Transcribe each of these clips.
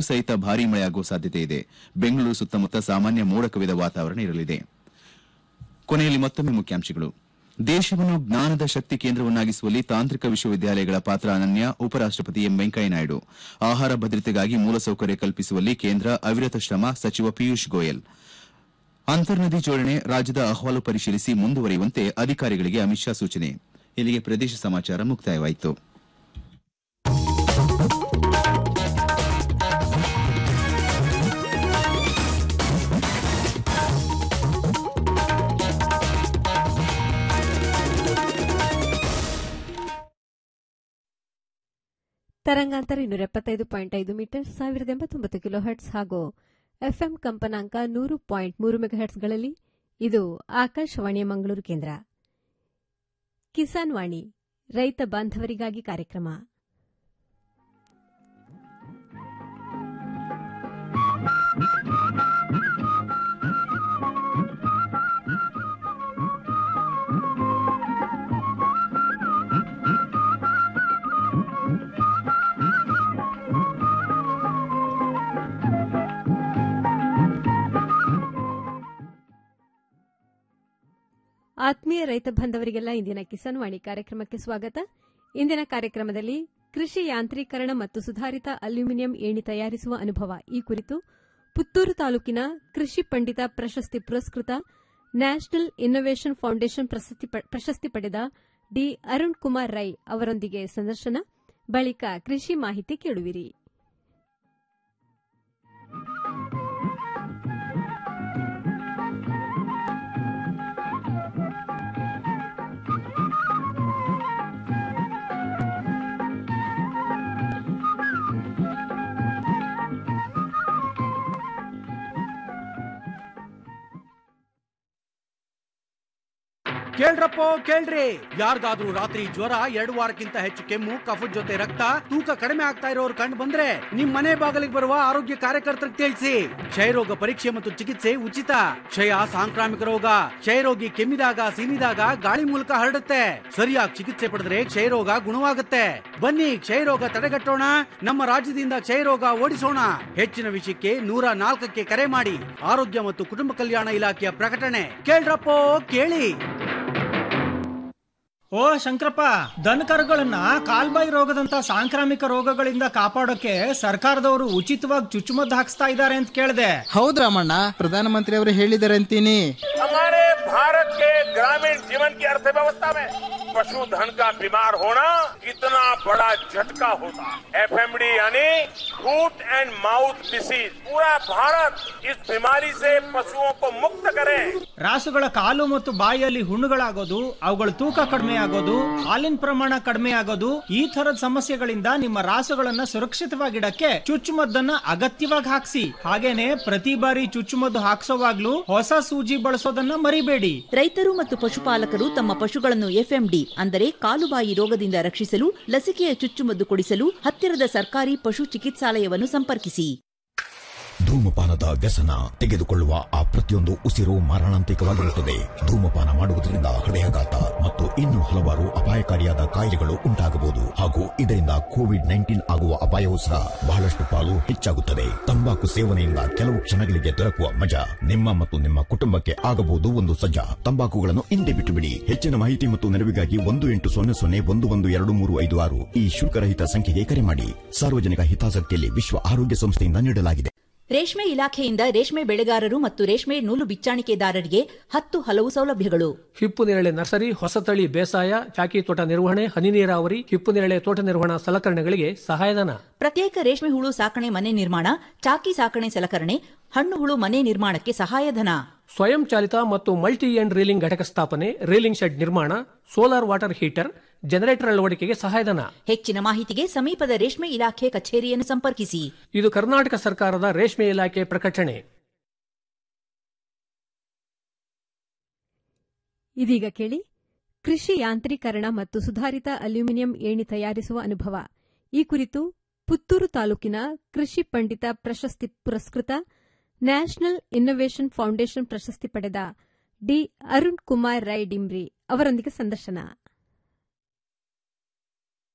ಗುಡುಗು ಸಹಿತ ಭಾರೀ ಮಳೆಯಾಗುವ ಸಾಧ್ಯತೆ ಇದೆ ಬೆಂಗಳೂರು ಸುತ್ತಮುತ್ತ ಸಾಮಾನ್ಯ ಮೋಡ ಕವಿದ ವಾತಾವರಣ ಇರಲಿದೆ ಕೊನೆಯಲ್ಲಿ ಮತ್ತೊಮ್ಮೆ ಮುಖ್ಯಾಂಶಗಳು ದೇಶವನ್ನು ಜ್ಞಾನದ ಶಕ್ತಿ ಕೇಂದ್ರವನ್ನಾಗಿಸುವಲ್ಲಿ ತಾಂತ್ರಿಕ ವಿಶ್ವವಿದ್ಯಾಲಯಗಳ ಪಾತ್ರ ಅನನ್ಯ ಉಪರಾಷ್ಟಪತಿ ಎಂ ವೆಂಕಯ್ಯನಾಯ್ಡು ಆಹಾರ ಭದ್ರತೆಗಾಗಿ ಮೂಲಸೌಕರ್ಯ ಕಲ್ಪಿಸುವಲ್ಲಿ ಕೇಂದ್ರ ಅವಿರತ ಶ್ರಮ ಸಚಿವ ಪಿಯೂಷ್ ಗೋಯಲ್ ಅಂತರ್ನದಿ ಜೋಡಣೆ ರಾಜ್ಯದ ಅಹವಾಲು ಪರಿಶೀಲಿಸಿ ಮುಂದುವರಿಯುವಂತೆ ಅಧಿಕಾರಿಗಳಿಗೆ ಅಮಿತ್ ಶಾ ಸೂಚನೆ ಇಲ್ಲಿಗೆ ಪ್ರದೇಶ ಸಮಾಚಾರ ಮುಕ್ತಾಯವಾಯಿತು ತರಂಗಾಂತರ ಇನ್ನೂರ ಎಪ್ಪತ್ತೈದು ಪಾಯಿಂಟ್ ಐದು ಮೀಟರ್ ಸಾವಿರದ ಎಂಬತ್ತೊಂಬತ್ತು ಕಿಲೋ ಹರ್ಟ್ಸ್ ಹಾಗೂ ಎಫ್ಎಂ ಕಂಪನಾಂಕ ನೂರು ಪಾಯಿಂಟ್ ಮೂರು ಮೆಗಾಹರ್ಟ್ಸ್ಗಳಲ್ಲಿ ಇದು ಆಕಾಶವಾಣಿಯ ಮಂಗಳೂರು ಕೇಂದ್ರ ಕಿಸಾನ್ ವಾಣಿ ರೈತ ಬಾಂಧವರಿಗಾಗಿ ಕಾರ್ಯಕ್ರಮ ಆತ್ಮೀಯ ರೈತ ಬಾಂಧವರಿಗೆಲ್ಲ ಇಂದಿನ ಕಿಸಾನ್ ವಾಣಿ ಕಾರ್ಯಕ್ರಮಕ್ಕೆ ಸ್ವಾಗತ ಇಂದಿನ ಕಾರ್ಯಕ್ರಮದಲ್ಲಿ ಕೃಷಿ ಯಾಂತ್ರೀಕರಣ ಮತ್ತು ಸುಧಾರಿತ ಅಲ್ಯೂಮಿನಿಯಂ ಏಣಿ ತಯಾರಿಸುವ ಅನುಭವ ಈ ಕುರಿತು ಪುತ್ತೂರು ತಾಲೂಕಿನ ಕೃಷಿ ಪಂಡಿತ ಪ್ರಶಸ್ತಿ ಪುರಸ್ಕೃತ ನ್ಯಾಷನಲ್ ಇನ್ನೋವೇಷನ್ ಫೌಂಡೇಶನ್ ಪ್ರಶಸ್ತಿ ಪಡೆದ ಡಿ ಅರುಣ್ ಕುಮಾರ್ ರೈ ಅವರೊಂದಿಗೆ ಸಂದರ್ಶನ ಬಳಿಕ ಕೃಷಿ ಮಾಹಿತಿ ಕೇಳುವಿರಿ ಕೇಳ್ರಪ್ಪೋ ಕೇಳ್ರಿ ಯಾರಿಗಾದ್ರೂ ರಾತ್ರಿ ಜ್ವರ ಎರಡು ವಾರಕ್ಕಿಂತ ಹೆಚ್ಚು ಕೆಮ್ಮು ಕಫದ ಜೊತೆ ರಕ್ತ ತೂಕ ಕಡಿಮೆ ಆಗ್ತಾ ಇರೋರು ಕಂಡು ಬಂದ್ರೆ ನಿಮ್ ಮನೆ ಬಾಗಿಲಿಗೆ ಬರುವ ಆರೋಗ್ಯ ಕಾರ್ಯಕರ್ತರಿಗೆ ತಿಳಿಸಿ ಕ್ಷಯರೋಗ ಪರೀಕ್ಷೆ ಮತ್ತು ಚಿಕಿತ್ಸೆ ಉಚಿತ ಕ್ಷಯ ಸಾಂಕ್ರಾಮಿಕ ರೋಗ ಕ್ಷಯರೋಗಿ ಕೆಮ್ಮಿದಾಗ ಸೀನಿದಾಗ ಗಾಳಿ ಮೂಲಕ ಹರಡುತ್ತೆ ಸರಿಯಾಗಿ ಚಿಕಿತ್ಸೆ ಪಡೆದ್ರೆ ಕ್ಷಯರೋಗ ಗುಣವಾಗುತ್ತೆ ಬನ್ನಿ ಕ್ಷಯರೋಗ ತಡೆಗಟ್ಟೋಣ ನಮ್ಮ ರಾಜ್ಯದಿಂದ ಕ್ಷಯರೋಗ ಓಡಿಸೋಣ ಹೆಚ್ಚಿನ ವಿಷಯಕ್ಕೆ ನೂರ ನಾಲ್ಕಕ್ಕೆ ಕರೆ ಮಾಡಿ ಆರೋಗ್ಯ ಮತ್ತು ಕುಟುಂಬ ಕಲ್ಯಾಣ ಇಲಾಖೆಯ ಪ್ರಕಟಣೆ ಕೇಳ್ರಪ್ಪೋ ಕೇಳಿ ಓ ಶಂಕರಪ್ಪ ದನ ಕರುಗಳನ್ನ ಕಾಲ್ಬಾಯಿ ರೋಗದಂತ ಸಾಂಕ್ರಾಮಿಕ ರೋಗಗಳಿಂದ ಕಾಪಾಡೋಕೆ ಸರ್ಕಾರದವರು ಉಚಿತವಾಗಿ ಚುಚ್ಚುಮದ್ದು ಹಾಕ್ಸ್ತಾ ಇದ್ದಾರೆ ಅಂತ ಕೇಳಿದೆ ಹೌದ್ ರಾಮಣ್ಣ ಪ್ರಧಾನಮಂತ್ರಿ ಅವರು ಹೇಳಿದ್ದಾರೆ ಅಂತೀನಿ हमारे भारत के ग्रामीण जीवन की अर्थव्यवस्था में पशुधन का बीमार होना कितना बड़ा झटका होता है एफएमडी यानी फूट एंड माउथ डिसीज पूरा भारत इस बीमारी से पशुओं को मुक्त करे ರಾಸುಗಳ ಕಾಲು ಮತ್ತು ಬಾಯಿಯಲ್ಲಿ ಹುಣ್ಣುಗಳಾಗೋದು ಅವುಗಳ ತೂಕ ಕಡಿಮೆ ಆಗೋದು ಹಾಲಿನ ಪ್ರಮಾಣ ಕಡಿಮೆ ಆಗೋದು ಈ ತರದ ಸಮಸ್ಯೆಗಳಿಂದ ನಿಮ್ಮ ರಾಸುಗಳನ್ನ ಸುರಕ್ಷಿತವಾಗಿಡಕ್ಕೆ ಚುಚ್ಚುಮದ್ದನ್ನ ಅಗತ್ಯವಾಗಿ ಹಾಕ್ಸಿ ಹಾಗೇನೆ ಪ್ರತಿ ಬಾರಿ ಚುಚ್ಚುಮದ್ದು ಹಾಕ್ಸೋವಾಗ್ಲೂ ಹೊಸ ಸೂಜಿ ಬಳಸೋದನ್ನ ಮರಿಬೇಡಿ ರೈತರು ಮತ್ತು ಪಶುಪಾಲಕರು ತಮ್ಮ ಪಶುಗಳನ್ನು ಎಫ್ಎಂಡಿ ಅಂದರೆ ಕಾಲುಬಾಯಿ ರೋಗದಿಂದ ರಕ್ಷಿಸಲು ಲಸಿಕೆಯ ಚುಚ್ಚುಮದ್ದು ಕೊಡಿಸಲು ಹತ್ತಿರದ ಸರ್ಕಾರಿ ಪಶು ಚಿಕಿತ್ಸಾಲಯವನ್ನು ಸಂಪರ್ಕಿಸಿ ಧೂಮಪಾನದ ವ್ಯಸನ ತೆಗೆದುಕೊಳ್ಳುವ ಆ ಪ್ರತಿಯೊಂದು ಉಸಿರು ಮಾರಣಾಂತಿಕವಾಗಿರುತ್ತದೆ ಧೂಮಪಾನ ಮಾಡುವುದರಿಂದ ಹೃದಯಾಘಾತ ಮತ್ತು ಇನ್ನೂ ಹಲವಾರು ಅಪಾಯಕಾರಿಯಾದ ಕಾಯಿಲೆಗಳು ಉಂಟಾಗಬಹುದು ಹಾಗೂ ಇದರಿಂದ ಕೋವಿಡ್ ನೈನ್ಟೀನ್ ಆಗುವ ಅಪಾಯವೂ ಸಹ ಬಹಳಷ್ಟು ಪಾಲು ಹೆಚ್ಚಾಗುತ್ತದೆ ತಂಬಾಕು ಸೇವನೆಯಿಂದ ಕೆಲವು ಕ್ಷಣಗಳಿಗೆ ದೊರಕುವ ಮಜಾ ನಿಮ್ಮ ಮತ್ತು ನಿಮ್ಮ ಕುಟುಂಬಕ್ಕೆ ಆಗಬಹುದು ಒಂದು ಸಜ್ಜಾ ತಂಬಾಕುಗಳನ್ನು ಹಿಂದೆ ಬಿಟ್ಟು ಬಿಡಿ ಹೆಚ್ಚಿನ ಮಾಹಿತಿ ಮತ್ತು ನೆರವಿಗಾಗಿ ಒಂದು ಎಂಟು ಸೊನ್ನೆ ಸೊನ್ನೆ ಒಂದು ಒಂದು ಎರಡು ಮೂರು ಐದು ಆರು ಈ ಶುಲ್ಕರಹಿತ ಸಂಖ್ಯೆಗೆ ಕರೆ ಮಾಡಿ ಸಾರ್ವಜನಿಕ ಹಿತಾಸಕ್ತಿಯಲ್ಲಿ ವಿಶ್ವ ಆರೋಗ್ಯ ಸಂಸ್ಥೆಯಿಂದ ನೀಡಲಾಗಿದೆ ರೇಷ್ಮೆ ಇಲಾಖೆಯಿಂದ ರೇಷ್ಮೆ ಬೆಳೆಗಾರರು ಮತ್ತು ರೇಷ್ಮೆ ನೂಲು ಬಿಚ್ಚಾಣಿಕೆದಾರರಿಗೆ ಹತ್ತು ಹಲವು ಸೌಲಭ್ಯಗಳು ಹಿಪ್ಪು ನೇರಳೆ ನರ್ಸರಿ ಹೊಸತಳಿ ಬೇಸಾಯ ಚಾಕಿ ತೋಟ ನಿರ್ವಹಣೆ ಹನಿ ನೀರಾವರಿ ಹಿಪ್ಪು ನೇರಳೆ ತೋಟ ನಿರ್ವಹಣಾ ಸಲಕರಣೆಗಳಿಗೆ ಸಹಾಯಧನ ಪ್ರತ್ಯೇಕ ರೇಷ್ಮೆ ಹುಳು ಸಾಕಣೆ ಮನೆ ನಿರ್ಮಾಣ ಚಾಕಿ ಸಾಕಣೆ ಸಲಕರಣೆ ಹಣ್ಣು ಹುಳು ಮನೆ ನಿರ್ಮಾಣಕ್ಕೆ ಸಹಾಯಧನ ಸ್ವಯಂ ಚಾಲಿತ ಮತ್ತು ಮಲ್ಟಿ ಎಂಡ್ ರೀಲಿಂಗ್ ಘಟಕ ಸ್ಥಾಪನೆ ರೀಲಿಂಗ್ ಶೆಡ್ ನಿರ್ಮಾಣ ಸೋಲಾರ್ ವಾಟರ್ ಹೀಟರ್ ಜನರೇಟರ್ ಅಳವಡಿಕೆಗೆ ಸಹಾಯಧನ ಹೆಚ್ಚಿನ ಮಾಹಿತಿಗೆ ಸಮೀಪದ ರೇಷ್ಮೆ ಇಲಾಖೆ ಕಚೇರಿಯನ್ನು ಸಂಪರ್ಕಿಸಿ ಇದು ಕರ್ನಾಟಕ ಸರ್ಕಾರದ ರೇಷ್ಮೆ ಇಲಾಖೆ ಪ್ರಕಟಣೆ ಇದೀಗ ಕೇಳಿ ಕೃಷಿ ಯಾಂತ್ರೀಕರಣ ಮತ್ತು ಸುಧಾರಿತ ಅಲ್ಯೂಮಿನಿಯಂ ಏಣಿ ತಯಾರಿಸುವ ಅನುಭವ ಈ ಕುರಿತು ಪುತ್ತೂರು ತಾಲೂಕಿನ ಕೃಷಿ ಪಂಡಿತ ಪ್ರಶಸ್ತಿ ಪುರಸ್ಕೃತ ನ್ಯಾಷನಲ್ ಇನ್ನೋವೇಷನ್ ಫೌಂಡೇಶನ್ ಪ್ರಶಸ್ತಿ ಪಡೆದ ಡಿ ಅರುಣ್ ಕುಮಾರ್ ರೈ ಡಿಮ್ರಿ ಅವರೊಂದಿಗೆ ಸಂದರ್ಶನ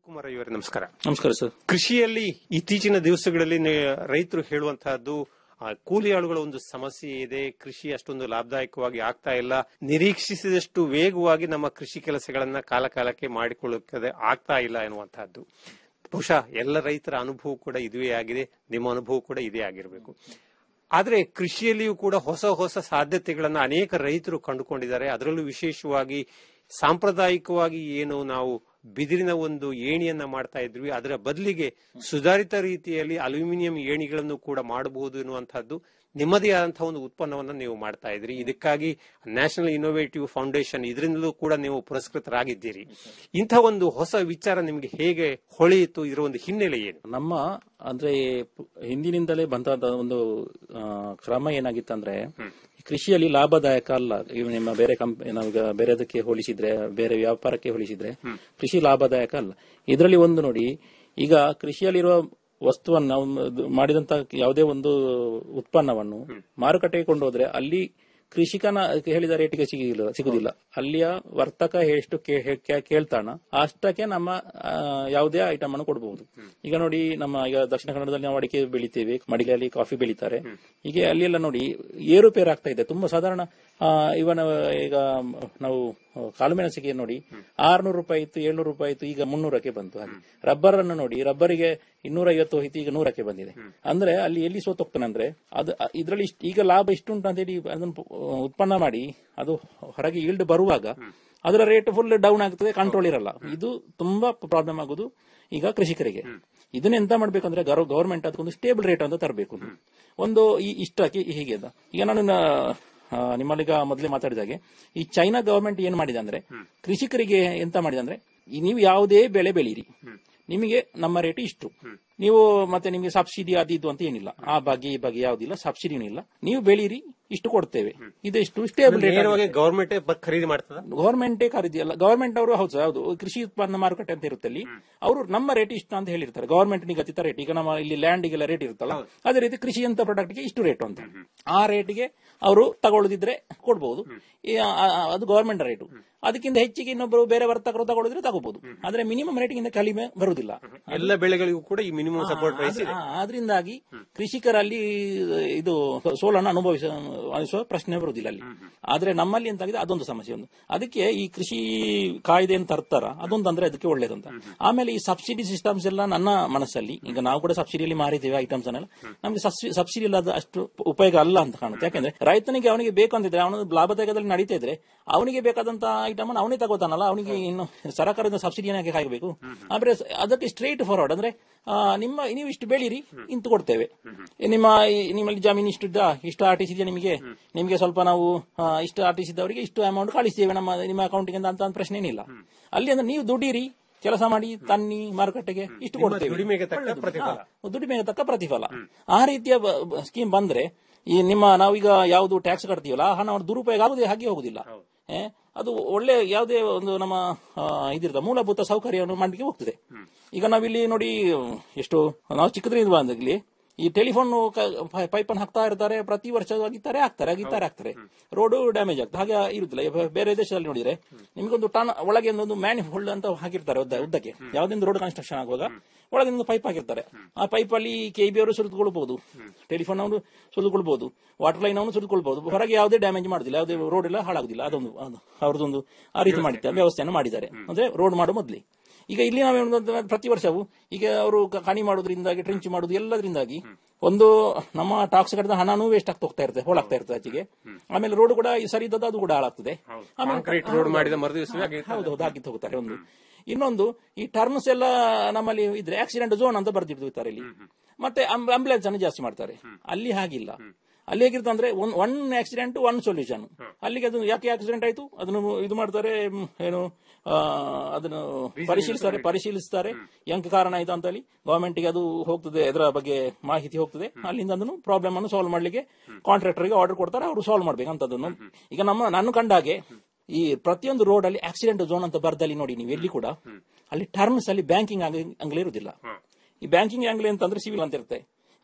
ಕುಮಾರ್ ಇವರೇ ನಮಸ್ಕಾರ ನಮಸ್ಕಾರ ಸರ್ ಕೃಷಿಯಲ್ಲಿ ಇತ್ತೀಚಿನ ದಿವಸಗಳಲ್ಲಿ ನೆ- ರೈತರು ಹೇಳುವಂತಹದ್ದು ಆ, ಕೂಲಿ ಆಳುಗಳ ಒಂದು ಸಮಸ್ಯೆ ಇದೆ ಕೃಷಿ ಅಷ್ಟೊಂದು ಲಾಭದಾಯಕವಾಗಿ ಆಗ್ತಾ ಇಲ್ಲ ನಿರೀಕ್ಷಿಸಿದಷ್ಟು ವೇಗವಾಗಿ ನಮ್ಮ ಕೃಷಿ ಕೆಲಸಗಳನ್ನ ಕಾಲ ಕಾಲಕ್ಕೆ ಮಾಡಿಕೊಳ್ಳುತ್ತದೆ ಆಗ್ತಾ ಇಲ್ಲ ಎನ್ನುವಂತಹದ್ದು ಬಹುಶಃ ಎಲ್ಲ ರೈತರ ಅನುಭವ ಕೂಡ ಇದುವೇ ಆಗಿದೆ ನಿಮ್ಮ ಅನುಭವ ಕೂಡ ಇದೇ ಆಗಿರಬೇಕು ಆದ್ರೆ ಕೃಷಿಯಲ್ಲಿಯೂ ಕೂಡ ಹೊಸ ಹೊಸ ಸಾಧ್ಯತೆಗಳನ್ನ ಅನೇಕ ರೈತರು ಕಂಡುಕೊಂಡಿದ್ದಾರೆ ಅದರಲ್ಲೂ ವಿಶೇಷವಾಗಿ ಸಾಂಪ್ರದಾಯಿಕವಾಗಿ ಏನು ನಾವು ಬಿದಿರಿನ ಒಂದು ಏಣಿಯನ್ನ ಮಾಡ್ತಾ ಇದ್ವಿ ಅದರ ಬದಲಿಗೆ ಸುಧಾರಿತ ರೀತಿಯಲ್ಲಿ ಅಲ್ಯೂಮಿನಿಯಂ ಏಣಿಗಳನ್ನು ಕೂಡ ಮಾಡಬಹುದು ಎನ್ನುವಂತಹದ್ದು ನಿಮ್ಮದೇ ಆದಂತಹ ಒಂದು ಉತ್ಪನ್ನವನ್ನ ನೀವು ಮಾಡ್ತಾ ಇದ್ರಿ ಇದಕ್ಕಾಗಿ ನ್ಯಾಷನಲ್ ಇನೋವೇಟಿವ್ ಫೌಂಡೇಶನ್ ಇದರಿಂದಲೂ ಕೂಡ ನೀವು ಪುರಸ್ಕೃತರಾಗಿದ್ದೀರಿ ಇಂಥ ಒಂದು ಹೊಸ ವಿಚಾರ ನಿಮ್ಗೆ ಹೇಗೆ ಹೊಳೆಯಿತು ಇದರ ಒಂದು ಹಿನ್ನೆಲೆ ಏನು ನಮ್ಮ ಅಂದ್ರೆ ಪ್- ಹಿಂದಿನಿಂದಲೇ ಬಂದ ಒಂದು ಆ, ಕ್ರಮ ಏನಾಗಿತ್ತಂದ್ರೆ ಈ ಕೃಷಿಯಲ್ಲಿ ಲಾಭದಾಯಕ ಅಲ್ಲ ಇವು ನಿಮ್ಮ ಬೇರೆ ಕಂಪ್ ನಾವೀಗ ಬೇರೆದಕ್ಕೆ ಹೋಲಿಸಿದ್ರೆ ಬೇರೆ ವ್ಯಾಪಾರಕ್ಕೆ ಹೋಲಿಸಿದ್ರೆ ಕೃಷಿ ಲಾಭದಾಯಕ ಅಲ್ಲ ಇದರಲ್ಲಿ ಒಂದು ನೋಡಿ ಈಗ ಕೃಷಿಯಲ್ಲಿರುವ ವಸ್ತುವನ್ನ ಒಂದು ಮಾಡಿದಂತ ಯಾವುದೇ ಒಂದು ಉತ್ಪನ್ನವನ್ನು ಮಾರುಕಟ್ಟೆಗೆ ಕೊಂಡೋದ್ರೆ ಅಲ್ಲಿ ಕೃಷಿಕನ ಹೇಳಿದ ರೇಟಿಗೆ ಸಿಗುದಿಲ್ಲ ಸಿಗುದಿಲ್ಲ ಅಲ್ಲಿಯ ವರ್ತಕ ಎಷ್ಟು ಕೇ- ಕೇ- ಕೇಳ್ತಾನ ಅಷ್ಟಕ್ಕೆ ನಮ್ಮ ಆ, ಯಾವುದೇ ಐಟಮ್ ಅನ್ನು ಕೊಡಬಹುದು ಈಗ ನೋಡಿ ನಮ್ಮ ಈಗ ದಕ್ಷಿಣ ಕನ್ನಡದಲ್ಲಿ ನಾವು ಅಡಿಕೆ ಬೆಳಿತೇವೆ ಮಡಿಲಲ್ಲಿ ಕಾಫಿ ಬೆಳಿತಾರೆ ಹೀಗೆ ಅಲ್ಲಿ ಎಲ್ಲ ನೋಡಿ ಏರುಪೇರು ಆಗ್ತಾ ಇದೆ ತುಂಬಾ ಸಾಧಾರಣ ಆ, ಇವನ ಈಗ ನಾವು ಕಾಳು ಮೆಣಸಿಗೆ ನೋಡಿ ಆರ್ನೂರು ರೂಪಾಯಿ ಇತ್ತು ಏಳ್ನೂರು ರೂಪಾಯಿ ಇತ್ತು ಈಗ ಮುನ್ನೂರಕ್ಕೆ ಬಂತು ಹಾಗೆ ರಬ್ಬರ್ ಅನ್ನು ನೋಡಿ ರಬ್ಬರಿಗೆ ಇನ್ನೂರ ಐವತ್ತು ಹೋಯ್ತು ಈಗ ನೂರಕ್ಕೆ ಬಂದಿದೆ ಅಂದ್ರೆ ಅಲ್ಲಿ ಎಲ್ಲಿ ಸೋತೋಗ್ತಾನೆ ಅಂದ್ರೆ ಅದು ಇದರಲ್ಲಿ ಈಗ ಲಾಭ ಇಷ್ಟುಂಟು ಅಂತ ಹೇಳಿ ಅದನ್ನು ಉತ್ಪನ್ನ ಮಾಡಿ ಅದು ಹೊರಗೆ ಈಲ್ಡ್ ಬರುವಾಗ ಅದರ ರೇಟ್ ಫುಲ್ ಡೌನ್ ಆಗ್ತದೆ ಕಂಟ್ರೋಲ್ ಇರಲ್ಲ ಇದು ತುಂಬಾ ಪ್ರಾಬ್ಲಮ್ ಆಗುದು ಈಗ ಕೃಷಿಕರಿಗೆ ಇದನ್ನ ಎಂತ ಮಾಡ್ಬೇಕಂದ್ರೆ ಗವರ್ಮೆಂಟ್ ಅದಕ್ಕೊಂದು ಸ್ಟೇಬಲ್ ರೇಟ್ ಅಂತ ತರಬೇಕು ಒಂದು ಈ ಇಷ್ಟಕ್ಕೆ ಹೀಗೆ ಅದ. ಈಗ ನಾನು ನ- ಆ, ನಿಮ್ಮಲ್ಲೀಗ ಮೊದಲೇ ಮಾತಾಡಿದಾಗೆ ಈ ಚೈನಾ ಗವರ್ಮೆಂಟ್ ಏನ್ ಮಾಡಿದೆ ಅಂದ್ರೆ ಕೃಷಿಕರಿಗೆ ಎಂತ ಮಾಡಿದೆ ಅಂದ್ರೆ ಈ ನೀವು ಯಾವುದೇ ಬೆಳೆ ಬೆಳೀರಿ ನಿಮಗೆ ನಮ್ಮ ರೇಟ್ ಇಷ್ಟು ನೀವು ಮತ್ತೆ ನಿಮಗೆ ಸಬ್ಸಿಡಿ ಅದು ಇದು ಅಂತ ಏನಿಲ್ಲ ಆ ಬಗ್ಗೆ ಈ ಬಗ್ಗೆ ಯಾವುದಿಲ್ಲ ಸಬ್ಸಿಡಿನೂ ಇಲ್ಲ ನೀವು ಬೆಳೀರಿ ಇಷ್ಟು ಕೊಡ್ತೇವೆ ಇದೆಷ್ಟು ಸ್ಟೇಬಲ್ ನೇರವಾಗಿ ರೇಟ್ ಗವರ್ಮೆಂಟ್ ಖರೀದಿ ಮಾಡ್ತದ ಗವರ್ಮೆಂಟೇ ಖರೀದಿಯಲ್ಲ ಗವರ್ಮೆಂಟ್ ಅವರು ಹೌದು ಹೌದು ಕೃಷಿ ಉತ್ಪನ್ನ ಮಾರುಕಟ್ಟೆ ಅಂತ ಇರುತ್ತೆ ಅಲ್ಲಿ ಅವರು ನಮ್ಮ ರೇಟ್ ಇಷ್ಟು ಅಂತ ಹೇಳಿರ್ತಾರೆ ಗವರ್ಮೆಂಟ್ ನಿಗದಿತ ರೇಟ್ ಈಗ ನಮ್ಮ ಇಲ್ಲಿ ಲ್ಯಾಂಡಿಗೆಲ್ಲ ರೇಟ್ ಇರುತ್ತಲ್ಲ ಅದೇ ರೀತಿ ಕೃಷಿ ಅಂತ ಪ್ರಾಡಕ್ಟ್ಗೆ ಇಷ್ಟು ರೇಟ್ ಅಂತ ಆ ರೇಟ್ಗೆ ಅವರು ತಗೊಳ್ಳದಿದ್ರೆ ಕೊಡ್ಬಹುದು ಈ ಆ- ಆ- ಅದು ಗವರ್ಮೆಂಟ್ ರೇಟು ಅದಕ್ಕಿಂತ ಹೆಚ್ಚಿಗೆ ಇನ್ನೊಬ್ಬರು ಬೇರೆ ವರ್ತಕರು ತಗೊಳ್ಳಿದ್ರೆ ತಗೋಬಹುದು ಆದ್ರೆ ಮಿನಿಮಮ್ ರೇಟ್ಗಿಂತ ಕಡಿಮೆ ಬರುವುದಿಲ್ಲ ಎಲ್ಲ ಬೆಳೆಗಳಿಗೂ ಕೂಡ ಈ ಮಿನಿಮಮ್ ಸಪೋರ್ಟ್ ಪ್ರೈಸ್ ಇದೆ ಆ, ಆದ್ರಿಂದಾಗಿ ಕೃಷಿಕರಲ್ಲಿ ಇದು ಸೋಲನ್ನು ಅನುಭವಿಸ ಅನಿಸುವ ಪ್ರಶ್ನೆ ಬರುವುದಿಲ್ಲ ಅಲ್ಲಿ ಆದ್ರೆ ನಮ್ಮಲ್ಲಿ ಎಂತಾಗಿದೆ ಅದೊಂದು ಸಮಸ್ಯೆ ಒಂದು ಅದಕ್ಕೆ ಈ ಕೃಷಿ ಕಾಯ್ದೆಯನ್ನು ತರ್ತಾರ ಅದೊಂದು ಅಂದ್ರೆ ಅದಕ್ಕೆ ಒಳ್ಳೇದಂತ ಆಮೇಲೆ ಈ ಸಬ್ಸಿಡಿ ಸಿಸ್ಟಮ್ಸ್ ಎಲ್ಲ ನನ್ನ ಮನಸ್ಸಲ್ಲಿ ಈಗ ನಾವು ಕೂಡ ಸಬ್ಸಿಡಿಯಲ್ಲಿ ಮಾರಿದ್ದೇವೆ ಐಟಮ್ಸ್ ಅನ್ನೆಲ್ಲ ನಮ್ಗೆ ಸಬ್ಸಿಡಿ ಇಲ್ಲ ಅಷ್ಟು ಉಪಯೋಗ ಅಲ್ಲ ಅಂತ ಕಾಣುತ್ತೆ ಯಾಕಂದ್ರೆ ರೈತನಿಗೆ ಅವನಿಗೆ ಬೇಕಂತಿದ್ರೆ ಅವನ ಲಾಭದಾಯಕದಲ್ಲಿ ನಡೀತಾ ಇದ್ರೆ ಅವನಿಗೆ ಬೇಕಾದಂತ ಐಟಮ್ ಅನ್ನು ಅವನೇ ತಗೋತಾನಲ್ಲ ಅವನಿಗೆ ಇನ್ನು ಸರ್ಕಾರದ ಸಬ್ಸಿಡಿಯನ್ನು ಯಾಕೆ ಕಾಯಬೇಕು ಆದ್ರೆ ಅದಕ್ಕೆ ಸ್ಟ್ರೈಟ್ ಫಾರ್ವರ್ಡ್ ಅಂದ್ರೆ ಆ, ನಿಮ್ಮ ನೀವು ಇಷ್ಟು ಬೆಳೀರಿ ಇಂತು ಕೊಡ್ತೇವೆ ನಿಮ್ಮ ಈ- ನಿಮ್ಮಲ್ಲಿ ಜಮೀನು ಇಷ್ಟು ಇದ್ದ ಇಷ್ಟು ಆರ್ ಟಿ ಇದೆಯಾ ನಿಮಗೆ ನಿಮಗೆ ಸ್ವಲ್ಪ ನಾವು ಆ, ಇಷ್ಟು ಆರ್ ಟಿ ಇದ್ದವರಿಗೆ ಇಷ್ಟು ಅಮೌಂಟ್ ಕಳಿಸ್ತೇವೆ ನಮ್ಮ ನಿಮ್ಮ ಅಕೌಂಟ್ಗೆ ಅಂತ ಅಂತ ಪ್ರಶ್ನೆ ಏನಿಲ್ಲ ಅಲ್ಲಿ ಅಂದ್ರೆ ನೀವು ದುಡೀರಿ ಕೆಲಸ ಮಾಡಿ ತನ್ನಿ ಮಾರುಕಟ್ಟೆಗೆ ಇಷ್ಟು ಕೊಡ್ತೇವೆ ದುಡಿಮೆಗೆ ತಕ್ಕ ಒಳ್ಳೆದು. ಪ್ರತಿಫಲ. ಹಾ, ದುಡಿಮೆಗೆ ತಕ್ಕ ಪ್ರತಿಫಲ ಆ ರೀತಿಯ ಸ್ಕೀಮ್ ಬಂದ್ರೆ ಈ ನಿಮ್ಮ ನಾವೀಗ ಯಾವುದು ಟ್ಯಾಕ್ಸ್ ಕಟ್ತೀವಲ್ಲ ಆ ಹಣ ದುರುಪಯೋಗ ಆಗುದೇ ಹಾಗೆ ಹೋಗುದಿಲ್ಲ ಏ, ಅದು ಒಳ್ಳೆ ಯಾವುದೇ ಒಂದು ನಮ್ಮ ಆ, ಇದಿರದ ಮೂಲಭೂತ ಸೌಕರ್ಯವನ್ನು ಮಾಡಲಿಕ್ಕೆ ಹೋಗ್ತದೆ ಈಗ ನಾವಿಲ್ಲಿ ನೋಡಿ ಎಷ್ಟು ನಾವು ಚಿಕ್ಕದ್ರಿಂದ ಬಂದಾಗಲಿ ಈ ಟೆಲಿಫೋನ್ ಪೈಪ್ ಅನ್ನು ಹಾಕ್ತಾ ಇರ್ತಾರೆ ಪ್ರತಿ ವರ್ಷ ಅಗಿತಾರೆ ಹಾಕ್ತಾರೆ ಅಗಿತಾರೆ ಹಾಕ್ತಾರೆ ರೋಡ್ ಡ್ಯಾಮೇಜ್ ಆಗ್ತದೆ ಹಾಗೆ ಇರುದಿಲ್ಲ ಈಗ ಬೇರೆ ದೇಶದಲ್ಲಿ ನೋಡಿದ್ರೆ ನಿಮಗೊಂದು ಟನ್ ಒಳಗೆ ಒಂದು ಮ್ಯಾನ್ ಹೋಲ್ಡ್ ಅಂತ ಹಾಕಿರ್ತಾರೆ ಉದ್ದ ಉದ್ದಕ್ಕೆ ಯಾವ್ದೊಂದು ರೋಡ್ ಕನ್ಸ್ಟ್ರಕ್ಷನ್ ಆಗುವಾಗ ಒಳಗೆ ಒಂದು ಪೈಪ್ ಹಾಕಿರ್ತಾರೆ ಆ ಪೈಪ್ ಅಲ್ಲಿ ಕೆ ಬಿ ಅವರು ಸುರಿದುಕೊಳ್ಬಹುದು ಟೆಲಿಫೋನ್ ಅವರು ಸುರಿದುಕೊಳ್ಬಹುದು ವಾಟರ್ ಲೈನ್ ಅವನು ಸುರಿದುಕೊಳ್ಬಹುದು ಹೊರಗೆ ಯಾವುದೇ ಡ್ಯಾಮೇಜ್ ಮಾಡುದಿಲ್ಲ ಯಾವುದೇ ರೋಡ್ ಎಲ್ಲ ಹಾಳಾಗುದಿಲ್ಲ ಅದೊಂದು ಅದು ಅವ್ರದ್ದೊಂದು ಆ ರೀತಿ ಮಾಡಿದ್ದಾರೆ ವ್ಯವಸ್ಥೆಯನ್ನು ಮಾಡಿದ್ದಾರೆ ಅಂದ್ರೆ ರೋಡ್ ಮಾಡೋ ಮೊದಲೇ ಈಗ ಇಲ್ಲಿ ನಾವೇನು ಅಂತಂದ್ರೆ ಪ್ರತಿ ವರ್ಷವೂ ಈಗ ಅವರು ಕಣಿ ಮಾಡೋದ್ರಿಂದಾಗಿ ಟ್ರಿಂಚ್ ಮಾಡೋದು ಎಲ್ಲದರಿಂದಾಗಿ ಒಂದು ನಮ್ಮ ಟಾಕ್ಸ್ ಕಟ್ಟಿದ ಹಣನೂ ವೇಸ್ಟ್ ಆಗ್ತಾ ಹೋಗ್ತಾ ಇರ್ತದೆ ಹೋಳಾಗ್ತಾ ಇರ್ತದೆ ಆಚೆಗೆ ಆಮೇಲೆ ರೋಡ್ ಕೂಡ ಈ ಸರಿ ಇದ್ದದ್ದು ಅದು ಕೂಡ ಹಾಳಾಗ್ತದೆ ಕಾಂಕ್ರೀಟ್ ರೋಡ್ ಮಾಡಿದ ಮರುದಿವಸವೇ ಹಾಗೆ ಹೌದು ಹೌದು ಹಾಕಿತ್ತು ಹೋಗ್ತಾರೆ ಒಂದು ಇನ್ನೊಂದು ಈ ಟರ್ಮ್ಸ್ ಎಲ್ಲ ನಮ್ಮಲ್ಲಿ ಇದ್ರೆ ಆಕ್ಸಿಡೆಂಟ್ ಝೋನ್ ಅಂತ ಬರ್ದಿರ್ತಾರೆ ಇಲ್ಲಿ ಮತ್ತೆ ಆಂಬುಲೆನ್ಸ್ ಅನ್ನು ಜಾಸ್ತಿ ಮಾಡ್ತಾರೆ ಅಲ್ಲಿ ಹಾಗಿಲ್ಲ ಅಲ್ಲಿ ಹೇಗಿರುತ್ತೆ ಅಂದ್ರೆ ಒನ್ ಆಕ್ಸಿಡೆಂಟ್ ಒನ್ ಸೊಲ್ಯೂಷನ್ ಅಲ್ಲಿಗೆ ಅದು ಯಾಕೆ ಆಕ್ಸಿಡೆಂಟ್ ಆಯ್ತು ಅದನ್ನು ಇದು ಮಾಡ್ತಾರೆ ಮ್, ಏನು ಆ, ಅದನ್ನು ಪರಿಶೀಲಿಸ್ತಾರೆ ಪರಿಶೀಲಿಸ್ತಾರೆ ಎಂಕ ಕಾರಣ ಆಯ್ತು ಅಂತ ಹೇಳಿ ಗವರ್ಮೆಂಟ್ ಗೆ ಅದು ಹೋಗ್ತದೆ ಅದರ ಬಗ್ಗೆ ಮಾಹಿತಿ ಹೋಗ್ತದೆ ಅಲ್ಲಿಂದ ಅದನ್ನು ಪ್ರಾಬ್ಲಮ್ ಅನ್ನು ಸಾಲ್ವ್ ಮಾಡ್ಲಿಕ್ಕೆ ಕಾಂಟ್ರಾಕ್ಟರ್ ಗೆ ಆರ್ಡರ್ ಕೊಡ್ತಾರೆ ಅವರು ಸಾಲ್ವ್ ಮಾಡ್ಬೇಕಂತದನ್ನು ಈಗ ನಮ್ಮ ನಾನು ಕಂಡ ಹಾಗೆ ಈ ಪ್ರತಿಯೊಂದು ರೋಡ್ ಅಲ್ಲಿ ಆಕ್ಸಿಡೆಂಟ್ ಝೋನ್ ಅಂತ ಬರ್ದಲ್ಲಿ ನೋಡಿ ನೀವು ಎಲ್ಲಿ ಕೂಡ ಅಲ್ಲಿ ಟರ್ಮ್ಸ್ ಅಲ್ಲಿ ಬ್ಯಾಂಕಿಂಗ್ ಅಂಗ್ಲಿ ಇರುವುದಿಲ್ಲ ಈ ಬ್ಯಾಂಕಿಂಗ್ ಆಂಗ್ಲಿ ಅಂತಂದ್ರೆ ಸಿವಿಲ್ ಅಂತ ಇರುತ್ತೆ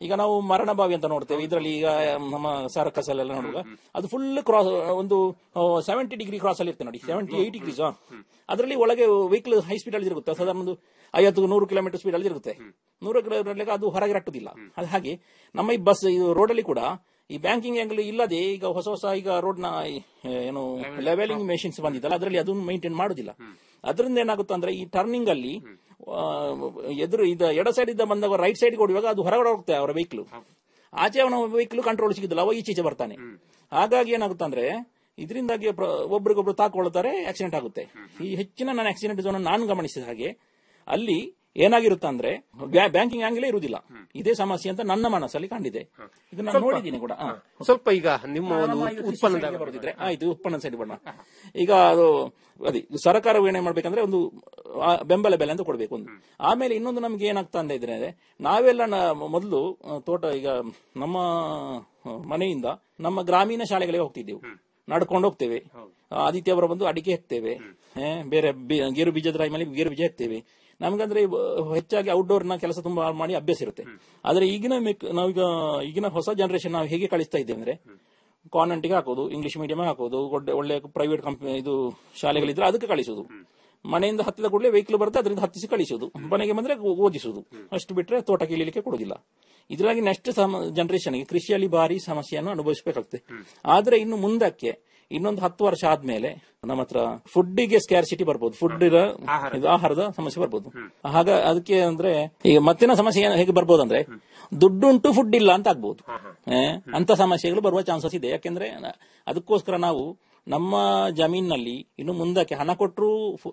ಈಗ ನಾವು ಮರಣ ಬಾವಿ ಅಂತ ನೋಡ್ತೇವೆ ಇದರಲ್ಲಿ ಈಗ ನಮ್ಮ ಸರ್ಕಸ್ ಅಲ್ಲೆಲ್ಲ ನೋಡುವಾಗ ಅದು ಫುಲ್ ಕ್ರಾಸ್ ಒಂದು ಸೆವೆಂಟಿ ಡಿಗ್ರಿ ಕ್ರಾಸ್ ಅಲ್ಲಿ ಇರುತ್ತೆ ನೋಡಿ ಸೆವೆಂಟಿ ಏಟ್ ಡಿಗ್ರೀಸ್ ಅದರಲ್ಲಿ ಒಳಗೆ ವೆಹಿಕಲ್ ಹೈ ಸ್ಪೀಡ್ ಅಲ್ಲಿ ಇರುತ್ತೆ ಸಾಧಾರಣ ಒಂದು ಐವತ್ತು ನೂರು ಕಿಲೋಮೀಟರ್ ಸ್ಪೀಡ್ ಅಲ್ಲಿ ಇರುತ್ತೆ ನೂರು ಕಿಲೋಮೀಟರ್ ಅದು ಹೊರಗೆ ರಟ್ಟುದಿಲ್ಲ ಅದು ಹಾಗೆ ನಮ್ಮ ಈ ಬಸ್ ಇದು ರೋಡಲ್ಲಿ ಕೂಡ ಈ ಬ್ಯಾಂಕಿಂಗ್ ಆಂಗಲ್ ಇಲ್ಲದೆ ಈಗ ಹೊಸ ಹೊಸ ಈಗ ರೋಡ್ ನ ಈ, ಏನು ಲೆವೆಲಿಂಗ್ ಮೆಷಿನ್ಸ್ ಬಂದಿದ್ದಲ್ಲ ಅದರಲ್ಲಿ ಅದನ್ನು ಮೇಂಟೈನ್ ಮಾಡುದಿಲ್ಲ ಅದರಿಂದ ಏನಾಗುತ್ತೆ ಅಂದ್ರೆ ಈ ಟರ್ನಿಂಗ್ ಅಲ್ಲಿ ಆ, ಎದುರು ಇದ ಎಡ ಸೈಡ್ ಇದ್ದ ಬಂದಾಗ ರೈಟ್ ಸೈಡ್ ಹೊಡಿಯುವಾಗ ಅದು ಹೊರಗಡೆ ಹೋಗುತ್ತೆ ಅವರ ವೆಹಿಕಲ್ ಆಚೆ ಅವನ ವೆಹಿಕಲ್ ಕಂಟ್ರೋಲ್ ಸಿಗುದಿಲ್ಲ ಅವ ಈಚೀಚೆ ಬರ್ತಾನೆ ಹಾಗಾಗಿ ಏನಾಗುತ್ತೆ ಅಂದ್ರೆ ಇದರಿಂದಾಗಿ ಒಬ್ರಿಗೊಬ್ರು ತಾಕೊಳ್ತಾರೆ ಆಕ್ಸಿಡೆಂಟ್ ಆಗುತ್ತೆ ಈ ಹೆಚ್ಚಿನ ನನ್ನ ಆಕ್ಸಿಡೆಂಟ್ ಝೋನ್ ನಾನು ಗಮನಿಸಿದ ಹಾಗೆ ಅಲ್ಲಿ ಏನಾಗಿರುತ್ತೆ ಅಂದ್ರೆ ಬ್ಯಾಂಕಿಂಗ್ ಆಂಗಲೇ ಇರುವುದಿಲ್ಲ ಇದೇ ಸಮಸ್ಯೆ ಅಂತ ನನ್ನ ಮನಸ್ಸಲ್ಲಿ ಕಂಡಿದೆ ಇದು ನಾನು ಸ್ವಲ್ಪ- ನೋಡಿದ್ದೀನಿ ಕೂಡ ಹಾ. ಸ್ವಲ್ಪ ಈಗ ನಿಮ್ಮ ಒಂದು ನಮ್ಮ ಇದು ಉತ್ಪನ್ನದ ಕೃಷಿ ಬರೋದಿದ್ರೆ ಆಯ್ತು ಉತ್ಪನ್ನ ಸೈಡ್ ಬರೋಣ ಈಗ ಅದು ಅದೇ ಸರ್ಕಾರ ಏನೇ ಮಾಡ್ಬೇಕಂದ್ರೆ ಒಂದು ಆ, ಬೆಂಬಲ ಬೆಲೆ ಅಂತ ಕೊಡ್ಬೇಕು ಒಂದು ಆಮೇಲೆ ಇನ್ನೊಂದು ನಮ್ಗೆ ಏನಾಗ್ತಾ ಅಂತ ಇದ್ರೆ ನಾವೆಲ್ಲ ನ- ಮೊದಲು ಆ, ತೋಟ ಈಗ ನಮ್ಮ ಆ, ಮನೆಯಿಂದ ನಮ್ಮ ಗ್ರಾಮೀಣ ಶಾಲೆಗಳಿಗೆ ಹೋಗ್ತಿದ್ದೆವು ನಡ್ಕೊಂಡು ಹೋಗ್ತೇವೆ ಆದಿತ್ಯವಾರ ಬಂದು ಅಡಿಕೆ ಹಾಕ್ತೇವೆ ಏ, ಬೇರೆ ಬಿ- ಗೇರು ಬೀಜದ ಟೈಮಲ್ಲಿ ಗೇರು ಬೀಜ ಹಾಕ್ತೇವೆ ನಮ್ಗಂದ್ರೆ ಇವ್- ಹೆಚ್ಚಾಗಿ ಔಟ್ಡೋರ್ ನ ಕೆಲಸ ತುಂಬಾ ಮಾಡಿ ಅಭ್ಯಾಸ ಇರುತ್ತೆ ಆದ್ರೆ ಈಗಿನ ಮೆಕ್- ನಾವೀಗ ಈಗಿನ ಹೊಸ ಜನರೇಷನ್ ನಾವು ಹೇಗೆ ಕಳಿಸ್ತಾ ಇದ್ದೇವೆ ಅಂದ್ರೆ ಕಾನ್ವೆಂಟ್ಗೆ ಹಾಕೋದು ಇಂಗ್ಲಿಷ್ ಮೀಡಿಯಂ ಹಾಕೋದು ಒಳ್ಳೆ ಒಳ್ಳೆ ಪ್ರೈವೇಟ್ ಕಂಪನಿ ಇದು ಶಾಲೆಗಳಿದ್ರೆ ಅದಕ್ಕೆ ಕಳಿಸೋದು ಮನೆಯಿಂದ ಹತ್ತಿದ ಕೂಡಲೇ ವೆಹಿಕಲ್ ಬರುತ್ತೆ ಅದರಿಂದ ಹತ್ತಿಸಿ ಕಳಿಸೋದು ಮನೆಗೆ ಬಂದ್ರೆ ಓ- ಓದಿಸೋದು ಅಷ್ಟು ಬಿಟ್ರೆ ತೋಟಕ್ಕೆ ಇಳಿಲಿಕ್ಕೆ ಕೊಡುದಿಲ್ಲ ಇದರಾಗಿ ನೆಕ್ಸ್ಟ್ ಜನರೇಷನ್ಗೆ ಕೃಷಿಯಲ್ಲಿ ಭಾರಿ ಸಮಸ್ಯೆಯನ್ನು ಅನುಭವಿಸಬೇಕಾಗ್ತದೆ ಆದ್ರೆ ಇನ್ನು ಮುಂದಕ್ಕೆ ಇನ್ನೊಂದು ಹತ್ತು ವರ್ಷ ಆದ್ಮೇಲೆ ನಮ್ಮ ಹತ್ರ ಫುಡ್ಡಿಗೆ ಸ್ಕ್ಯಾರ್ಸಿಟಿ ಬರ್ಬೋದು ಫುಡ್ ಇದು ಆಹಾರದ ಸಮಸ್ಯೆ ಬರ್ಬೋದು ಹಾಗ ಅದಕ್ಕೆ ಅಂದ್ರೆ ಈಗ ಮತ್ತಿನ ಸಮಸ್ಯೆ ಏನು ಹೇಗೆ ಬರ್ಬೋದು ಅಂದ್ರೆ ದುಡ್ಡುಂಟು ಫುಡ್ ಇಲ್ಲ ಅಂತ ಆಗ್ಬೋದು ಏ, ಅಂತ ಸಮಸ್ಯೆಗಳು ಬರುವ ಚಾನ್ಸಸ್ ಇದೆ ಯಾಕೆಂದ್ರೆ ನ- ಅದಕ್ಕೋಸ್ಕರ ನಾವು ನಮ್ಮ ಜಮೀನಿನಲ್ಲಿ ಇನ್ನು ಮುಂದಕ್ಕೆ ಹಣ ಕೊಟ್ಟರು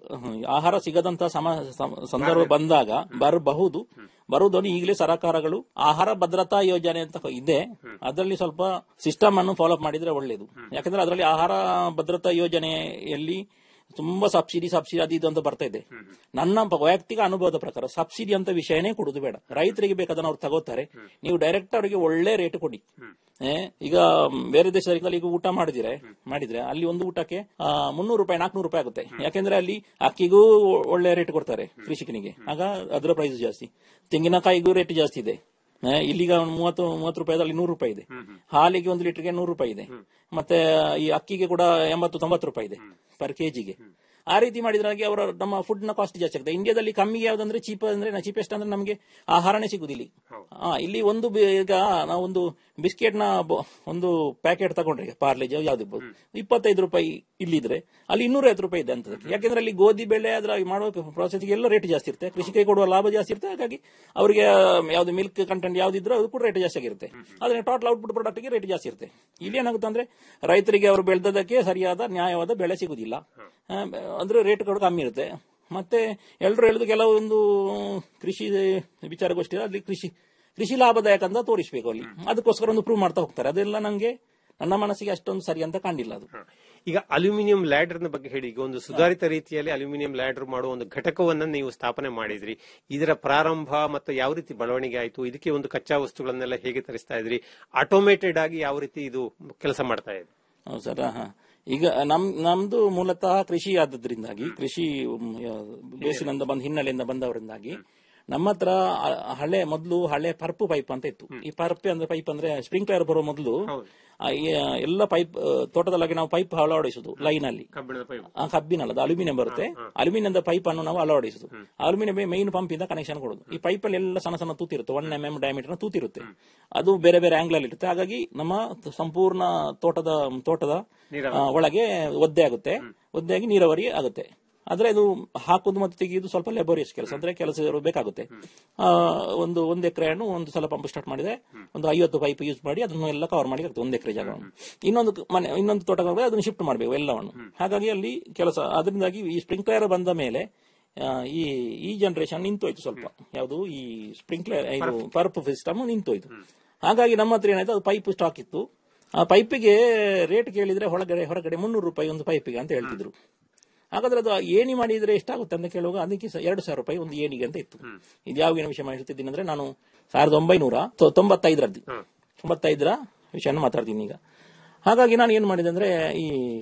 ಆಹಾರ ಸಿಗದಂತ ಸಮ ಸಮ- ಸಂದರ್ಭ ಬಂದಾಗ ಬರಬಹುದು ಬರುವುದನ್ನು ಈಗಲೇ ಸರ್ಕಾರಗಳು ಆಹಾರ ಭದ್ರತಾ ಯೋಜನೆ ಅಂತ ಇದೆ ಅದರಲ್ಲಿ ಸ್ವಲ್ಪ ಸಿಸ್ಟಮ್ ಅನ್ನು ಫಾಲೋ ಮಾಡಿದ್ರೆ ಒಳ್ಳೇದು ಯಾಕಂದ್ರೆ ಅದರಲ್ಲಿ ಆಹಾರ ಭದ್ರತಾ ಯೋಜನೆಯಲ್ಲಿ ತುಂಬಾ ಸಬ್ಸಿಡಿ ಸಬ್ಸಿಡಿ ಅದು ಇದು ಅಂತ ಬರ್ತಾ ಇದೆ ನನ್ನ ಪ- ವೈಯಕ್ತಿಕ ಅನುಭವದ ಪ್ರಕಾರ ಸಬ್ಸಿಡಿ ಅಂತ ವಿಷಯನೇ ಕೊಡುದು ಬೇಡ ರೈತರಿಗೆ ಬೇಕಾದನ್ನ ಅವ್ರು ತಗೋತಾರೆ ನೀವು ಡೈರೆಕ್ಟ್ ಅವರಿಗೆ ಒಳ್ಳೆ ರೇಟ್ ಕೊಡಿ ಏ, ಈಗ ಮ್, ಬೇರೆ ದೇಶದಲ್ಲಿ ಈಗ ಊಟ ಮಾಡಿದ್ರೆ ಮಾಡಿದ್ರೆ ಅಲ್ಲಿ ಒಂದು ಊಟಕ್ಕೆ ಆ, ಮುನ್ನೂರು ರೂಪಾಯಿ ನಾಲ್ಕನೂರು ರೂಪಾಯಿ ಆಗುತ್ತೆ ಯಾಕೆಂದ್ರೆ ಅಲ್ಲಿ ಅಕ್ಕಿಗೂ ಒಳ್ಳೆ ರೇಟ್ ಕೊಡ್ತಾರೆ ಕೃಷಿಕನಿಗೆ ಆಗ ಅದರ ಪ್ರೈಸ್ ಜಾಸ್ತಿ ತೆಂಗಿನಕಾಯಿಗೂ ರೇಟ್ ಜಾಸ್ತಿ ಇದೆ ಆ, ಇಲ್ಲಿಗ ಒಂದು ಮೂವತ್ತು ಮೂವತ್ತು ರೂಪಾಯಿದಲ್ಲಿ ನೂರು ರೂಪಾಯಿ ಇದೆ ಹಾಲಿಗೆ ಒಂದು ಲೀಟರ್ಗೆ ನೂರು ರೂಪಾಯಿ ಇದೆ ಮತ್ತೆ ಈ ಅಕ್ಕಿಗೆ ಕೂಡ ಎಂಬತ್ತು ತೊಂಬತ್ತು ರೂಪಾಯಿ ಇದೆ ಪರ್ ಕೆಜಿಗೆ ಆ ರೀತಿ ಮಾಡಿದ್ರಾಗಿ ಅವರ ನಮ್ಮ ಫುಡ್ ನ ಕಾಸ್ಟ್ ಜಾಸ್ತಿ ಆಗ್ತದೆ ಇಂಡಿಯಾದಲ್ಲಿ ಕಮ್ಮಿ ಯಾವ್ದಂದ್ರೆ ಚೀಪ್ ಅಂದ್ರೆ ಚೀಪೆಸ್ಟ್ ಅಂದ್ರೆ ನಮಗೆ ಆಹಾರನೇ ಸಿಗುದಿಲ್ಲ ಆ, ಇಲ್ಲಿ ಒಂದು ಬಿ- ಈಗ ನಾವು ಒಂದು ಬಿಸ್ಕೆಟ್ ನ ಬ- ಒಂದು ಪ್ಯಾಕೆಟ್ ತಗೊಂಡ್ರೆ ಪಾರ್ಲೇಜ್ ಯಾವ್ದಿರ್ಬೋದು ಇಪ್ಪತ್ತೈದು ರೂಪಾಯಿ ಇಲ್ಲಿದ್ರೆ ಅಲ್ಲಿ ಇನ್ನೂರ ಐವತ್ತು ರೂಪಾಯಿ ಇದೆ ಅಂತ ಯಾಕೆಂದ್ರೆ ಅಲ್ಲಿ ಗೋಧಿ ಬೆಳೆ ಅದ್ರ ಮಾಡುವ ಪ್ರೊಸೆಸ್ಗೆ ಎಲ್ಲ ರೇಟ್ ಜಾಸ್ತಿ ಇರುತ್ತೆ ಕೃಷಿಗೆ ಕೊಡುವ ಲಾಭ ಜಾಸ್ತಿ ಇರುತ್ತೆ ಹಾಗಾಗಿ ಅವರಿಗೆ ಯಾವ್ದು ಮಿಲ್ಕ್ ಕಂಟೆಂಟ್ ಯಾವ್ದಿದ್ರು ಅದು ಕೂಡ ರೇಟ್ ಜಾಸ್ತಿ ಆಗಿರುತ್ತೆ ಆದ್ರೆ ಟೋಟಲ್ ಔಟ್ಪುಟ್ ಪ್ರಾಡಕ್ಟ್ ಗೆ ರೇಟ್ ಜಾಸ್ತಿ ಇರುತ್ತೆ ಇಲ್ಲಿ ಏನಾಗುತ್ತೆ ಅಂದ್ರೆ ರೈತರಿಗೆ ಅವರು ಬೆಳೆದದಕ್ಕೆ ಸರಿಯಾದ ನ್ಯಾಯವಾದ ಬೆಳೆ ಸಿಗುದಿಲ್ಲ ಆ, ಅಂದ್ರೆ ರೇಟ್ ಕೂಡ ಕಮ್ಮಿ ಇರುತ್ತೆ ಮತ್ತೆ ಎಲ್ಲರೂ ಹೇಳುದು ಕೆಲವೊಂದು ಕೃಷಿ ವಿಚಾರಗೋಷ್ಠಿ ಅಲ್ಲಿ ಕೃಷಿ ಕೃಷಿ ಲಾಭದಾಯಕ ಅಂತ ತೋರಿಸಬೇಕು ಅಲ್ಲಿ ಅದಕ್ಕೋಸ್ಕರ ಒಂದು ಪ್ರೂವ್ ಮಾಡ್ತಾ ಹೋಗ್ತಾರೆ ಅದೆಲ್ಲ ನಂಗೆ ನನ್ನ ಮನಸ್ಸಿಗೆ ಅಷ್ಟೊಂದು ಸರಿ ಅಂತ ಕಾಣಿಲ್ಲ ಅದು ಈಗ ಅಲ್ಯೂಮಿನಿಯಂ ಲ್ಯಾಡರ್ ಬಗ್ಗೆ ಹೇಳಿ ಈಗ ಒಂದು ಸುಧಾರಿತ ರೀತಿಯಲ್ಲಿ ಅಲ್ಯೂಮಿನಿಯಂ ಲ್ಯಾಡರ್ ಮಾಡುವ ಒಂದು ಘಟಕವನ್ನ ನೀವು ಸ್ಥಾಪನೆ ಮಾಡಿದ್ರಿ ಇದರ ಪ್ರಾರಂಭ ಮತ್ತು ಯಾವ ರೀತಿ ಬೆಳವಣಿಗೆ ಆಯ್ತು ಇದಕ್ಕೆ ಒಂದು ಕಚ್ಚಾ ವಸ್ತುಗಳನ್ನೆಲ್ಲ ಹೇಗೆ ತರಿಸ್ತಾ ಇದ್ರಿ ಆಟೋಮೇಟೆಡ್ ಆಗಿ ಯಾವ ರೀತಿ ಇದು ಕೆಲಸ ಮಾಡ್ತಾ ಇದೆ ಹೌದು ಸರ್ ಹಾ ಈಗ ನಮ್ ನಮ್ದು ಮೂಲತಃ ಕೃಷಿ ಆದದ್ರಿಂದಾಗಿ ಕೃಷಿ ಮ್, ಯಾ- ಬೇಸಿನಿಂದ ಬಂದ ಹಿನ್ನೆಲೆಯಿಂದ ಬಂದವರಿಂದಾಗಿ ನಮ್ಮ ಹತ್ರ ಆ- ಹಳೆ ಮೊದಲು ಹಳೆ ಪರ್ಪು ಪೈಪ್ ಅಂತ ಇತ್ತು ಈ ಪರ್ಪ್ ಅಂದ್ರೆ ಪೈಪ್ ಅಂದ್ರೆ ಸ್ಪ್ರಿಂಕ್ಲರ್ ಬರೋ ಮೊದಲು ಎಲ್ಲ ಪೈಪ್ ತೋಟದೊಳಗೆ ನಾವು ಪೈಪ್ ಅಳವಡಿಸುದು ಲೈನ್ ಅಲ್ಲಿ ಕಬ್ಬಿಣದ ಪೈಪ್ ಆ ಕಬ್ಬಿನಲ್ಲ ಅದು ಅಲ್ಯೂಮಿನಿಯಂ ಬರುತ್ತೆ ಅಲ್ಯೂಮಿನಿಯಂದ ಪೈಪ್ ಅನ್ನು ನಾವು ಅಳವಡಿಸುದು ಅಲ್ಯೂಮಿನಿಯಂ ಮೈನ್ ಪಂಪ್ ಇಂದ ಕನೆಕ್ಷನ್ ಕೊಡುದು ಈ ಪೈಪ್ ಅಲ್ಲಿ ಎಲ್ಲ ಸಣ್ಣ ಸಣ್ಣ ತೂತಿರುತ್ತೆ ಒನ್ ಎಂ ಎಂ ಡಯಾಮೀಟರ್ ತೂತಿರುತ್ತೆ ಅದು ಬೇರೆ ಬೇರೆ ಆಂಗ್ಲ್ ಅಲ್ಲಿ ಇರುತ್ತೆ ಹಾಗಾಗಿ ನಮ್ಮ ಸಂಪೂರ್ಣ ತೋಟದ ತೋಟದ ಆ, ಒಳಗೆ ಒದ್ದೆ ಆಗುತ್ತೆ ಒದ್ದೆಯಾಗಿ ನೀರಾವರಿ ಆಗುತ್ತೆ ಆದ್ರೆ ಅದು ಹಾಕುದು ಮತ್ತು ತೆಗೆಯುವುದು ಸ್ವಲ್ಪ ಲೆಬೋರಿಯಸ್ ಕೆಲಸ ಅಂದ್ರೆ ಕೆಲಸ ಬೇಕಾಗುತ್ತೆ ಆ, ಒಂದು ಒಂದು ಎಕರೆ ಹಣ್ಣು ಒಂದು ಸಲ ಪಂಪ್ ಸ್ಟಾರ್ಟ್ ಮಾಡಿದ್ರೆ ಒಂದು ಐವತ್ತು ಪೈಪ್ ಯೂಸ್ ಮಾಡಿ ಅದನ್ನು ಎಲ್ಲ ಕವರ್ ಮಾಡಿ ಆಗ್ತದೆ ಒಂದು ಎಕರೆ ಜಾಗವನ್ನು ಇನ್ನೊಂದು ಕ- ಮನೆ ಇನ್ನೊಂದು ತೋಟ ಅದನ್ನು ಶಿಫ್ಟ್ ಮಾಡಬೇಕು ಎಲ್ಲವನ್ನು ಹಾಗಾಗಿ ಅಲ್ಲಿ ಕೆಲಸ ಅದರಿಂದಾಗಿ ಈ ಸ್ಪ್ರಿಂಕ್ಲರ್ ಬಂದ ಮೇಲೆ ಆ, ಈ ಈ ಜನರೇಷನ್ ನಿಂತೋಯ್ತು ಸ್ವಲ್ಪ ಯಾವುದು ಈ ಸ್ಪ್ರಿಂಕ್ಲರ್ ಇದು ಪರ್ಪ್ ಸಿಸ್ಟಮ್ ನಿಂತೋಯ್ತು ಹಾಗಾಗಿ ನಮ್ಮ ಹತ್ರ ಏನಾಯ್ತು ಅದು ಪೈಪ್ ಸ್ಟಾಕ್ ಇತ್ತು ಆ ಪೈಪಿಗೆ ರೇಟ್ ಕೇಳಿದ್ರೆ ಹೊರಗಡೆ ಹೊರಗಡೆ ಮುನ್ನೂರು ರೂಪಾಯಿ ಒಂದು ಪೈಪಿಗೆ ಅಂತ ಹೇಳ್ತಿದ್ರು ಹಾಗಾದ್ರೆ ಅದು ಏಣಿ ಮಾಡಿದ್ರೆ ಎಷ್ಟಾಗುತ್ತೆ ಅಂತ ಕೇಳುವಾಗ ಅದಕ್ಕೆ ಸ- ಎರಡು ಸಾವಿರ ರೂಪಾಯಿ ಒಂದು ಏಣಿಗೆ ಅಂತ ಇತ್ತು ಇದು ಯಾವ ಏನು ವಿಷಯ ಹೇಳ್ತಿದ್ದೀನಿ ಅಂದ್ರೆ ನಾನು ಸಾವಿರದ ಒಂಬೈನೂರ ತೊ- ತೊಂಬತ್ತೈದರದ್ದು ತೊಂಬತ್ತೈದರ ವಿಷಯನ ಮಾತಾಡ್ತೀನಿ ಈಗ ಹಾಗಾಗಿ ನಾನು ಏನ್ ಮಾಡಿದೆ ಅಂದ್ರೆ ಈ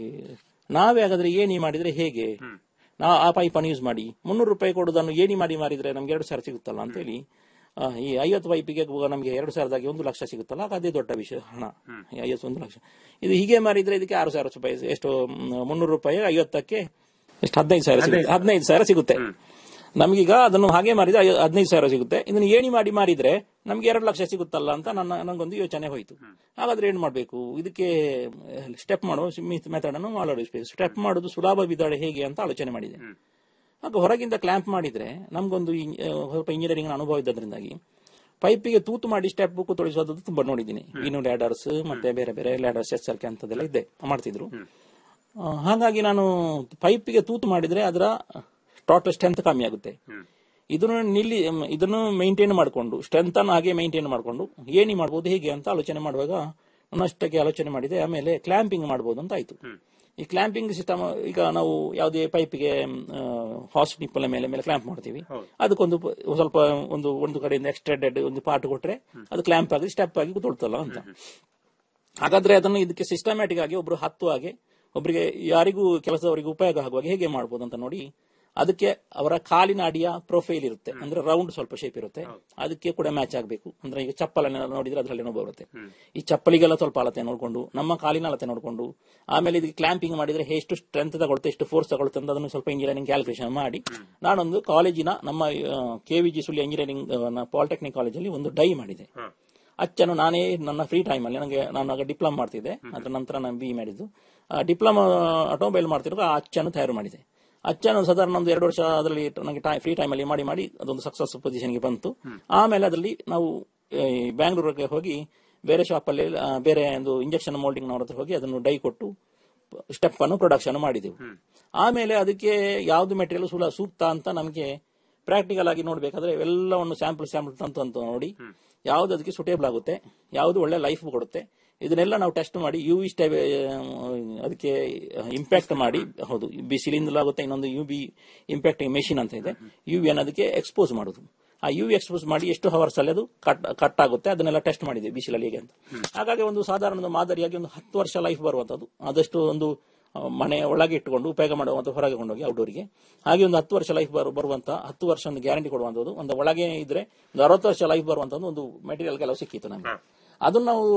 ನಾವೇ ಹಾಗಾದ್ರೆ ಏಣಿ ಮಾಡಿದ್ರೆ ಹೇಗೆ ನಾ ಆ ಪೈಪನ್ನು ಯೂಸ್ ಮಾಡಿ ಮುನ್ನೂರು ರೂಪಾಯಿ ಕೊಡೋದನ್ನು ಏಣಿ ಮಾಡಿ ಮಾರಿದ್ರೆ ನಮ್ಗೆ ಎರಡು ಸಾವಿರ ಸಿಗುತ್ತಲ್ಲ ಅಂತ ಹೇಳಿ ಆ, ಈ ಐವತ್ತು ಪೈಪಿಗೆ ನಮಗೆ ಎರಡು ಸಾವಿರದಾಗಿ ಒಂದು ಲಕ್ಷ ಸಿಗುತ್ತಲ್ಲ ಆಗ ಅದೇ ದೊಡ್ಡ ವಿಷಯ ಹಣ ಈ ಐವತ್ತೊಂದು ಲಕ್ಷ ಇದು ಹೀಗೆ ಮಾರಿದ್ರೆ ಇದಕ್ಕೆ ಆರು ಸಾವಿರ ರೂಪಾಯಿ ಎಷ್ಟು ಮ್, ಮುನ್ನೂರು ರೂಪಾಯಿ ಐವತ್ತಕ್ಕೆ ಎಷ್ಟು ಹದಿನೈದು ಸಾವಿರ ಸಿಗುತ್ತೆ ಹದಿನೈದು ಸಾವಿರ ಸಿಗುತ್ತೆ ನಮಗೀಗ ಅದನ್ನು ಹಾಗೆ ಮಾರಿದ್ರೆ ಐ- ಹದಿನೈದು ಸಾವಿರ ಸಿಗುತ್ತೆ ಇದನ್ನು ಏಣಿ ಮಾಡಿ ಮಾರಿದ್ರೆ ನಮ್ಗೆ ಎರಡು ಲಕ್ಷ ಸಿಗುತ್ತಲ್ಲ ಅಂತ ನನ್ನ ನನಗೊಂದು ಯೋಚನೆ ಹೋಯಿತು ಹಾಗಾದ್ರೆ ಏನ್ ಮಾಡಬೇಕು ಇದಕ್ಕೆ ಸ್ಟೆಪ್ ಮಾಡುವ ಮೆಥಡ್ ಅನ್ನು ಅಳವಡಿಸಬೇಕು ಸ್ಟೆಪ್ ಮಾಡೋದು ಸುಲಭ ವಿಧಾನ ಹೇಗೆ ಅಂತ ಆಲೋಚನೆ ಮಾಡಿದೆ ಆಗ ಹೊರಗಿಂದ ಕ್ಲ್ಯಾಂಪ್ ಮಾಡಿದ್ರೆ ನಮ್ಗೊಂದು ಇನ್- ಆ, ಸ್ವಲ್ಪ ಇಂಜಿನಿಯರಿಂಗ್ ಅನುಭವ ಇದ್ದದ್ರಿಂದಾಗಿ ಪೈಪಿಗೆ ತೂತು ಮಾಡಿ ಸ್ಟೆಪ್ ಬುಕ್ ತೊಳಿಸೋದು ತುಂಬಾ ನೋಡಿದ್ದೀನಿ ಇನ್ನು ಲ್ಯಾಡರ್ಸ್ ಮತ್ತೆ ಬೇರೆ ಬೇರೆ ಲ್ಯಾಡರ್ಸ್ ಎಸ್ ಎಲ್ ಕೆ ಅಂತದೆಲ್ಲ ಇದೆ ಮಾಡ್ತಿದ್ರು ಆ, ಹಾಗಾಗಿ ನಾನು ಪೈಪಿಗೆ ತೂತು ಮಾಡಿದ್ರೆ ಅದರ ಟೋಟಲ್ ಸ್ಟ್ರೆಂತ್ ಕಮ್ಮಿ ಆಗುತ್ತೆ ಇದನ್ನು ನಿಲ್ಲಿ ಇದನ್ನು ಮೇಂಟೈನ್ ಮಾಡಿಕೊಂಡು ಸ್ಟ್ರೆಂತ್ ಅನ್ನು ಹಾಗೆ ಮೇಂಟೈನ್ ಮಾಡಿಕೊಂಡು ಏನಿ ಮಾಡ್ಬೋದು ಹೇಗೆ ಅಂತ ಆಲೋಚನೆ ಮಾಡುವಾಗ ನನ್ನಷ್ಟಕ್ಕೆ ಆಲೋಚನೆ ಮಾಡಿದೆ ಆಮೇಲೆ ಕ್ಲಾಂಪಿಂಗ್ ಮಾಡ್ಬೋದು ಅಂತ ಆಯ್ತು ಈ ಕ್ಲಾಂಪಿಂಗ್ ಸಿಸ್ಟಮ್ ಈಗ ನಾವು ಯಾವುದೇ ಪೈಪಿಗೆ ಹಾಸ್ ನಿಪ್ಪಲ ಮೇಲೆ ಮೇಲೆ ಕ್ಲಾಂಪ್ ಮಾಡ್ತೀವಿ ಅದಕ್ಕೊಂದು ಪ- ಸ್ವಲ್ಪ ಒಂದು ಒಂದು ಕಡೆಯಿಂದ ಎಕ್ಸ್ಟ್ರೆಡೆಡ್ ಒಂದು ಪಾರ್ಟ್ ಕೊಟ್ರೆ ಅದು ಕ್ಲಾಂಪ್ ಆಗಿ ಸ್ಟೆಪ್ ಆಗಿ ಕೂತ್ಕೊಳ್ತಲ್ಲ ಅಂತ ಹಾಗಾದ್ರೆ ಅದನ್ನು ಇದಕ್ಕೆ ಸಿಸ್ಟಮ್ಯಾಟಿಕ್ ಆಗಿ ಒಬ್ರು ಹತ್ತು ಹಾಗೆ ಒಬ್ಬರಿಗೆ ಯಾರಿಗೂ ಕೆಲಸದವರಿಗೆ ಉಪಯೋಗ ಆಗುವಾಗ ಹೇಗೆ ಮಾಡ್ಬೋದು ಅಂತ ನೋಡಿ ಅದಕ್ಕೆ ಅವರ ಕಾಲಿನ ಅಡಿಯ ಪ್ರೊಫೈಲ್ ಇರುತ್ತೆ ಅಂದ್ರೆ ರೌಂಡ್ ಸ್ವಲ್ಪ ಶೇಪ್ ಇರುತ್ತೆ ಅದಕ್ಕೆ ಕೂಡ ಮ್ಯಾಚ್ ಆಗಬೇಕು ಅಂದ್ರೆ ಈಗ ಚಪ್ಪಲನ್ನ ನೋಡಿದ್ರೆ ಅದರಲ್ಲಿ ಏನೋ ಬರುತ್ತೆ ಈ ಚಪ್ಪಲಿಗೆಲ್ಲ ಸ್ವಲ್ಪ ಅಳತೆ ನೋಡ್ಕೊಂಡು ನಮ್ಮ ಕಾಲಿನ ಅಳತೆ ನೋಡ್ಕೊಂಡು ಆಮೇಲೆ ಇದಕ್ಕೆ ಕ್ಲಾಂಪಿಂಗ್ ಮಾಡಿದ್ರೆ ಎಷ್ಟು ಸ್ಟ್ರೆಂತ್ ತಗೊಳುತ್ತೆ ಎಷ್ಟು ಫೋರ್ಸ್ ತಗೊಳುತ್ತೆ ಅಂತ ಅದನ್ನು ಸ್ವಲ್ಪ ಇಂಜಿನಿಯರಿಂಗ್ ಕ್ಯಾಲ್ಕುಲೇಷನ್ ಮಾಡಿ ನಾನೊಂದು ಕಾಲೇಜಿನ ನಮ್ಮ K V G Sullia engineering polytechnic ಕಾಲೇಜಲ್ಲಿ ಒಂದು ಡೈ ಮಾಡಿದೆ ಅಚ್ಚನ್ನು ನಾನೇ ನನ್ನ ಫ್ರೀ ಟೈಮಲ್ಲಿ ನನಗೆ ನಾನು ಆಗ ಡಿಪ್ಲೊಮಾ ಮಾಡ್ತಿದ್ದೆ ಅದರ ನಂತರ ನಾನು ಬಿ ಮಾಡಿದ್ದು ಡಿಪ್ಲೊಮಾ ಆಟೋಮೊಬೈಲ್ ಮಾಡ್ತಿರುವಾಗ ಆ ಅಚ್ಚನ್ನು ತಯಾರು ಮಾಡಿದೆ ಅಚ್ಚನ್ನು ಸಾಧಾರಣ ಒಂದು ಎರಡು ವರ್ಷ ಅದರಲ್ಲಿ ನನಗೆ ಫ್ರೀ ಟೈಮಲ್ಲಿ ಮಾಡಿ ಮಾಡಿ ಅದೊಂದು ಸಕ್ಸಸ್ ಪೊಸಿಷನ್ಗೆ ಬಂತು ಆಮೇಲೆ ಅದರಲ್ಲಿ ನಾವು ಈ, ಬ್ಯಾಂಗ್ಳೂರಿಗೆ ಹೋಗಿ ಬೇರೆ ಶಾಪಲ್ಲಿ ಆ, ಬೇರೆ ಒಂದು ಇಂಜೆಕ್ಷನ್ ಮೋಲ್ಡಿಂಗ್ ಹತ್ರ ಹೋಗಿ ಅದನ್ನು ಡೈ ಕೊಟ್ಟು ಸ್ಟೆಪ್ ಅನ್ನು ಪ್ರೊಡಕ್ಷನ್ ಮಾಡಿದೆವು ಆಮೇಲೆ ಅದಕ್ಕೆ ಯಾವ್ದು ಮೆಟೀರಿಯಲ್ ಸುಲ ಸೂಕ್ತ ಅಂತ ನಮಗೆ ಪ್ರಾಕ್ಟಿಕಲ್ ಆಗಿ ನೋಡ್ಬೇಕಾದ್ರೆ ಎಲ್ಲವನ್ನು ಸ್ಯಾಂಪಲ್ ಸ್ಯಾಂಪಲ್ ತಂತು ಅಂತ ನೋಡಿ ಯಾವ್ದು ಅದಕ್ಕೆ ಸುಟೇಬಲ್ ಆಗುತ್ತೆ ಯಾವ್ದು ಒಳ್ಳೆ ಲೈಫ್ ಕೊಡುತ್ತೆ ಇದನ್ನೆಲ್ಲ ನಾವು ಟೆಸ್ಟ್ ಮಾಡಿ ಯು ವಿ ಸ್ಟೆ ಅದಕ್ಕೆ ಇಂಪ್ಯಾಕ್ಟ್ ಮಾಡಿ ಹೌದು ಬಿಸಿಲಿಂದಲೂ ಆಗುತ್ತೆ ಇನ್ನೊಂದು ಯು ಬಿ ಇಂಪ್ಯಾಕ್ಟಿಂಗ್ ಮೆಷಿನ್ ಅಂತ ಇದೆ ಯು ವಿ ಅನ್ನೋದಕ್ಕೆ ಎಕ್ಸ್ಪೋಸ್ ಮಾಡೋದು ಆ ಯು ವಿ ಎಕ್ಸ್ಪೋಸ್ ಮಾಡಿ ಎಷ್ಟು ಹವರ್ಸ್ ಅಲ್ಲಿ ಅದು ಕಟ್ ಕಟ್ ಆಗುತ್ತೆ ಅದನ್ನೆಲ್ಲ ಟೆಸ್ಟ್ ಮಾಡಿದೆ ಬಿಸಿಲಲ್ಲಿ ಹೇಗೆ ಅಂತ ಹಾಗಾಗಿ ಒಂದು ಸಾಧಾರಣ ಒಂದು ಮಾದರಿಯಾಗಿ ಒಂದು ಹತ್ತು ವರ್ಷ ಲೈಫ್ ಬರುವಂತದ್ದು ಆದಷ್ಟು ಒಂದು ಆ, ಮನೆ ಒಳಗೆ ಇಟ್ಟುಕೊಂಡು ಉಪಯೋಗ ಮಾಡುವಂತ ಹೊರಗೆ ಕೊಂಡೋಗಿ ಔಟ್ಡೋರ್ಗೆ ಹಾಗೆ ಒಂದು ಹತ್ತು ವರ್ಷ ಲೈಫ್ ಬರು ಬರುವಂತ ಹತ್ತು ವರ್ಷ ಒಂದು ಗ್ಯಾರಂಟಿ ಕೊಡುವಂತದ್ದು ಒಂದು ಒಳಗೆ ಇದ್ರೆ ಒಂದು ಅರವತ್ತು ವರ್ಷ ಲೈಫ್ ಬರುವಂತದ್ದು ಒಂದು ಮೆಟೀರಿಯಲ್ ಕೆಲವು ಸಿಕ್ಕಿತ್ತು ನಮಗೆ ಅದನ್ನ ನಾವು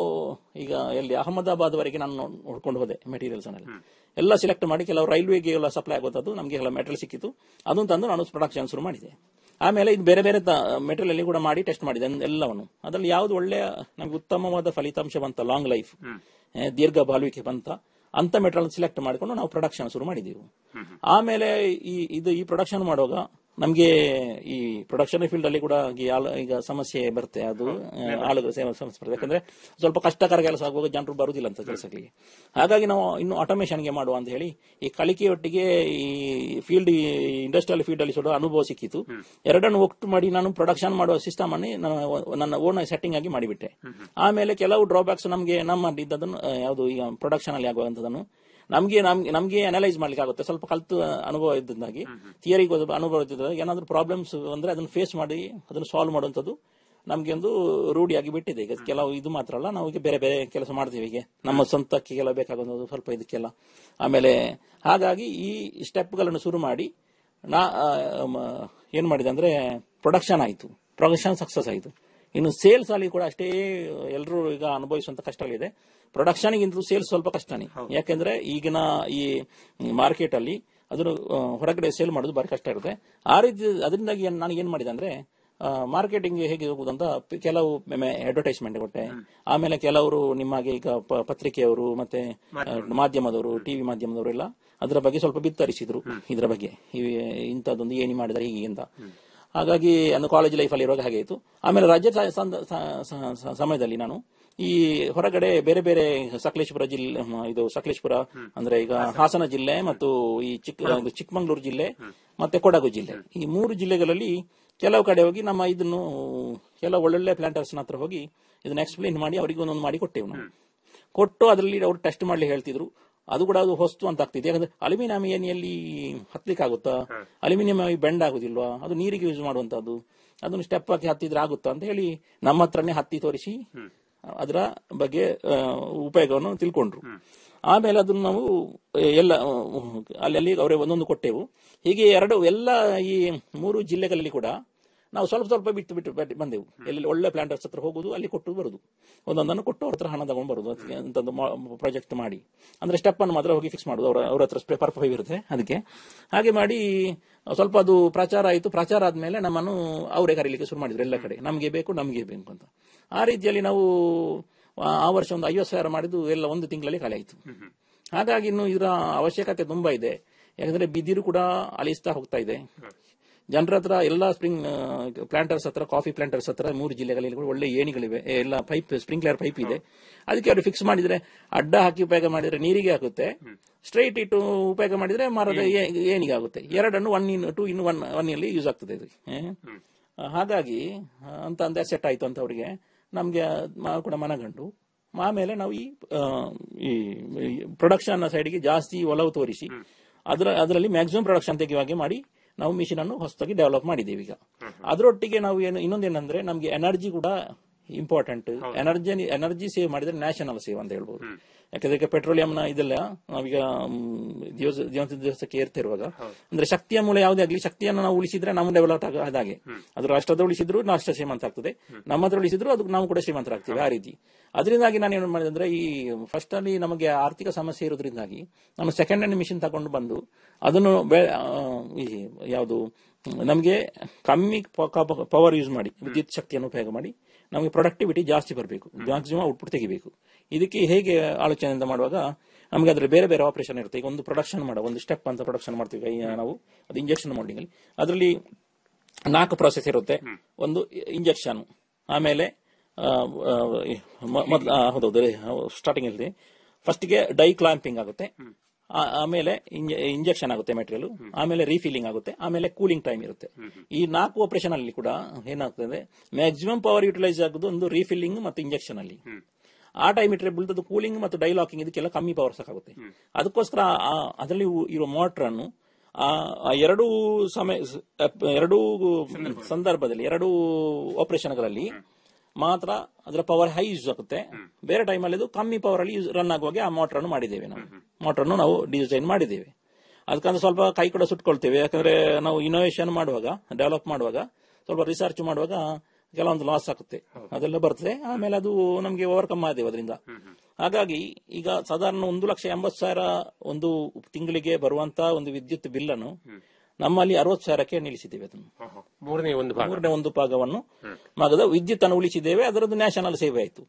ಈಗ ಎಲ್ಲಿ ಅಹಮದಾಬಾದ್ ವರೆಗೆ ನಾನು ನೋಡ್- ನೋಡ್ಕೊಂಡು ಹೋದೆ ಮೆಟೀರಿಯಲ್ಸ್ ಅನ್ನೆಲ್ಲ ಎಲ್ಲ ಸೆಲೆಕ್ಟ್ ಮಾಡಿ ಕೆಲವು ರೈಲ್ವೆಗೆ ಎಲ್ಲ ಸಪ್ಲೈ ಆಗುವಂಥದ್ದು ನಮಗೆ ಎಲ್ಲ ಮೆಟೀರಿಯಲ್ ಸಿಕ್ಕಿತ್ತು ಅದನ್ನು ತಂದು ನಾನು ಪ್ರೊಡಕ್ಷನ್ ಶುರು ಮಾಡಿದೆ ಆಮೇಲೆ ಇದು ಬೇರೆ ಬೇರೆ ಮೆಟೀರಿಯಲ್ ಅಲ್ಲಿ ಕೂಡ ಮಾಡಿ ಟೆಸ್ಟ್ ಮಾಡಿದೆ ಅನ್- ಎಲ್ಲವನ್ನು ಅದರಲ್ಲಿ ಯಾವ್ದು ಒಳ್ಳೆಯ ನಮ್ಗೆ ಉತ್ತಮವಾದ ಫಲಿತಾಂಶ ಬಂತ ಲಾಂಗ್ ಲೈಫ್ ದೀರ್ಘ ಬಾಳ್ವಿಕೆ ಬಂತ ಅಂತ ಮೆಟೀರಿಯಲ್ ಸೆಲೆಕ್ಟ್ ಮಾಡಿಕೊಂಡು ನಾವು ಪ್ರೊಡಕ್ಷನ್ ಶುರು ಮಾಡಿದೆವು ಆಮೇಲೆ ಈ ಇದು ಈ ಪ್ರೊಡಕ್ಷನ್ ಮಾಡುವಾಗ ನಮಗೆ ಈ ಪ್ರೊಡಕ್ಷನ್ ಫೀಲ್ಡ್ ಅಲ್ಲಿ ಕೂಡ ಈ ಆಳ- ಈಗ ಸಮಸ್ಯೆ ಬರುತ್ತೆ ಅದು ಆ, ಆಳುಗಳ ಸೇವೆ ಸಮಸ್ಯೆ ಬರುತ್ತೆ ಯಾಕಂದ್ರೆ ಸ್ವಲ್ಪ ಕಷ್ಟಕರ ಕೆಲಸ ಆಗುವಾಗ ಜನರು ಬರುವುದಿಲ್ಲ ಅಂತ ಕೆಲಸಗಳಿಗೆ ಹಾಗಾಗಿ ನಾವು ಇನ್ನು ಆಟೋಮೇಷನ್ಗೆ ಮಾಡುವ ಅಂತ ಹೇಳಿ ಈ ಕಲಿಕೆಯೊಟ್ಟಿಗೆ ಈ ಫೀಲ್ಡ್ ಇಂಡಸ್ಟ್ರಿಯಲ್ ಫೀಲ್ಡ್ ಅಲ್ಲಿ ಸ್ವಲ್ಪ ಅನುಭವ ಸಿಕ್ಕಿತು ಎರಡನ್ನು ಒಟ್ಟು ಮಾಡಿ ನಾನು ಪ್ರೊಡಕ್ಷನ್ ಮಾಡುವ ಸಿಸ್ಟಮ್ ಅನ್ನು ನಾನು ನನ್ನ ಓನ್ ಸೆಟ್ಟಿಂಗ್ ಆಗಿ ಮಾಡಿಬಿಟ್ಟೆ ಆಮೇಲೆ ಕೆಲವು ಡ್ರಾಬ್ಯಾಕ್ಸ್ ನಮಗೆ ನಮ್ಮ ಇದ್ದದನ್ನು ಆ, ಯಾವುದು ಈಗ ಪ್ರೊಡಕ್ಷನ್ ಅಲ್ಲಿ ಆಗುವಂತದನ್ನು ನಮ್ಗೆ ನಮ್ಗೆ ನಮ್ಗೆ ಅನಲೈಸ್ ಮಾಡ್ಲಿಕ್ಕೆ ಆಗುತ್ತೆ ಸ್ವಲ್ಪ ಕಲ್ತು ಅನುಭವ ಇದ್ದಂದಾಗಿ ಥಿಯರಿ ಅನುಭವ ಇದ್ದಾಗ ಏನಾದ್ರೂ ಪ್ರಾಬ್ಲಮ್ಸ್ ಅಂದ್ರೆ ಅದನ್ನು ಫೇಸ್ ಮಾಡಿ ಅದನ್ನು ಸಾಲ್ವ್ ಮಾಡುವಂಥದ್ದು ನಮ್ಗೆ ಒಂದು ರೂಢಿಯಾಗಿ ಬಿಟ್ಟಿದೆ ಈಗ ಕೆಲವು ಇದು ಮಾತ್ರ ಅಲ್ಲ ನಾವು ಈಗ ಬೇರೆ ಬೇರೆ ಕೆಲಸ ಮಾಡ್ತೀವಿ ಈಗ ನಮ್ಮ ಸ್ವಂತಕ್ಕೆ ಕೆಲವು ಬೇಕಾಗುವಂಥದ್ದು ಸ್ವಲ್ಪ ಇದಕ್ಕೆಲ್ಲ ಆಮೇಲೆ ಹಾಗಾಗಿ ಈ ಸ್ಟೆಪ್ಗಳನ್ನು ಶುರು ಮಾಡಿ ನಾ ಆ, ಮ, ಏನ್ ಮಾಡಿದೆ ಅಂದ್ರೆ ಪ್ರೊಡಕ್ಷನ್ ಆಯಿತು ಪ್ರೊಡಕ್ಷನ್ ಸಕ್ಸಸ್ ಆಯಿತು ಇನ್ನು ಸೇಲ್ಸ್ ಅಲ್ಲಿ ಕೂಡ ಅಷ್ಟೇ ಎಲ್ಲರೂ ಈಗ ಅನುಭವಿಸುವಂತ ಕಷ್ಟಗಳಿದೆ ಪ್ರೊಡಕ್ಷನ್ಗಿಂತಲೂ ಸೇಲ್ಸ್ ಸ್ವಲ್ಪ ಕಷ್ಟನೇ ಯಾಕೆಂದ್ರೆ ಈಗಿನ ಈ ಮಾರ್ಕೆಟ್ ಅಲ್ಲಿ ಅದನ್ನು ಆ, ಹೊರಗಡೆ ಸೇಲ್ ಮಾಡೋದು ಬಾರಿ ಕಷ್ಟ ಇರುತ್ತೆ ಆ ರೀತಿ ಅದರಿಂದಾಗಿ ಏನ್- ನಾನು ಏನ್ ಮಾಡಿದೆ ಅಂದ್ರೆ ಮಾರ್ಕೆಟಿಂಗ್ ಹೇಗೆ ಹೋಗುದು ಅಂತ ಪ- ಕೆಲವು ಅಡ್ವರ್ಟೈಸ್ಮೆಂಟ್ ಕೊಟ್ಟೆ ಆಮೇಲೆ ಕೆಲವರು ನಿಮಗೆ ಈಗ ಪ- ಪತ್ರಿಕೆಯವರು ಮತ್ತೆ ಆ, ಮಾಧ್ಯಮದವರು ಟಿವಿ ಮಾಧ್ಯಮದವರು ಎಲ್ಲ ಅದರ ಬಗ್ಗೆ ಸ್ವಲ್ಪ ಬಿತ್ತರಿಸಿದ್ರು ಇದರ ಬಗ್ಗೆ ಈ- ಇಂಥದ್ದೊಂದು ಏನಿ ಮಾಡಿದರೆ ಹೀಗೆ ಅಂತ ಹಾಗಾಗಿ ಒಂದು ಕಾಲೇಜ್ ಲೈಫ್ ಅಲ್ಲಿ ಇರುವಾಗ ಹಾಗೆ ಇತ್ತು ಆಮೇಲೆ ರಾಜ್ಯ ಸ- ಸಂದ- ಸ- ಸ- ಸ- ಸಮಯದಲ್ಲಿ ನಾನು ಈ ಹೊರಗಡೆ ಬೇರೆ ಬೇರೆ ಸಕಲೇಶ್ಪುರ ಜಿಲ್ಲೆ ಮ, ಇದು ಸಕಲೇಶ್ಪುರ ಅಂದ್ರೆ ಈಗ ಹಾಸನ ಜಿಲ್ಲೆ ಮತ್ತು ಈ ಚಿಕ್ಕ ಇದು ಚಿಕ್ಕಮಂಗ್ಳೂರು ಜಿಲ್ಲೆ ಮತ್ತೆ ಕೊಡಗು ಜಿಲ್ಲೆ ಈ ಮೂರು ಜಿಲ್ಲೆಗಳಲ್ಲಿ ಕೆಲವು ಕಡೆ ಹೋಗಿ ನಮ್ಮ ಇದನ್ನು ಕೆಲವು ಒಳ್ಳೊಳ್ಳೆ ಪ್ಲಾಂಟರ್ಸ್ ಹತ್ರ ಹೋಗಿ ಇದನ್ನ ಎಕ್ಸ್ಪ್ಲೈನ್ ಮಾಡಿ ಅವರಿಗೆ ಒಂದೊಂದು ಮಾಡಿ ಕೊಟ್ಟೆವು ನಾವು ಕೊಟ್ಟು ಅದರಲ್ಲಿ ಅವರು ಟೆಸ್ಟ್ ಮಾಡ್ಲಿಕ್ಕೆ ಹೇಳ್ತಿದ್ರು ಅದು ಕೂಡ ಅದು ಹೊಸ್ತು ಅಂತ ಆಗ್ತಿದೆ ಯಾಕಂದ್ರೆ ಅಲ್ಯೂಮಿನಿಯಂ ಏನಿಯಲ್ಲಿ ಹತ್ಲಿಕ್ಕೆ ಆಗುತ್ತಾ ಅಲ್ಯೂಮಿನಿಯಂ ಬೆಂಡ್ ಆಗುದಿಲ್ವಾ ಅದು ನೀರಿಗೆ ಯೂಸ್ ಮಾಡುವಂತದ್ದು ಅದನ್ನು ಸ್ಟೆಪ್ ಹಾಕಿ ಹತ್ತಿದ್ರೆ ಆಗುತ್ತಾ ಅಂತ ಹೇಳಿ ನಮ್ಮ ಹತ್ರನೇ ಹತ್ತಿ ತೋರಿಸಿ ಅದರ ಬಗ್ಗೆ ಆ, ಉಪಯೋಗವನ್ನು ತಿಳ್ಕೊಂಡ್ರು ಆಮೇಲೆ ಅದನ್ನು ನಾವು ಎಲ್ಲ ಅಲ್ಲಿ ಅಲ್ಲಿ ಅವರೇ ಒಂದೊಂದು ಕೊಟ್ಟೆವು ಹೀಗೆ ಎರಡು ಎಲ್ಲ ಈ ಮೂರು ಜಿಲ್ಲೆಗಳಲ್ಲಿ ಕೂಡ ನಾವು ಸ್ವಲ್ಪ ಸ್ವಲ್ಪ ಬಿಟ್ಟು ಬಿಟ್ಟು ಬಟ್- ಬಂದೆವು ಎಲ್ಲಿ ಒಳ್ಳೆ ಪ್ಲಾಂಟರ್ಸ್ ಹತ್ರ ಹೋಗುದು ಅಲ್ಲಿ ಕೊಟ್ಟು ಬರುದು ಒಂದೊಂದನ್ನು ಕೊಟ್ಟು ಅವ್ರ ಹತ್ರ ಹಣ ತಗೊಂಡು ಬರುದು ಅದಕ್ಕೆ ಅಂತಂದು ಪ್ರಾಜೆಕ್ಟ್ ಮಾಡಿ ಅಂದ್ರೆ ಸ್ಟೆಪ್ ಅನ್ನು ಮಾತ್ರ ಹೋಗಿ ಫಿಕ್ಸ್ ಮಾಡುದು ಅವ್ರ ಅವ್ರ ಹತ್ರ ಪೇಪರ್ ಫೈವ್ ಇರುತ್ತೆ ಅದಕ್ಕೆ ಹಾಗೆ ಮಾಡಿ ಸ್ವಲ್ಪ ಅದು ಪ್ರಚಾರ ಆಯಿತು ಪ್ರಚಾರ ಆದ್ಮೇಲೆ ನಮ್ಮನ್ನು ಅವರೇ ಕರೀಲಿಕ್ಕೆ ಶುರು ಮಾಡಿದ್ರು ಎಲ್ಲ ಕಡೆ ನಮಗೆ ಬೇಕು ನಮಗೆ ಬೇಕು ಅಂತ ಆ ರೀತಿಯಲ್ಲಿ ನಾವು ಆ ಆ ವರ್ಷ ಒಂದು ಐವತ್ತು ಸಾವಿರ ಮಾಡಿದ್ದು ಎಲ್ಲ ಒಂದು ತಿಂಗಳಲ್ಲಿ ಖಾಲಿ ಆಯಿತು ಹಾಗಾಗಿ ಇನ್ನು ಇದರ ಅವಶ್ಯಕತೆ ತುಂಬಾ ಇದೆ ಯಾಕಂದ್ರೆ ಬಿದಿರು ಕೂಡ ಅಳಿಸ್ತಾ ಹೋಗ್ತಾ ಇದೆ ಜನರ ಹತ್ರ ಎಲ್ಲ ಸ್ಪ್ರಿಂಗ್ ಪ್ಲಾಂಟರ್ಸ್ ಹತ್ರ ಕಾಫಿ ಪ್ಲಾಂಟರ್ಸ್ ಹತ್ರ ಮೂರು ಜಿಲ್ಲೆಗಳಲ್ಲಿ ಕೂಡ ಒಳ್ಳೆ ಏಣಿಗಳಿವೆ ಎ, ಎಲ್ಲ ಪೈಪ್ ಸ್ಪ್ರಿಂಕ್ಲರ್ ಪೈಪ್ ಇದೆ ಅದಕ್ಕೆ ಅವರು ಫಿಕ್ಸ್ ಮಾಡಿದ್ರೆ ಅಡ್ಡ ಹಾಕಿ ಉಪಯೋಗ ಮಾಡಿದ್ರೆ ನೀರಿಗೆ ಆಗುತ್ತೆ ಸ್ಟ್ರೈಟ್ ಇಟ್ಟು ಉಪಯೋಗ ಮಾಡಿದ್ರೆ ಮರದ ಏ- ಏಣಿಗೆ ಆಗುತ್ತೆ ಎರಡನ್ನು one in two in one one ಅಲ್ಲಿ ಯೂಸ್ ಆಗ್ತದೆ ಇದು ಏ? ಹಾಗಾಗಿ ಆ, ಅಂತ ಅಂದೆ ಸೆಟ್ ಆಯ್ತು ಅಂತ ಅವರಿಗೆ ನಮ್ಗೆ ಮ- ಕೂಡ ಮನಗಂಡು ಆಮೇಲೆ ನಾವು ಈ ಆ, ಈ ಪ್ರೊಡಕ್ಷನ್ ಸೈಡ್ಗೆ ಜಾಸ್ತಿ ಒಲವು ತೋರಿಸಿ ಅದರ ಅದರಲ್ಲಿ ಮ್ಯಾಕ್ಸಿಮಮ್ ಪ್ರೊಡಕ್ಷನ್ ತೆಗೆಯುವ ಹಾಗೆ ಮಾಡಿ ನಾವು ಮಿಷಿನ್ ಅನ್ನು ಹೊಸದಾಗಿ ಡೆವಲಪ್ ಮಾಡಿದ್ದೇವೆ ಈಗ ಅದರೊಟ್ಟಿಗೆ ನಾವು ಏನು ಇನ್ನೊಂದೇನಂದ್ರೆ ನಮಗೆ ಎನರ್ಜಿ ಕೂಡ ಇಂಪಾರ್ಟೆಂಟ್ ಎನರ್ಜಿ ಎನರ್ಜಿ ಸೇವ್ ಮಾಡಿದ್ರೆ ನ್ಯಾಷನಲ್ ಸೇವ್ ಅಂತ ಹೇಳ್ಬೋದು ಯಾಕಂದ್ರೆ ಈಗ ಪೆಟ್ರೋಲಿಯಂನ ಇದೆಲ್ಲ ನಾವೀಗ ಮ್, ದಿವಸ ದಿವಸ ದಿವಸಕ್ಕೆ ಏರ್ತಿರುವಾಗ ಅಂದ್ರೆ ಶಕ್ತಿಯ ಮೂಲ ಯಾವುದೇ ಆಗಲಿ ಶಕ್ತಿಯನ್ನು ನಾವು ಉಳಿಸಿದ್ರೆ ನಾವು ಡೆವಲಪ್ ಆಗ ಆದಾಗೆ ಅದು ರಾಷ್ಟ್ರದ ಉಳಿಸಿದ್ರು ರಾಷ್ಟ್ರ ಶ್ರೀಮಂತ ಆಗ್ತದೆ ನಮ್ಮ ಹತ್ರ ಉಳಿಸಿದ್ರು ಅದು ನಾವು ಕೂಡ ಶ್ರೀಮಂತರಾಗ್ತೇವೆ ಆ ರೀತಿ ಅದರಿಂದಾಗಿ ನಾನು ಏನು ಮಾಡಿದೆ ಅಂದ್ರೆ ಈ ಫಸ್ಟ್ ಅಲ್ಲಿ ನಮಗೆ ಆರ್ಥಿಕ ಸಮಸ್ಯೆ ಇರೋದ್ರಿಂದಾಗಿ ನಾನು ಸೆಕೆಂಡ್ ಹ್ಯಾಂಡ್ ಮಿಷಿನ್ ತಗೊಂಡು ಬಂದು ಅದನ್ನು ಬೆ- ಆ, ಈ ಯಾವುದು ನಮಗೆ ಕಮ್ಮಿ ಪವರ್ ಯೂಸ್ ಮಾಡಿ ವಿದ್ಯುತ್ ಶಕ್ತಿಯನ್ನು ಉಪಯೋಗ ಮಾಡಿ ನಮಗೆ ಪ್ರೊಡಕ್ಟಿವಿಟಿ ಜಾಸ್ತಿ ಬರಬೇಕು ಮ್ಯಾಕ್ಸಿಮಮ್ ಔಟ್ಪುಟ್ ತೆಗಿಬೇಕು ಇದಕ್ಕೆ ಹೇಗೆ ಆಲೋಚನೆಯಿಂದ ಮಾಡುವಾಗ ನಮಗೆ ಅದರಲ್ಲಿ ಬೇರೆ ಬೇರೆ ಆಪರೇಷನ್ ಇರುತ್ತೆ ಈಗ ಒಂದು ಪ್ರೊಡಕ್ಷನ್ ಮಾಡೋ ಒಂದು ಸ್ಟೆಪ್ ಅಂತ ಪ್ರೊಡಕ್ಷನ್ ಮಾಡ್ತೀವಿ ಈಗ ನಾವು ಅದು ಇಂಜೆಕ್ಷನ್ ಮೋಲ್ಡಿಂಗ್ ಅಲ್ಲಿ ಅದರಲ್ಲಿ ನಾಲ್ಕು ಪ್ರಾಸೆಸ್ ಇರುತ್ತೆ ಒಂದು ಇಂಜೆಕ್ಷನ್ ಆಮೇಲೆ ಆ, ಆ, ಮ- ಮೊದ್ಲು ಆ, ಹೌದೌದು ಸ್ಟಾರ್ಟಿಂಗ್ ಅಲ್ಲಿ ಫಸ್ಟ್ಗೆ ಡೈ ಕ್ಲಾಂಪಿಂಗ್ ಆಗುತ್ತೆ ಆ- ಆಮೇಲೆ ಇಂಜೆಕ್ಷನ್ ಆಗುತ್ತೆ ಮೆಟೀರಿಯಲ್ ಆಮೇಲೆ ರೀಫಿಲಿಂಗ್ ಆಗುತ್ತೆ ಆಮೇಲೆ ಕೂಲಿಂಗ್ ಟೈಮ್ ಇರುತ್ತೆ ಈ ನಾಲ್ಕು ಆಪರೇಷನ್ ಅಲ್ಲಿ ಕೂಡ ಏನಾಗ್ತದೆ ಮ್ಯಾಕ್ಸಿಮಮ್ ಪವರ್ ಯುಟಿಲೈಸ್ ಆಗೋದು ಒಂದು ರೀಫಿಲ್ಲಿಂಗ್ ಮತ್ತು ಇಂಜೆಕ್ಷನ್ ಅಲ್ಲಿ ಆ ಟೈಮ್ ಇಟ್ಟರೆ ಬೀಳ್ತದ್ದು ಕೂಲಿಂಗ್ ಮತ್ತು ಡೈಲಾಕಿಂಗ್ ಇದಕ್ಕೆಲ್ಲ ಕಮ್ಮಿ ಪವರ್ ಸಾಕಾಗುತ್ತೆ ಅದಕ್ಕೋಸ್ಕರ ಆ- ಅದರಲ್ಲಿ ಇರುವ ಮೋಟರ್ ಅನ್ನು ಆ ಆ ಎರಡೂ ಸಮಯ ಎರಡೂ ಸಂದರ್ಭದಲ್ಲಿ ಎರಡೂ ಆಪರೇಷನ್ಗಳಲ್ಲಿ ಮಾತ್ರ ಅದರ ಪವರ್ ಹೈ ಯೂಸ್ ಆಗುತ್ತೆ ಬೇರೆ ಟೈಮಲ್ಲಿ ಅದು ಕಮ್ಮಿ ಪವರ್ ಅಲ್ಲಿ ರನ್ ಆಗುವಾಗೆ ಆ ಮೋಟರ್ ಅನ್ನು ಮಾಡಿದ್ದೇವೆ ನಾವು ಮೋಟರ್ ಅನ್ನು ನಾವು ಡಿಸೈನ್ ಮಾಡಿದ್ದೇವೆ ಅದಕ್ಕಂದ್ರೆ ಸ್ವಲ್ಪ ಕೈ ಕೂಡ ಸುಟ್ಕೊಳ್ತೇವೆ ಯಾಕಂದ್ರೆ ನಾವು ಇನೋವೇಷನ್ ಮಾಡುವಾಗ ಡೆವಲಪ್ ಮಾಡುವಾಗ ಸ್ವಲ್ಪ ರಿಸರ್ಚ್ ಮಾಡುವಾಗ ಕೆಲವೊಂದು ಲಾಸ್ ಆಗುತ್ತೆ ಅದೆಲ್ಲ ಬರ್ತದೆ ಆಮೇಲೆ ಅದು ನಮಗೆ ಓವರ್ಕಮ್ ಆದೇವೆ ಅದರಿಂದ ಹಾಗಾಗಿ ಈಗ ಸಾಧಾರಣ ಒಂದು ಲಕ್ಷ ಎಂಬತ್ತು ಸಾವಿರ ಒಂದು ತಿಂಗಳಿಗೆ ಬರುವಂತ ಒಂದು ವಿದ್ಯುತ್ ಬಿಲ್ ಅನ್ನು ನಮ್ಮಲ್ಲಿ ಅರವತ್ತು ಸಾವಿರಕ್ಕೆ ನಿಲ್ಲಿಸಿದ್ದೇವೆ ಅದನ್ನು ಮೂರನೇ ಒಂದು ಭಾಗ ಮೂರನೇ ಒಂದು ಭಾಗವನ್ನು ಮಗದ ವಿದ್ಯುತ್ ಅನ್ನು ಉಳಿಸಿದ್ದೇವೆ ಅದರದ್ದು ನ್ಯಾಷನಲ್ ಸೇವೆ ಆಯಿತು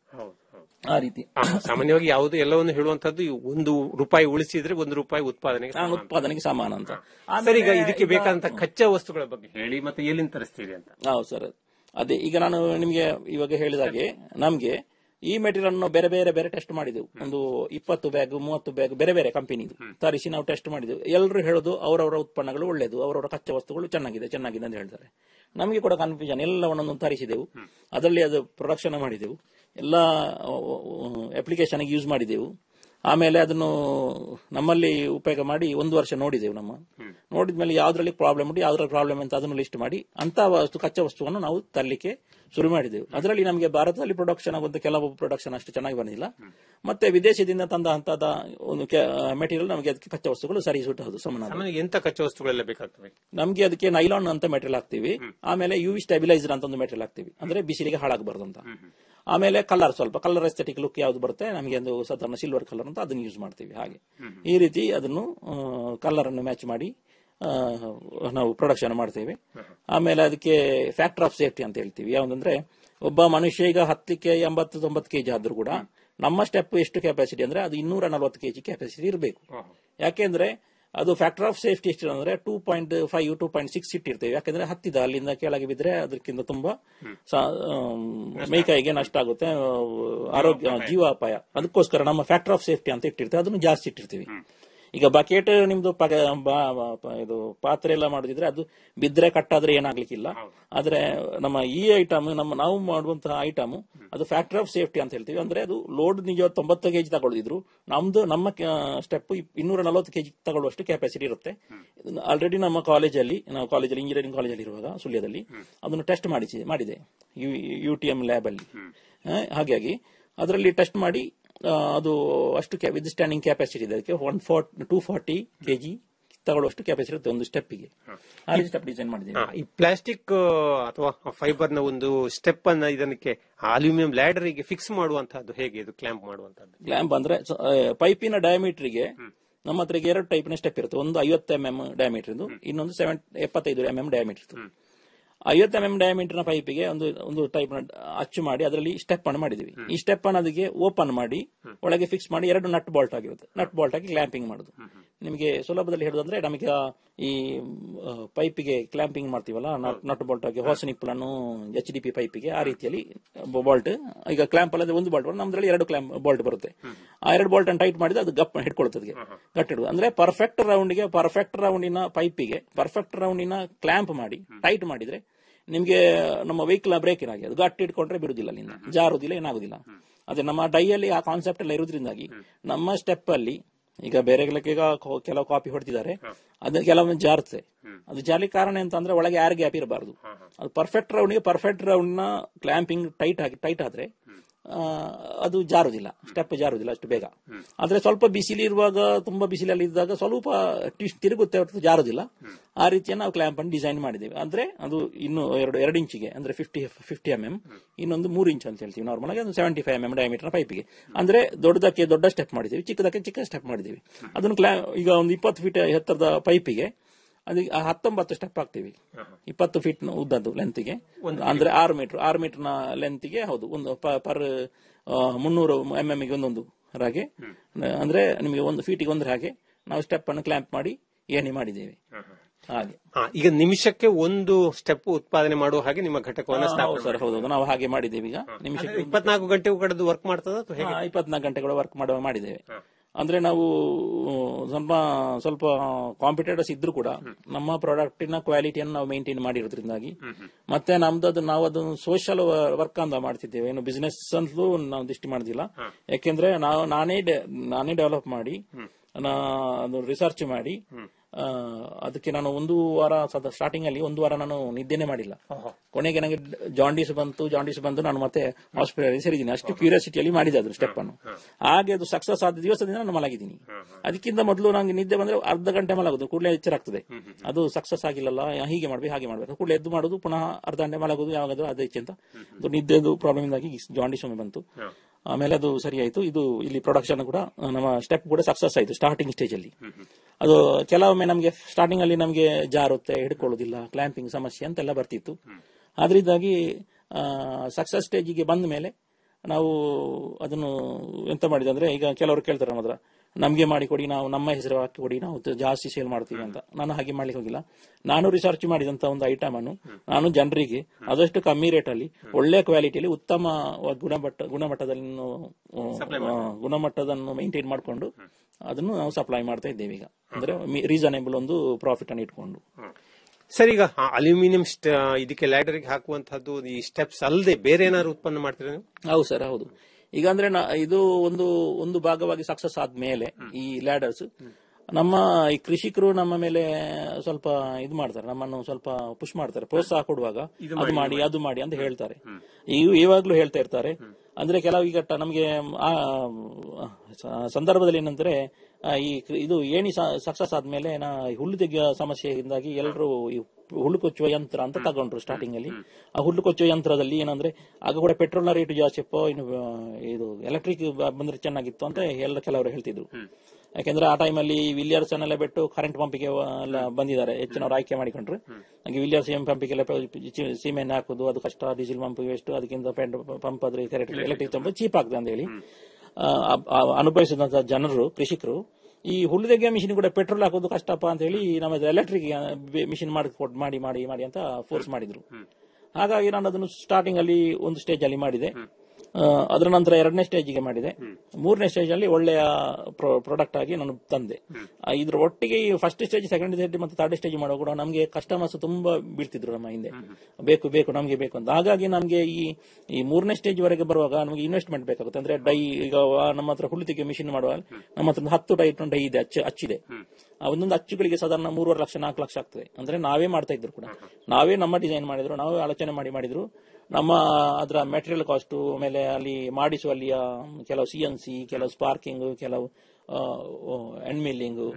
ಆ ರೀತಿ ಆ, ಸಾಮಾನ್ಯವಾಗಿ ಯಾವುದು ಎಲ್ಲವನ್ನು ಹೇಳುವಂತದ್ದು ಈ ಒಂದು ರೂಪಾಯಿ ಉಳಿಸಿದ್ರೆ ಒಂದು ರೂಪಾಯಿ ಉತ್ಪಾದನೆಗೆ ಆ, ಉತ್ಪಾದನೆಗೆ ಸಮಾನ ಅಂತ ಸರ್ ಈಗ ಇದಕ್ಕೆ ಬೇಕಾದಂತ ಕಚ್ಚಾ ವಸ್ತುಗಳ ಬಗ್ಗೆ ಹೇಳಿ ಮತ್ತೆ ಎಲ್ಲಿಂದ ತರಿಸ್ತೀರಿ ಅಂತ ಹೌದು ಸರ್ ಅದೇ ಈಗ ನಾನು ನಿಮಗೆ ಇವಾಗ ಹೇಳಿದ ಹಾಗೆ ನಮ್ಗೆ ಈ ಮೆಟೀರಿಯಲ್ ಅನ್ನು ಬೇರೆ ಬೇರೆ ಬೇರೆ ಟೆಸ್ಟ್ ಮಾಡಿದೆವು ಒಂದು ಇಪ್ಪತ್ತು ಬ್ಯಾಗ್ ಮೂವತ್ತು ಬ್ಯಾಗ್ ಬೇರೆ ಬೇರೆ ಕಂಪನಿದು ತರಿಸಿ ನಾವು ಟೆಸ್ಟ್ ಮಾಡಿದೆವು ಎಲ್ಲರೂ ಹೇಳೋದು ಅವರವರ ಉತ್ಪನ್ನಗಳು ಒಳ್ಳೆಯದು ಅವರವರ ಕಚ್ಚಾ ವಸ್ತುಗಳು ಚೆನ್ನಾಗಿದೆ ಚೆನ್ನಾಗಿದೆ ಅಂತ ಹೇಳ್ತಾರೆ ನಮಗೆ ಕೂಡ ಕನ್ಫ್ಯೂಷನ್ ಎಲ್ಲವನ್ನೊಂದು ತರಿಸಿದೆವು ಅದರಲ್ಲಿ ಅದು ಪ್ರೊಡಕ್ಷನ್ ಮಾಡಿದೆವು ಎಲ್ಲ ಅಪ್ಲಿಕೇಶನ್ ಯೂಸ್ ಮಾಡಿದೆವು ಆಮೇಲೆ ಅದನ್ನು ನಮ್ಮಲ್ಲಿ ಉಪಯೋಗ ಮಾಡಿ ಒಂದು ವರ್ಷ ನೋಡಿದೆವು ನಮ್ಮ ನೋಡಿದ್ಮೇಲೆ ಯಾವ್ದ್ರಲ್ಲಿ ಪ್ರಾಬ್ಲಮ್ ಉಂಟು ಯಾವ್ದ್ರಲ್ಲಿ ಪ್ರಾಬ್ಲಮ್ ಅಂತ ಅದನ್ನು ಲಿಸ್ಟ್ ಮಾಡಿ ಅಂತ ವಸ್ತು ಕಚ್ಚಾ ವಸ್ತುವನ್ನು ನಾವು ತರಲಿಕ್ಕೆ ಶುರು ಮಾಡಿದೆವು ಅದರಲ್ಲಿ ನಮಗೆ ಭಾರತದಲ್ಲಿ ಪ್ರೊಡಕ್ಷನ್ ಆಗುವಂತ ಕೆಲವು ಪ್ರೊಡಕ್ಷನ್ ಅಷ್ಟು ಚೆನ್ನಾಗಿ ಬಂದಿಲ್ಲ ಮತ್ತೆ ವಿದೇಶದಿಂದ ತಂದ ಹಂತದ ಒಂದು ಮೆಟೀರಿಯಲ್ ನಮಗೆ ಅದಕ್ಕೆ ಕಚ್ಚಾ ವಸ್ತುಗಳು ಸರಿ ಸುಟ್ಟದು ಸಮಾನ ಸಾಮಾನ್ಯ ಎಂತ ಕಚ್ಚಾ ವಸ್ತುಗಳೆಲ್ಲ ಬೇಕಾಗ್ತವೆ ನಮ್ಗೆ ಅದಕ್ಕೆ ನೈಲಾನ್ ಅಂತ ಮೆಟೀರಿಯಲ್ ಹಾಕ್ತಿವಿ ಆಮೇಲೆ ಯು ವಿ ಸ್ಟೆಬಿಲೈಸರ್ ಅಂತ ಒಂದು ಮೆಟೀರಿಯಲ್ ಹಾಕ್ತಿವಿ ಅಂದ್ರೆ ಬಿಸಿಲಿಗೆ ಹಾಳಾಗಬಾರ್ದು ಅಂತ ಆಮೇಲೆ ಕಲರ್ ಸ್ವಲ್ಪ ಕಲರ್ ಎಸ್ಥೆಟಿಕ್ ಲುಕ್ ಯಾವ್ದು ಬರುತ್ತೆ ನಮಗೆ ಒಂದು ಸಾಧಾರಣ ಸಿಲ್ವರ್ ಕಲರ್ ಅಂತ ಅದನ್ನು ಯೂಸ್ ಮಾಡ್ತೀವಿ ಹಾಗೆ ಈ ರೀತಿ ಅದನ್ನು ಕಲರ್ ಅನ್ನು ಮ್ಯಾಚ್ ಮಾಡಿ ಆ, ನಾವು ಪ್ರೊಡಕ್ಷನ್ ಮಾಡ್ತೇವೆ ಆಮೇಲೆ ಅದಕ್ಕೆ ಫ್ಯಾಕ್ಟರ್ ಆಫ್ ಸೇಫ್ಟಿ ಅಂತ ಹೇಳ್ತೀವಿ ಯಾವ್ದಂದ್ರೆ ಒಬ್ಬ ಮನುಷ್ಯ ಈಗ ಹತ್ತಕ್ಕೆ ಎಂಬತ್ತು ತೊಂಬತ್ತು ಕೆಜಿ ಆದ್ರೂ ಕೂಡ ನಮ್ಮ ಸ್ಟೆಪ್ ಎಷ್ಟು ಕೆಪಾಸಿಟಿ ಅಂದ್ರೆ ಅದು ಇನ್ನೂರ ನಲವತ್ತು ಕೆಜಿ ಕೆಪಾಸಿಟಿ ಇರಬೇಕು ಯಾಕೆಂದ್ರೆ ಅದು ಫ್ಯಾಕ್ಟರ್ ಆಫ್ ಸೇಫ್ಟಿ ಎಷ್ಟು ಅಂದ್ರೆ two point five two point six ಇಟ್ಟಿರ್ತೇವೆ ಯಾಕಂದ್ರೆ ಹತ್ತಿದ ಅಲ್ಲಿಂದ ಕೆಳಗೆ ಬಿದ್ರೆ ಅದಕ್ಕಿಂತ ತುಂಬಾ ಸ- ಆಮ್, ಮೈಕೈಗೆ ನಷ್ಟ ಆಗುತ್ತೆ ಆ, ಆರೋಗ್ಯ ಜೀವಾಪಾಯ ಅದಕ್ಕೋಸ್ಕರ ನಮ್ಮ ಫ್ಯಾಕ್ಟರ್ ಆಫ್ ಸೇಫ್ಟಿ ಅಂತ ಇಟ್ಟಿರ್ತೇವೆ ಅದನ್ನು ಜಾಸ್ತಿ ಇಟ್ಟಿರ್ತೀವಿ ಈಗ ಬಕೆಟ್ ನಿಮ್ದು ಪಗ- ಬಾ- ಬಾ- ಪ- ಇದು ಪಾತ್ರೆ ಎಲ್ಲ ಮಾಡುದಿದ್ರೆ ಅದು ಬಿದ್ರೆ ಕಟ್ಟಾದ್ರೆ ಏನಾಗ್ಲಿಕ್ಕಿಲ್ಲ ಆದ್ರೆ ನಮ್ಮ ಈ ಐಟಮ್ ನಮ್ಮ ನಾವು ಮಾಡುವಂತಹ ಐಟಮ್ ಅದು ಫ್ಯಾಕ್ಟರ್ ಆಫ್ ಸೇಫ್ಟಿ ಅಂತ ಹೇಳ್ತೀವಿ ಅಂದ್ರೆ ಅದು ಲೋಡ್ ನಿಜ ತೊಂಬತ್ತು ಕೆಜಿ ತಗೊಳ್ಳಿದ್ರು ನಮ್ದು ನಮ್ಮ ಸ್ಟೆಪ್ ಇನ್ನೂರ ನಲವತ್ತು ಕೆಜಿ ತಗೊಳ್ಳುವಷ್ಟು ಕೆಪಾಸಿಟಿ ಇರುತ್ತೆ ಆಲ್ರೆಡಿ ನಮ್ಮ ಕಾಲೇಜಲ್ಲಿ ನಾವು ಕಾಲೇಜಲ್ಲಿ ಇಂಜಿನಿಯರಿಂಗ್ ಕಾಲೇಜಲ್ಲಿ ಇರುವಾಗ ಸುಳ್ಯದಲ್ಲಿ ಅದನ್ನು ಟೆಸ್ಟ್ ಮಾಡಿಸಿ ಮಾಡಿದೆ ಯು ಟಿ ಎಂ ಲ್ಯಾಬ್ ಅಲ್ಲಿ ಆ, ಹಾಗಾಗಿ ಅದರಲ್ಲಿ ಟೆಸ್ಟ್ ಮಾಡಿ ಆ, ಅದು ಅಷ್ಟು ವಿತ್ ಸ್ಟ್ಯಾಂಡಿಂಗ್ ಕೆಪಾಸಿಟಿ ಇದೆ ಅದಕ್ಕೆ one four two forty KG ತಗೊಳ್ಳುವಷ್ಟು ಕೆಪಾಸಿಟಿ ಇರುತ್ತೆ ಒಂದು ಸ್ಟೆಪ್ಪಿಗೆ ಆ ರೀತಿ ಸ್ಟೆಪ್ ಡಿಸೈನ್ ಮಾಡಿದ್ದೀವಿ ಹಾ, ಈ ಪ್ಲಾಸ್ಟಿಕ್ ಅಥವಾ ಫೈಬರ್ ನ ಒಂದು ಸ್ಟೆಪ್ ಅನ್ನ ಇದಕ್ಕೆ ಅಲ್ಯೂಮಿನಿಯಂ ಲ್ಯಾಡರಿಗೆ ಫಿಕ್ಸ್ ಮಾಡುವಂತಹದ್ದು ಹೇಗೆ ಇದು ಕ್ಲಾಂಪ್ ಮಾಡುವಂತಹದ್ದು ಕ್ಲ್ಯಾಂಪ್ ಅಂದ್ರೆ ಸ- ಆ, ಪೈಪಿನ ಡಯಾಮೀಟರ್ಗೆ ನಮ್ಮ ಹತ್ರ ಈಗ ಎರಡು ಟೈಪಿನ ಸ್ಟೆಪ್ ಇರುತ್ತೆ ಒಂದು ಐವತ್ತು ಎಂ ಎಂ ಡಯಾಮೀಟರ್ ಇನ್ನೊಂದು ಸೆವೆನ್ ಎಪ್ಪತ್ತೈದು ಎಂ ಎಂ ಡಯಾಮೀಟರ್ ಐವತ್ತು ಎಂ ಎಂ ಡಯಾಮೀಟರ್ ನ ಪೈಪಿಗೆ ಒಂದು ಒಂದು ಟೈಪ್ ಅಚ್ಚು ಮಾಡಿ ಅದರಲ್ಲಿ ಸ್ಟೆಪ್ ಅನ್ನು ಮಾಡಿದೀವಿ ಈ ಸ್ಟೆಪ್ ಅನ್ನು ಅದಕ್ಕೆ ಓಪನ್ ಮಾಡಿ ಒಳಗೆ ಫಿಕ್ಸ್ ಮಾಡಿ ಎರಡು ನಟ್ ಬಾಲ್ಟ್ ಆಗಿರುತ್ತೆ ನಟ್ ಬಾಲ್ಟ್ ಆಗಿ ಕ್ಲಾಂಪಿಂಗ್ ಮಾಡುದು ನಿಮಗೆ ಸುಲಭದಲ್ಲಿ ಹೇಳೋದಂದ್ರೆ ನಮಗೆ ಆ ಈ ಪೈಪಿಗೆ ಕ್ಲಾಂಪಿಂಗ್ ಮಾಡ್ತೀವಲ್ಲ ನಟ್ ಬಾಲ್ಟ್ ಆಗಿ ಹೊಸ ನಿಪ್ಪಲನ್ನು ಎಚ್ ಡಿ ಪಿ ಪೈಪಿಗೆ ಆ ರೀತಿಯಲ್ಲಿ ಬಾಲ್ಟ್ ಈಗ ಕ್ಲಾಂಪ್ ಅಲ್ಲದೆ ಒಂದು ಬಾಲ್ಟ್ ನಮ್ದ್ರಲ್ಲಿ ಎರಡು ಕ್ಲಾಂಪ್ ಬಾಲ್ಟ್ ಬರುತ್ತೆ ಆ ಎರಡು ಬಾಲ್ಟ್ ಅನ್ನು ಟೈಟ್ ಮಾಡಿದ್ರೆ ಅದು ಗಪ್ ಹಿಡ್ಕೊಳ್ತದೆ ಗಟ್ಟಿಡುದು ಅಂದ್ರೆ ಪರ್ಫೆಕ್ಟ್ ರೌಂಡ್ಗೆ ಪರ್ಫೆಕ್ಟ್ ರೌಂಡಿನ ಪೈಪಿಗೆ ಪರ್ಫೆಕ್ಟ್ ರೌಂಡಿನ ಕ್ಲಾಂಪ್ ಮಾಡಿ ಟೈಟ್ ಮಾಡಿದ್ರೆ ನಿಮ್ಗೆ ನಮ್ಮ ವೆಹಿಕಲ್ ಬ್ರೇಕ್ ಏನಾಗಿ ಅದು ಗಟ್ಟಿ ಇಟ್ಕೊಂಡ್ರೆ ಬಿಡುದಿಲ್ಲ ಅಲ್ಲಿಂದ ಜಾರುದಿಲ್ಲ ಏನಾಗುದಿಲ್ಲ ಅದೇ ನಮ್ಮ ಡೈಯಲ್ಲಿ ಆ ಕಾನ್ಸೆಪ್ಟ್ ಎಲ್ಲ ಇರೋದ್ರಿಂದಾಗಿ ನಮ್ಮ ಸ್ಟೆಪ್ ಅಲ್ಲಿ ಈಗ ಬೇರೆ ಈಗ ಕೊ- ಕೆಲವು ಕಾಪಿ ಹೊಡ್ತಿದ್ದಾರೆ ಅದು ಕೆಲವೊಮ್ಮೆ ಜಾರುತ್ತೆ ಅದು ಜಾರ್ಲಿಕ್ಕೆ ಕಾರಣ ಎಂತ ಅಂದ್ರೆ ಒಳಗೆ ಯಾರು ಗ್ಯಾಪ್ ಇರಬಾರ್ದು ಅದು ಪರ್ಫೆಕ್ಟ್ ರೌಂಡ್ಗೆ ಪರ್ಫೆಕ್ಟ್ ರೌಂಡ್ ನ ಕ್ಲಾಂಪಿಂಗ್ ಟೈಟ್ ಆಗಿ ಟೈಟ್ ಆದ್ರೆ ಆ, ಅದು ಜಾರುದಿಲ್ಲ ಸ್ಟೆಪ್ ಜಾರುದಿಲ್ಲ ಅಷ್ಟು ಬೇಗ ಆದ್ರೆ ಸ್ವಲ್ಪ ಬಿಸಿಲು ಇರುವಾಗ ತುಂಬಾ ಬಿಸಿಲಲ್ಲಿ ಇದ್ದಾಗ ಸ್ವಲ್ಪ ಟ್ವಿಸ್ಟ್ ತಿರುಗುತ್ತೆ ಹೊರತು ಜಾರುದಿಲ್ಲ ಆ ರೀತಿಯ ನಾವು ಕ್ಲಾಂಪ್ ಅನ್ನು ಡಿಸೈನ್ ಮಾಡಿದ್ದೇವೆ ಅಂದ್ರೆ ಅದು ಇನ್ನು ಎರಡು ಎರಡು ಇಂಚಿಗೆ ಅಂದ್ರೆ ಫಿಫ್ಟಿ ಫಿಫ್ಟಿ ಎಂ ಎಂ ಇನ್ನೊಂದು ಮೂರು ಇಂಚ್ ಅಂತ ಹೇಳ್ತೀವಿ ನಾರ್ಮಲ್ ಆಗಿ ಒಂದು seventy five M M diameter ಪೈಪಿಗೆ ಅಂದ್ರೆ ದೊಡ್ಡದಕ್ಕೆ ದೊಡ್ಡ ಸ್ಟೆಪ್ ಮಾಡಿದ್ದೀವಿ ಚಿಕ್ಕದಕ್ಕೆ ಚಿಕ್ಕ ಸ್ಟೆಪ್ ಮಾಡಿದ್ದೀವಿ ಅದನ್ನು ಕ್ಲಾ ಈಗ ಒಂದು ಇಪ್ಪತ್ತು ಫೀಟ್ ಎತ್ತರದ ಪೈಪಿಗೆ ಅದಕ್ಕೆ ಆ ಹತ್ತೊಂಬತ್ತು ಸ್ಟೆಪ್ ಹಾಕ್ತೀವಿ ಇಪ್ಪತ್ತು ಫೀಟ್ ಉದ್ದದ್ದು ಲೆಂತ್ಗೆ ಅಂದ್ರೆ ಆರು ಮೀಟರ್ ಆರು ಮೀಟರ್ ನ ಲೆಂತ್ಗೆ ಹೌದು ಒಂದು ಪರ್ ಮುನ್ನೂರು ಎಂ ಎಂ ಗೆ ಒಂದೊಂದು ಹಾಗೆ ಅಂದ್ರೆ ನಿಮಗೆ ಒಂದು ಫೀಟಿಗೆ ಒಂದು ಹಾಗೆ ನಾವು ಸ್ಟೆಪ್ ಅನ್ನು ಕ್ಲಾಂಪ್ ಮಾಡಿ ಏಣಿ ಮಾಡಿದ್ದೇವೆ ಹಾಗೆ ಹಾ, ಈಗ ನಿಮಿಷಕ್ಕೆ ಒಂದು ಸ್ಟೆಪ್ ಉತ್ಪಾದನೆ ಮಾಡುವ ಹಾಗೆ ನಿಮ್ಮ ಘಟಕವನ್ನು ಹೌದು ಸ್ಥಾಪನೆ ಸರ್ ಹೌದು ನಾವು ಹಾಗೆ ಮಾಡಿದ್ದೇವೆ ಈಗ ನಿಮಿಷಕ್ಕೆ ಇಪ್ಪತ್ನಾಲ್ಕು ಗಂಟೆ ಕಡೆದು ವರ್ಕ್ ಮಾಡ್ತದ ಅಥವಾ ಹೇಗೆ ಹಾ, ಇಪ್ಪತ್ನಾಲ್ಕು ಗಂಟೆಗಳ ವರ್ಕ್ ಮಾಡುವ ಮಾಡಿದ್ದೇವೆ ಅಂದ್ರೆ ನಾವು ಸ್ವಲ್ಪ ಸ್ವಲ್ಪ ಕಾಂಪಿಟೇಟರ್ಸ್ ಇದ್ರು ಕೂಡ ನಮ್ಮ ಪ್ರಾಡಕ್ಟಿನ ಕ್ವಾಲಿಟಿಯನ್ನು ನಾವು ಮೇಂಟೈನ್ ಮಾಡಿರೋದ್ರಿಂದಾಗಿ ಮತ್ತೆ ನಮ್ದು ಅದು ನಾವು ಅದನ್ನು ಸೋಷಿಯಲ್ ವರ್ಕ್ ಅಂತ ಮಾಡ್ತಿದ್ದೇವೆ ಏನು ಬಿಸ್ನೆಸ್ ಅಂತಲೂ ನಾವು ದೃಷ್ಟಿ ಮಾಡುದಿಲ್ಲ ಯಾಕೆಂದ್ರೆ ನಾವು ನಾನೇ ಡೆ- ನಾನೇ ಡೆವಲಪ್ ಮಾಡಿ ನಾ ಅದು ರಿಸರ್ಚ್ ಮಾಡಿ ಆ, ಅದಕ್ಕೆ ನಾನು ಒಂದು ವಾರ ಸ್ಟಾರ್ಟಿಂಗ್ ಅಲ್ಲಿ ಒಂದು ವಾರ ನಾನು ನಿದ್ದೆನೆ ಮಾಡಿಲ್ಲ ಕೊನೆಗೆ ನನಗೆ ಜಾಂಡೀಸ್ ಬಂತು ಜಾಂಡೀಸ್ ಬಂತು ನಾನು ಮತ್ತೆ ಹಾಸ್ಪಿಟಲ್ ಸೇರಿದ್ದೀನಿ ಅಷ್ಟು ಕ್ಯೂರಿಯಾಸಿಟಿಯಲ್ಲಿ ಮಾಡಿದೆ ಅದು ಸ್ಟೆಪ್ ಅನ್ನು ಹಾಗೆ ಅದು ಸಕ್ಸಸ್ ಆದ ದಿವಸದಿಂದ ನಾನು ಮಲಗಿದ್ದೀನಿ ಅದಕ್ಕಿಂತ ಮೊದಲು ನಂಗೆ ನಿದ್ದೆ ಬಂದ್ರೆ ಅರ್ಧ ಗಂಟೆ ಮಲಗುದು ಕೂಡಲೇ ಎಚ್ಚರ ಆಗ್ತದೆ ಅದು ಸಕ್ಸಸ್ ಆಗಿಲ್ಲಲ್ಲ ಹೀಗೆ ಮಾಡ್ಬೇಕು ಹಾಗೆ ಮಾಡ್ಬೇಕು ಕೂಡಲೇ ಎದ್ದು ಮಾಡುದು ಪುನಃ ಅರ್ಧ ಗಂಟೆ ಮಲಗುದು ಯಾವಾಗಾದ್ರೂ ಅದೇ ಇಚ್ಛೆ ಅಂತ ಅದು ನಿದ್ದೆದು ಪ್ರಾಬ್ಲಮ್ ಇಂದಾಗಿ ಜಾಂಡೀಸ್ ಒಮ್ಮೆ ಬಂತು ಆಮೇಲೆ ಅದು ಸರಿ ಆಯ್ತು ಇದು ಇಲ್ಲಿ ಪ್ರೊಡಕ್ಷನ್ ಕೂಡ ಆ, ನಮ್ಮ ಸ್ಟೆಪ್ ಕೂಡ ಸಕ್ಸಸ್ ಆಯ್ತು ಸ್ಟಾರ್ಟಿಂಗ್ ಸ್ಟೇಜ್ ಅಲ್ಲಿ ಅದು ಕೆಲವೊಮ್ಮೆ ನಮಗೆ ಸ್ಟಾರ್ಟಿಂಗ್ ಅಲ್ಲಿ ನಮಗೆ ಜಾರುತ್ತೆ ಹಿಡ್ಕೊಳ್ಳೋದಿಲ್ಲ ಕ್ಲಾಂಪಿಂಗ್ ಸಮಸ್ಯೆ ಅಂತೆಲ್ಲ ಬರ್ತಿತ್ತು ಆದ್ರಿಂದಾಗಿ ಸಕ್ಸಸ್ ಸ್ಟೇಜಿಗೆ ಬಂದ ಮೇಲೆ ನಾವು ಅದನ್ನು ಎಂತ ಮಾಡಿದೆ ಅಂದ್ರೆ ಈಗ ಕೆಲವರು ಕೇಳ್ತಾರೆ ನಮ್ಮ ಹತ್ರ ನಮ್ಗೆ ಮಾಡಿ ಕೊಡಿ ನಾವು ನಮ್ಮ ಹೆಸರು ಹಾಕಿ ಕೊಡಿ ನಾವು ತ- ಜಾಸ್ತಿ ಸೇಲ್ ಮಾಡ್ತೀವಿ ಅಂತ ನಾನು ಹಾಗೆ ಮಾಡ್ಲಿಕ್ಕೆ ಹೋಗಿಲ್ಲ ನಾನು ರಿಸರ್ಚ್ ಮಾಡಿದಂತ ಒಂದು ಐಟಮ್ ಅನ್ನು ನಾನು ಜನರಿಗೆ ಆದಷ್ಟು ಕಮ್ಮಿ ರೇಟ್ ಅಲ್ಲಿ ಒಳ್ಳೆ ಕ್ವಾಲಿಟಿಯಲ್ಲಿ ಉತ್ತಮ ಗುಣಮಟ್ಟ ಗುಣಮಟ್ಟದಲ್ಲಿ ಆ, ಗುಣಮಟ್ಟದನ್ನು ಮೇಂಟೈನ್ ಮಾಡಿಕೊಂಡು ಅದನ್ನು ನಾವು ಸಪ್ಲೈ ಮಾಡ್ತಾ ಇದ್ದೇವೆ ಈಗ ಅಂದ್ರೆ ರೀಸನೇಬಲ್ ಒಂದು ಪ್ರಾಫಿಟ್ ಅನ್ನು ಇಟ್ಕೊಂಡು ಸರ್ ಈಗ ಅಲ್ಯೂಮಿನಿಯಂ ಇದಕ್ಕೆ ಲ್ಯಾಡರಿಗೆ ಹಾಕುವಂತಹದ್ದು ಈ ಸ್ಟೆಪ್ಸ್ ಅಲ್ಲದೆ ಬೇರೆ ಏನಾದ್ರು ಉತ್ಪನ್ನ ಮಾಡ್ತೀರಾ ನೀವು ಹೌದು ಸರ್ ಹೌದು ಈಗ ಅಂದ್ರೆ ನಾ- ಇದು ಒಂದು ಒಂದು ಭಾಗವಾಗಿ ಸಕ್ಸಸ್ ಆದ್ಮೇಲೆ ಈ ಲ್ಯಾಡರ್ಸ್ ನಮ್ಮ ಈ ಕೃಷಿಕರು ನಮ್ಮ ಮೇಲೆ ಸ್ವಲ್ಪ ಇದು ಮಾಡ್ತಾರೆ ನಮ್ಮನ್ನು ಸ್ವಲ್ಪ ಪುಷ್ ಮಾಡ್ತಾರೆ ಪ್ರೋತ್ಸಾಹ ಕೊಡುವಾಗ ಅದು ಮಾಡಿ ಅದು ಮಾಡಿ ಅಂತ ಹೇಳ್ತಾರೆ ಇವು ಇವಾಗ್ಲೂ ಹೇಳ್ತಾ ಇರ್ತಾರೆ ಅಂದ್ರೆ ಕೆಲವು ಈಗ ಟ- ನಮ್ಗೆ ಆ ಸ- ಸಂದರ್ಭದಲ್ಲಿ ಏನಂದ್ರೆ ಆ, ಈ ಕ- ಇದು ಏಣಿ ಸಕ್ಸಸ್ ಆದ್ಮೇಲೆ ನಾ ಈ ಹುಲ್ಲು ತೆಗೆಯುವ ಸಮಸ್ಯೆಯಿಂದಾಗಿ ಎಲ್ಲರೂ ಈ ಹುಲ್ಲು ಕೊಚ್ಚುವ ಯಂತ್ರ ಅಂತ ತಗೊಂಡ್ರು ಸ್ಟಾರ್ಟಿಂಗ್ ಅಲ್ಲಿ ಆ ಹುಲ್ಲು ಕೊಚ್ಚುವ ಯಂತ್ರದಲ್ಲಿ ಏನಂದ್ರೆ ಆಗ ಕೂಡ ಪೆಟ್ರೋಲ್ ನ ರೇಟ್ ಜಾಸ್ತಿ ಅಪ್ಪ ಇನ್ನು ಆ, ಇದು ಎಲೆಕ್ಟ್ರಿಕ್ ಬಂದ್ರೆ ಚೆನ್ನಾಗಿತ್ತು ಅಂತ ಎಲ್ಲ ಕೆಲವರು ಹೇಳ್ತಿದ್ರು ಯಾಕೆಂದ್ರೆ ಆ ಟೈಮಲ್ಲಿ ವಿಲಿಯರ್ಸ್ ಅನ್ನೆಲ್ಲ ಬಿಟ್ಟು ಕರೆಂಟ್ ಪಂಪಿಗೆ ಎಲ್ಲ ಬಂದಿದ್ದಾರೆ ಹೆಚ್ಚಿನವರು ಆಯ್ಕೆ ಮಾಡಿಕೊಂಡ್ರು ಹಾಗೆ ವಿಲಿಯರ್ಸ್ ಎಂ ಪಂಪಿಗೆಲ್ಲ ಸೀಮೆಣ್ಣೆ ಹಾಕುದು ಅದು ಕಷ್ಟ ಡೀಸೆಲ್ ಪಂಪ್ ಎಷ್ಟು ಅದಕ್ಕಿಂತ ಪಂಪ್ ಆದ್ರೆ ಎಲೆಕ್ಟ್ರಿಕ್ ಪಂಪ್ ಚೀಪ್ ಆಗ್ತದೆ ಅಂತ ಹೇಳಿ ಆ, ಆ, ಅನುಭವಿಸಿದಂತ ಜನರು ಕೃಷಿಕರು ಈ ಹುಲ್ಲು ತೆಗೆಯೋ ಮಿಷಿನ್ ಕೂಡ ಪೆಟ್ರೋಲ್ ಹಾಕೋದು ಕಷ್ಟಪ್ಪ ಅಂತ ಹೇಳಿ ನಮ್ಮ ಎಲೆಕ್ಟ್ರಿಕ್ ಮಿಷಿನ್ ಮಾಡಿ ಕೊಡ್- ಮಾಡಿ ಮಾಡಿ ಮಾಡಿ ಅಂತ ಫೋರ್ಸ್ ಮಾಡಿದ್ರು ಹಾಗಾಗಿ ನಾನು ಅದನ್ನು ಸ್ಟಾರ್ಟಿಂಗ್ ಅಲ್ಲಿ ಒಂದು ಸ್ಟೇಜ್ ಅಲ್ಲಿ ಮಾಡಿದೆ ಆ, ಅದರ ನಂತರ ಎರಡನೇ ಸ್ಟೇಜಿಗೆ ಮಾಡಿದೆ ಮೂರನೇ ಸ್ಟೇಜ್ ಅಲ್ಲಿ ಒಳ್ಳೆಯ ಪ್ರಾಡಕ್ಟ್ ಆಗಿ ನಾನು ತಂದೆ ಆ, ಇದ್ರ ಒಟ್ಟಿಗೆ ಫಸ್ಟ್ ಸ್ಟೇಜ್ ಸೆಕೆಂಡ್ ಸ್ಟೇಜ್ ಮತ್ತು ಥರ್ಡ್ ಸ್ಟೇಜ್ ಮಾಡುವ ಕೂಡ ನಮಗೆ ಕಸ್ಟಮರ್ಸ್ ತುಂಬಾ ಬೀಳ್ತಿದ್ರು ನಮ್ಮ ಹಿಂದೆ ಬೇಕು ಬೇಕು ನಮಗೆ ಬೇಕು ಅಂತ ಹಾಗಾಗಿ ನಮಗೆ ಈ ಈ ಮೂರನೇ ಸ್ಟೇಜ್ ವರೆಗೆ ಬರುವಾಗ ನಮಗೆ ಇನ್ವೆಸ್ಟ್ಮೆಂಟ್ ಬೇಕಾಗುತ್ತೆ ಅಂದ್ರೆ ಡೈ ಈಗ ವ- ನಮ್ಮ ಹತ್ರ ಹುಲ್ಲು ತೆಗೆಯೋ ಮಿಷಿನ್ ಮಾಡುವಾಗ ನಮ್ಮ ಹತ್ರ ಒಂದು ಹತ್ತು ಟೈಪ್ ಡೈ ಇದೆ ಅಚ್ಚು ಅಚ್ಚಿದೆ ಆ ಒಂದೊಂದು ಅಚ್ಚುಗಳಿಗೆ ಸಾಧಾರಣ ಮೂರುವರೆ ಲಕ್ಷ ನಾಲ್ಕು ಲಕ್ಷ ಆಗ್ತದೆ ಅಂದ್ರೆ ನಾವೇ ಮಾಡ್ತಾ ಇದ್ರು ಕೂಡ ನಾವೇ ನಮ್ಮ ಡಿಸೈನ್ ಮಾಡಿದ್ರು ನಾವೇ ಆಲೋಚನೆ ಮಾಡಿ ಮಾಡಿದ್ರು ನಮ್ಮ ಅದರ ಮೆಟೀರಿಯಲ್ ಕಾಸ್ಟ್ ಆಮೇಲೆ ಅಲ್ಲಿ ಮಾಡಿಸುವಲ್ಲಿಯ ಕೆಲವು ಸಿ ಎನ್ ಸಿ ಕೆಲವು ಸ್ಪಾರ್ಕಿಂಗ್ ಕೆಲವು ಎಂಡ್ ಮಿಲ್ಲಿಂಗ್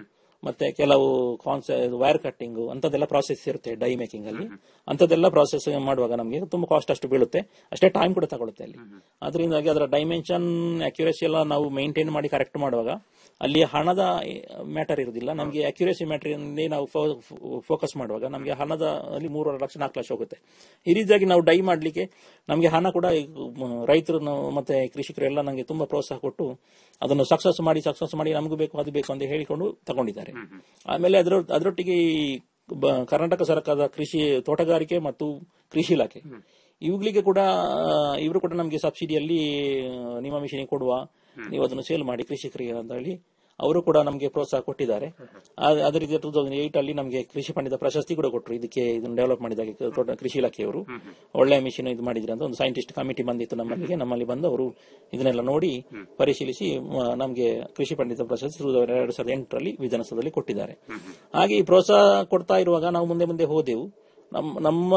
ಮತ್ತೆ ಕೆಲವು ಕಾನ್ಸೆ ವೈರ್ ಕಟ್ಟಿಂಗ್ ಅಂತದೆಲ್ಲ ಪ್ರಾಸೆಸ್ ಇರುತ್ತೆ ಡೈ ಮೇಕಿಂಗ್ ಅಲ್ಲಿ ಅಂತದೆಲ್ಲ ಪ್ರಾಸೆಸ್ ಮಾಡುವಾಗ ನಮಗೆ ತುಂಬಾ ಕಾಸ್ಟ್ ಅಷ್ಟು ಬೀಳುತ್ತೆ ಅಷ್ಟೇ ಟೈಮ್ ಕೂಡ ತಗೊಳುತ್ತೆ ಅಲ್ಲಿ ಅದರಿಂದಾಗಿ ಅದರ ಡೈಮೆನ್ಷನ್ ಅಕ್ಯುರೇಸಿ ಎಲ್ಲ ನಾವು ಮೇಂಟೈನ್ ಮಾಡಿ ಕರೆಕ್ಟ್ ಮಾಡುವಾಗ ಅಲ್ಲಿ ಹಣದ ಮ್ಯಾಟರ್ ಇರುವುದಿಲ್ಲ ನಮಗೆ ಅಕ್ಯುರೇಸಿ ಮ್ಯಾಟರ್ ನಾವು ಫೋಕಸ್ ಮಾಡುವಾಗ ನಮಗೆ ಹಣದ ಅಲ್ಲಿ ಮೂರುವರೆ ಲಕ್ಷ ನಾಲ್ಕು ಲಕ್ಷ ಹೋಗುತ್ತೆ ಈ ರೀತಿಯಾಗಿ ನಾವು ಡೈ ಮಾಡ್ಲಿಕ್ಕೆ ನಮಗೆ ಹಣ ಕೂಡ ಈ, ಮ್, ರೈತರು ನಾವು ಮತ್ತೆ ಕೃಷಿಕರು ಎಲ್ಲ ನಮಗೆ ತುಂಬಾ ಪ್ರೋತ್ಸಾಹ ಕೊಟ್ಟು ಅದನ್ನು ಸಕ್ಸಸ್ ಮಾಡಿ ಸಕ್ಸಸ್ ಮಾಡಿ ನಮಗೂ ಬೇಕು ಅದು ಬೇಕು ಅಂತ ಹೇಳಿಕೊಂಡು ತಗೊಂಡಿದ್ದಾರೆ ಆಮೇಲೆ ಅದರ ಅದರೊಟ್ಟಿಗೆ ಈ ಬ- ಕರ್ನಾಟಕ ಸರ್ಕಾರದ ಕೃಷಿ ತೋಟಗಾರಿಕೆ ಮತ್ತು ಕೃಷಿ ಇಲಾಖೆ ಇವುಗಳಿಗೆ ಕೂಡ ಇವರು ಕೂಡ ನಮಗೆ ಸಬ್ಸಿಡಿಯಲ್ಲಿ ಆ, ನಿಮ್ಮ ಮಿಷನ್ ಕೊಡುವ ನೀವು ಅದನ್ನು ಸೇಲ್ ಮಾಡಿ ಕೃಷಿಕರಿಗೆ ಅಂತ ಹೇಳಿ ಅವರು ಕೂಡ ನಮಗೆ ಪ್ರೋತ್ಸಾಹ ಕೊಟ್ಟಿದ್ದಾರೆ ಆ- ಅದೇ ರೀತಿ ಟೂ ತೌಸಂಡ್ ಏಟ್ ಅಲ್ಲಿ ನಮಗೆ ಕೃಷಿ ಪಂಡಿತ ಪ್ರಶಸ್ತಿ ಕೂಡ ಕೊಟ್ಟರು ಇದಕ್ಕೆ ಇದನ್ನು ಡೆವಲಪ್ ಮಾಡಿದಾಗೆ ತೋಟ ಕೃಷಿ ಇಲಾಖೆಯವರು ಒಳ್ಳೆ ಮಿಷನ್ ಇದು ಮಾಡಿದ್ರೆ ಅಂತ ಒಂದು ಸೈಂಟಿಸ್ಟ್ ಕಮಿಟಿ ಬಂದಿತ್ತು ನಮ್ಮಲ್ಲಿಗೆ ನಮ್ಮಲ್ಲಿ ಬಂದು ಅವರು ಇದನ್ನೆಲ್ಲ ನೋಡಿ ಪರಿಶೀಲಿಸಿ ಮ, ನಮಗೆ ಕೃಷಿ ಪಂಡಿತ ಪ್ರಶಸ್ತಿ ಎರಡು ಸಾವಿರದ ಎಂಟರಲ್ಲಿ ವಿಧಾನಸೌಧದಲ್ಲಿ ಕೊಟ್ಟಿದ್ದಾರೆ ಹಾಗೆ ಈ ಪ್ರೋತ್ಸಾಹ ಕೊಡ್ತಾ ಇರುವಾಗ ನಾವು ಮುಂದೆ ಮುಂದೆ ಹೋದೆವು ನಮ್ಮ ನಮ್ಮ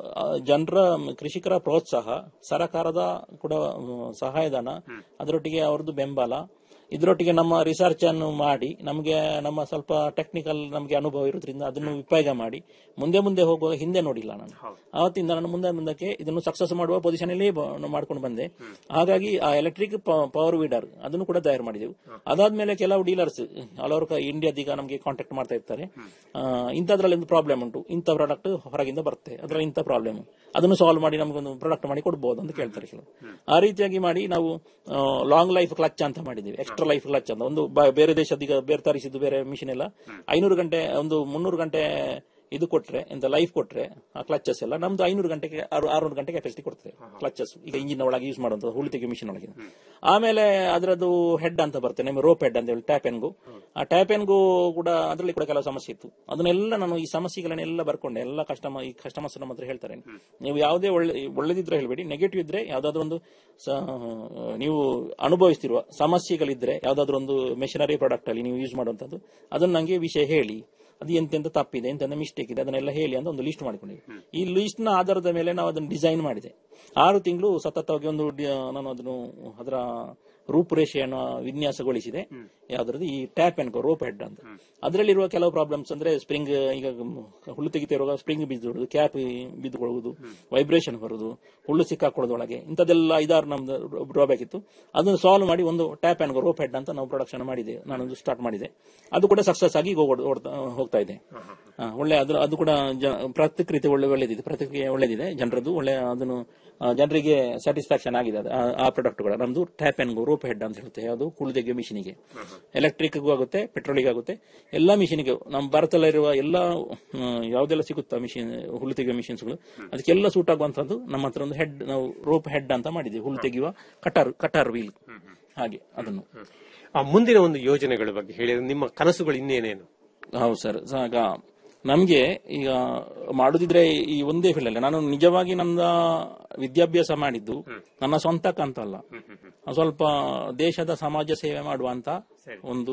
ಜನರ ಕೃಷಿಕರ ಪ್ರೋತ್ಸಾಹ ಸರಕಾರದ ಕೂಡ ಮ್, ಸಹಾಯಧನ ಅದರೊಟ್ಟಿಗೆ ಅವರದ್ದು ಬೆಂಬಲ ಇದರೊಟ್ಟಿಗೆ ನಮ್ಮ ರಿಸರ್ಚ್ ಅನ್ನು ಮಾಡಿ ನಮಗೆ ನಮ್ಮ ಸ್ವಲ್ಪ ಟೆಕ್ನಿಕಲ್ ನಮಗೆ ಅನುಭವ ಇರೋದ್ರಿಂದ ಅದನ್ನು ಉಪಯೋಗ ಮಾಡಿ ಮುಂದೆ ಮುಂದೆ ಹೋಗುವಾಗ ಹಿಂದೆ ನೋಡಿಲ್ಲ ನಾನು ಆವತ್ತಿಂದ ನಾನು ಮುಂದೆ ಮುಂದಕ್ಕೆ ಇದನ್ನು ಸಕ್ಸಸ್ ಮಾಡುವ ಪೊಸಿಷನ್ ಅಲ್ಲಿ ಮಾಡ್ಕೊಂಡು ಬಂದೆ ಹಾಗಾಗಿ ಆ ಎಲೆಕ್ಟ್ರಿಕ್ ಪವರ್ ವೀಡರ್ ಅದನ್ನು ಕೂಡ ತಯಾರು ಮಾಡಿದೆವು ಅದಾದ್ಮೇಲೆ ಕೆಲವು ಡೀಲರ್ಸ್ ಆಲ್ ಓವರ್ ಇಂಡಿಯಾದೀಗ ನಮಗೆ ಕಾಂಟ್ಯಾಕ್ಟ್ ಮಾಡ್ತಾ ಇರ್ತಾರೆ ಆ, ಇಂಥದ್ರಲ್ಲಿ ಒಂದು ಪ್ರಾಬ್ಲಮ್ ಉಂಟು ಇಂಥ ಪ್ರಾಡಕ್ಟ್ ಹೊರಗಿಂದ ಬರುತ್ತೆ ಅದರಲ್ಲಿ ಇಂಥ ಪ್ರಾಬ್ಲಮ್ ಅದನ್ನು ಸಾಲ್ವ್ ಮಾಡಿ ನಮಗೊಂದು ಪ್ರಾಡಕ್ಟ್ ಮಾಡಿ ಕೊಡ್ಬೋದು ಅಂತ ಕೇಳ್ತಾರೆ ಕೆಲವು ಆ ರೀತಿಯಾಗಿ ಮಾಡಿ ನಾವು ಲಾಂಗ್ ಲೈಫ್ ಕ್ಲಚ್ ಅಂತ ಮಾಡಿದ್ದೀವಿ ಎಕ್ಸ್ಟ್ರಾ ಲೈಫ್ ಕ್ಲಚ್ ಅಂತ ಒಂದು ಬ- ಬೇರೆ ದೇಶದ ಈಗ ಬೇರೆ ತರಿಸಿದ್ದು ಬೇರೆ ಮಿಷಿನ್ ಎಲ್ಲ ಐನೂರು ಗಂಟೆ ಒಂದು ಮುನ್ನೂರು ಗಂಟೆ ಇದು ಕೊಟ್ರೆ ಎಂತ ಲೈಫ್ ಕೊಟ್ರೆ ಆ ಕ್ಲಚಸ್ ಎಲ್ಲ ನಮ್ದು ಐನೂರು ಗಂಟೆಗೆ ಆರುನೂರು ಗಂಟೆ ಕೆಪಾಸಿಟಿ ಕೊಡ್ತದೆ ಕ್ಲಚಸ್ ಈಗ ಇಂಜಿನ್ ಒಳಗೆ ಯೂಸ್ ಮಾಡುವಂತ ಹುಳು ತೆಗೆ ಮಿಷಿನ್ ಒಳಗೆ ಆಮೇಲೆ ಅದರದ್ದು ಹೆಡ್ ಅಂತ ಬರ್ತದೆ ನಮ್ಮ ರೋಪ್ ಹೆಡ್ ಅಂತ ಹೇಳಿ ಟ್ಯಾಪೆನ್ಗೂ ಆ ಟ್ಯಾಪೆನ್ಗೂ ಕೂಡ ಅದರಲ್ಲಿ ಕೂಡ ಕೆಲವು ಸಮಸ್ಯೆ ಇತ್ತು ಅದನ್ನೆಲ್ಲ ನಾನು ಈ ಸಮಸ್ಯೆಗಳನ್ನೆಲ್ಲ ಬರ್ಕೊಂಡೆ ಎಲ್ಲ ಕಸ್ಟಮರ್ ಈ ಕಸ್ಟಮರ್ಸ್ ನಮ್ಮ ಹತ್ರ ಹೇಳ್ತಾರೆ ನೀವು ಯಾವುದೇ ಒಳ್ಳೆ ಒಳ್ಳೆದಿದ್ರೆ ಹೇಳ್ಬೇಡಿ ನೆಗೆಟಿವ್ ಇದ್ರೆ ಯಾವ್ದಾದ್ರು ಒಂದು ಸ- ನೀವು ಅನುಭವಿಸ್ತಿರುವ ಸಮಸ್ಯೆಗಳಿದ್ರೆ ಯಾವ್ದಾದ್ರು ಒಂದು ಮೆಷಿನರಿ ಪ್ರಾಡಕ್ಟ್ ಅಲ್ಲಿ ನೀವು ಯೂಸ್ ಮಾಡುವಂತದ್ದು ಅದನ್ನ ನಂಗೆ ವಿಷಯ ಹೇಳಿ ಅದು ಎಂತೆಂತ ತಪ್ಪಿದೆ ಎಂತೆಂತ ಮಿಸ್ಟೇಕ್ ಇದೆ ಅದನ್ನೆಲ್ಲ ಹೇಳಿ ಅಂತ ಒಂದು ಲಿಸ್ಟ್ ಮಾಡಿಕೊಂಡಿದ್ದೆ ಈ ಲಿಸ್ಟ್ ನ ಆಧಾರದ ಮೇಲೆ ನಾವು ಅದನ್ನು ಡಿಸೈನ್ ಮಾಡಿದೆ ಆರು ತಿಂಗಳು ಸತತವಾಗಿ ಒಂದು ಡಿ- ನಾನು ಅದನ್ನು ಅದರ ರೂಪುರೇಷೆಯನ್ನು ವಿನ್ಯಾಸಗೊಳಿಸಿದೆ ಯಾವ್ದ್ರದ್ದು ಈ ಟ್ಯಾಪ್ ಅಂಡ್ ರೋಪ್ ಹೆಡ್ ಅಂತ ಅದರಲ್ಲಿರುವ ಕೆಲವು ಪ್ರಾಬ್ಲಮ್ಸ್ ಅಂದ್ರೆ ಸ್ಪ್ರಿಂಗ್ ಈಗ ಹುಲ್ಲು ತೆಗಿತಾ ಇರುವಾಗ ಸ್ಪ್ರಿಂಗ್ ಬಿದ್ದು ಕ್ಯಾಪ್ ಬಿದ್ದುಕೊಳ್ಳುವುದು ವೈಬ್ರೇಷನ್ ಬರುವುದು ಹುಲ್ಲು ಸಿಕ್ಕಾಕೊಳ್ಳೋದು ಒಳಗೆ ಇಂಥದ್ದೆಲ್ಲ ಐದಾರು ನಮ್ದು ಡ್ರಾಬ್ಯಾಕ್ ಇತ್ತು ಅದನ್ನು ಸಾಲ್ವ್ ಮಾಡಿ ಒಂದು ಟ್ಯಾಪ್ ಅಂಡ್ ರೋಪ್ ಹೆಡ್ ಅಂತ ನಾವು ಪ್ರೊಡಕ್ಷನ್ ಮಾಡಿದೆ ನಾನೊಂದು ಸ್ಟಾರ್ಟ್ ಮಾಡಿದೆ ಅದು ಕೂಡ ಸಕ್ಸಸ್ ಆಗಿ ಈಗ ಓಡ್- ಓಡ್ತಾ- ಹೋಗ್ತಾ ಇದೆ ಆ, ಒಳ್ಳೆ ಅದ್ರ ಅದು ಕೂಡ ಜ- ಪ್ರತಿಕ್ರಿಯೆ ಒಳ್ಳೆ ಒಳ್ಳೆದಿದೆ ಪ್ರತಿಕ್ರಿಯೆ ಒಳ್ಳೆದಿದೆ ಜನರದ್ದು ಒಳ್ಳೆ ಅದನ್ನು ಆ, ಜನರಿಗೆ ಸ್ಯಾಟಿಸ್ಫ್ಯಾಕ್ಷನ್ ಆಗಿದೆ ಅದು, ಆ- ಆ ಪ್ರಾಡಕ್ಟ್ ಕೂಡ ನಮ್ದು ಟ್ಯಾಪ್ ಅಂಡ್ ರೋಪ್ ಹೆಡ್ ಅಂತ ಹೇಳುತ್ತೆ ಯಾವುದು ಕುಳಿದೆಗೆ ಮಿಷಿನಿಗೆ ಎಲೆಕ್ಟ್ರಿಕ್ಗೂ ಆಗುತ್ತೆ ಪೆಟ್ರೋಲಿಗೆ ಆಗುತ್ತೆ ಎಲ್ಲಾ ಮಿಷಿನ್ಗೆ ನಮ್ಮ ಭಾರತದಲ್ಲಿರುವ ಎಲ್ಲ ಯಾವ್ದೆಲ್ಲ ಸಿಗುತ್ತಾ ಮಿಷಿನ್ ಹುಲ್ಲು ತೆಗೆಯುವ ಮಿಷಿನ್ಸ್ಗಳು ಅದಕ್ಕೆಲ್ಲ ಸೂಟ್ ಆಗುವಂತದ್ದು ನಮ್ಮ ಹತ್ರ ಒಂದು ಹೆಡ್ ನಾವು ರೋಪ್ ಹೆಡ್ ಅಂತ ಮಾಡಿದ್ದೀವಿ ಹುಲ್ಲು ತೆಗೆಯುವ ಕಟಾರ್ ಕಟಾರ್ ವೀಲ್ ಹಾಗೆ ಅದನ್ನು ಆ ಮುಂದಿನ ಒಂದು ಯೋಜನೆಗಳ ಬಗ್ಗೆ ಹೇಳಿ ನಿಮ್ಮ ಕನಸುಗಳು ಇನ್ನೇನೇನು ಹೌದು ಸರ್ ಆಗ ನಮ್ಗೆ ಈಗ ಮಾಡುದಿದ್ರೆ ಈ ಒಂದೇ ಫೀಲ್ಡ್ ಅಲ್ಲ ನಾನು ನಿಜವಾಗಿ ನನ್ನ ವಿದ್ಯಾಭ್ಯಾಸ ಮಾಡಿದ್ದು ನನ್ನ ಸ್ವಂತಕ್ಕೆ ಅಂತ ಅಲ್ಲ ನಾನು ಸ್ವಲ್ಪ ದೇಶದ ಸಮಾಜ ಸೇವೆ ಮಾಡುವಂತ ಒಂದು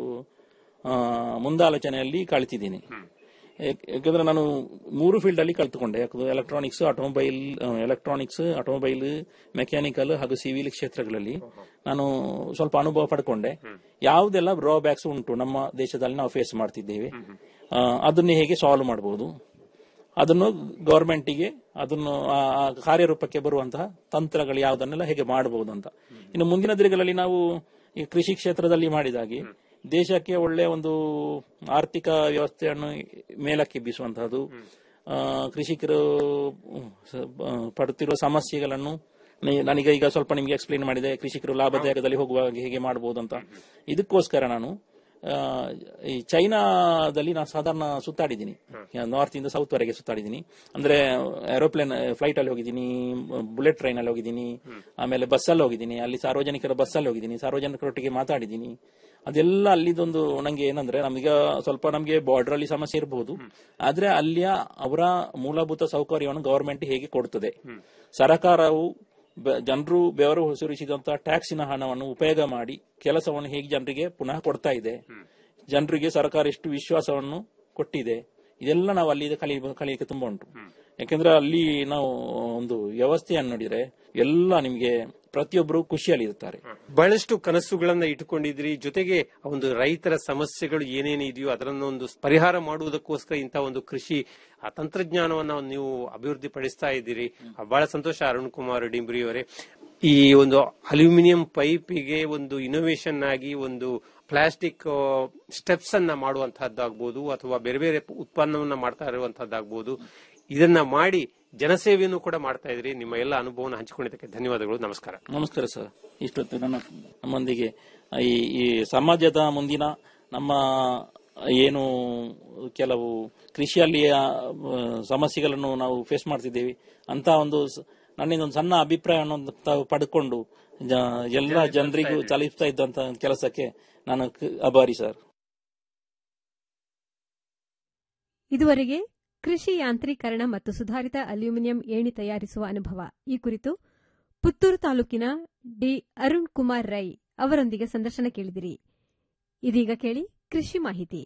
ಆ, ಮುಂದಾಲೋಚನೆಯಲ್ಲಿ ಕಳಿತಿದ್ದೀನಿ ಯಾಕ್- ಯಾಕಂದ್ರೆ ನಾನು ಮೂರು ಫೀಲ್ಡ್ ಅಲ್ಲಿ ಕಲ್ತುಕೊಂಡೆ ಯಾಕಂದ್ರೆ electronics automobile electronics automobile mechanical ಹಾಗೂ ಸಿವಿಲ್ ಕ್ಷೇತ್ರಗಳಲ್ಲಿ ನಾನು ಸ್ವಲ್ಪ ಅನುಭವ ಪಡ್ಕೊಂಡೆ ಯಾವುದೆಲ್ಲ ಡ್ರಾಬ್ಯಾಕ್ಸ್ ಉಂಟು ನಮ್ಮ ದೇಶದಲ್ಲಿ ನಾವು ಫೇಸ್ ಮಾಡ್ತಿದ್ದೇವೆ ಆ, ಅದನ್ನು ಹೇಗೆ ಸಾಲ್ವ್ ಮಾಡಬಹುದು ಅದನ್ನು ಗವರ್ಮೆಂಟಿಗೆ ಅದನ್ನು ಆ ಆ ಕಾರ್ಯರೂಪಕ್ಕೆ ಬರುವಂತಹ ತಂತ್ರಗಳು ಯಾವುದನ್ನೆಲ್ಲ ಹೇಗೆ ಮಾಡಬಹುದು ಅಂತ ಇನ್ನು ಮುಂದಿನ ದಿನಗಳಲ್ಲಿ ನಾವು ಈ ಕೃಷಿ ಕ್ಷೇತ್ರದಲ್ಲಿ ಮಾಡಿದಾಗೆ ದೇಶಕ್ಕೆ ಒಳ್ಳೆ ಒಂದು ಆರ್ಥಿಕ ವ್ಯವಸ್ಥೆಯನ್ನು ಮೇಲಕ್ಕೆ ಬೀಸುವಂತಹದ್ದು ಆ, ಕೃಷಿಕರು ಸ- ಆ, ಪಡುತ್ತಿರುವ ಸಮಸ್ಯೆಗಳನ್ನು ನಿ- ನಾನೀಗ ಈಗ ಸ್ವಲ್ಪ ನಿಮಗೆ ಎಕ್ಸ್ಪ್ಲೇನ್ ಮಾಡಿದೆ ಕೃಷಿಕರು ಲಾಭದಾಯಕದಲ್ಲಿ ಹೋಗುವಾಗ ಹೇಗೆ ಮಾಡಬಹುದು ಅಂತ ಇದಕ್ಕೋಸ್ಕರ ನಾನು ಆ, ಈ ಚೈನಾದಲ್ಲಿ ನಾನು ಸಾಧಾರಣ ಸುತ್ತಾಡಿದ್ದೀನಿ ನಾರ್ತ್ ಇಂದ ಸೌತ್ ವರೆಗೆ ಸುತ್ತಾಡಿದ್ದೀನಿ ಅಂದ್ರೆ ಏರೋಪ್ಲೇನ್ ಫ್ಲೈಟ್ ಅಲ್ಲಿ ಹೋಗಿದ್ದೀನಿ ಬುಲೆಟ್ ಟ್ರೈನ್ ಅಲ್ಲಿ ಹೋಗಿದ್ದೀನಿ ಆಮೇಲೆ ಬಸ್ ಅಲ್ಲಿ ಹೋಗಿದ್ದೀನಿ ಅಲ್ಲಿ ಸಾರ್ವಜನಿಕರ ಬಸ್ ಅಲ್ಲಿ ಹೋಗಿದ್ದೀನಿ ಸಾರ್ವಜನಿಕರೊಟ್ಟಿಗೆ ಮಾತಾಡಿದ್ದೀನಿ ಅದೆಲ್ಲ ಅಲ್ಲಿದೊಂದು ನಂಗೆ ಏನಂದ್ರೆ ನಮೀಗ ಸ್ವಲ್ಪ ನಮಗೆ ಬಾರ್ಡರ್ ಅಲ್ಲಿ ಸಮಸ್ಯೆ ಇರಬಹುದು ಆದ್ರೆ ಅಲ್ಲಿಯ ಅವರ ಮೂಲಭೂತ ಸೌಕರ್ಯವನ್ನು ಗವರ್ಮೆಂಟ್ ಹೇಗೆ ಕೊಡುತ್ತದೆ ಸರಕಾರವು ಜನರು ಬೆವರು ಸುರಿಸಿದಂತಹ ಟ್ಯಾಕ್ಸಿನ ಹಣವನ್ನು ಉಪಯೋಗ ಮಾಡಿ ಕೆಲಸವನ್ನು ಹೇಗೆ ಜನರಿಗೆ ಪುನಃ ಕೊಡ್ತಾ ಇದೆ ಜನರಿಗೆ ಸರ್ಕಾರ ಎಷ್ಟು ವಿಶ್ವಾಸವನ್ನು ಕೊಟ್ಟಿದೆ ಇದೆಲ್ಲ ನಾವು ಅಲ್ಲಿ ಕಲಿ ಕಲಿಯಕ್ಕೆ ತುಂಬಾ ಉಂಟು ಯಾಕಂದ್ರೆ ಅಲ್ಲಿ ನಾವು ಒಂದು ವ್ಯವಸ್ಥೆಯನ್ನು ನೋಡಿದ್ರೆ ಎಲ್ಲ ನಿಮಗೆ ಪ್ರತಿಯೊಬ್ಬರು ಖುಷಿಯಲ್ಲಿ ಇರ್ತಾರೆ ಬಹಳಷ್ಟು ಕನಸುಗಳನ್ನ ಇಟ್ಟುಕೊಂಡಿದ್ರಿ ಜೊತೆಗೆ ಆ ಒಂದು ರೈತರ ಸಮಸ್ಯೆಗಳು ಏನೇನು ಇದೆಯೋ ಅದರನ್ನೊಂದು ಪರಿಹಾರ ಮಾಡುವುದಕ್ಕೋಸ್ಕರ ಇಂತಹ ಒಂದು ಕೃಷಿ ಆ ತಂತ್ರಜ್ಞಾನವನ್ನ ನೀವು ಅಭಿವೃದ್ಧಿ ಪಡಿಸ್ತಾ ಇದ್ದೀರಿ ಆ, ಬಹಳ ಸಂತೋಷ ಅರುಣ್ ಕುಮಾರ್ ಡಿಂಬ್ರಿ ಅವರೇ ಈ ಒಂದು ಅಲ್ಯೂಮಿನಿಯಂ ಪೈಪಿಗೆ ಒಂದು ಇನೋವೇಷನ್ ಆಗಿ ಒಂದು ಪ್ಲಾಸ್ಟಿಕ್ ಸ್ಟೆಪ್ಸ್ ಅನ್ನ ಮಾಡುವಂತಹದ್ದಾಗ್ಬೋದು ಅಥವಾ ಬೇರೆ ಬೇರೆ ಉತ್ಪನ್ನವನ್ನ ಮಾಡ್ತಾ ಇರುವಂತಹದ್ದಾಗ್ಬೋದು ಇದನ್ನ ಮಾಡಿ ಜನಸೇವೆಯನ್ನು ಕೂಡ ಮಾಡ್ತಾ ಇದ್ರಿ ನಿಮ್ಮ ಎಲ್ಲ ಅನುಭವನ ಹಂಚಿಕೊಂಡಿದ್ದಕ್ಕೆ ಧನ್ಯವಾದಗಳು ನಮಸ್ಕಾರ ನಮಸ್ಕಾರ ಸರ್ ಇಷ್ಟೊತ್ತು ನನ್ನ ನಮ್ಮೊಂದಿಗೆ ಈ ಈ ಸಮಾಜದ ಮುಂದಿನ ನಮ್ಮ ಏನು ಕೆಲವು ಕೃಷಿಯಲ್ಲಿಯ ಆ, ಸಮಸ್ಯೆಗಳನ್ನು ನಾವು ಫೇಸ್ ಮಾಡ್ತಿದ್ದೇವೆ ಅಂತ ಒಂದು ಸ- ನನ್ನಿಂದ ಒಂದು ಸಣ್ಣ ಅಭಿಪ್ರಾಯವನ್ನು ತಾವು ಪಡ್ಕೊಂಡು ಜ- ಎಲ್ಲ ಜನರಿಗೂ ಚಲಿಸ್ತಾ ಇದ್ದಂತ ಕೆಲಸಕ್ಕೆ ನಾನು ಕ- ಆಭಾರಿ ಸರ್ ಇದುವರೆಗೆ ಕೃಷಿ ಯಾಂತ್ರೀಕರಣ ಮತ್ತು ಸುಧಾರಿತ ಅಲ್ಯೂಮಿನಿಯಂ ಏಣಿ ತಯಾರಿಸುವ ಅನುಭವ ಈ ಕುರಿತು ಪುತ್ತೂರು ತಾಲೂಕಿನ ಡಿ ಅರುಣ್ ಕುಮಾರ್ ರೈ ಅವರೊಂದಿಗೆ ಸಂದರ್ಶನ ಕೇಳಿದಿರಿ ಇದೀಗ ಕೇಳಿ ಕೃಷಿ ಮಾಹಿತಿ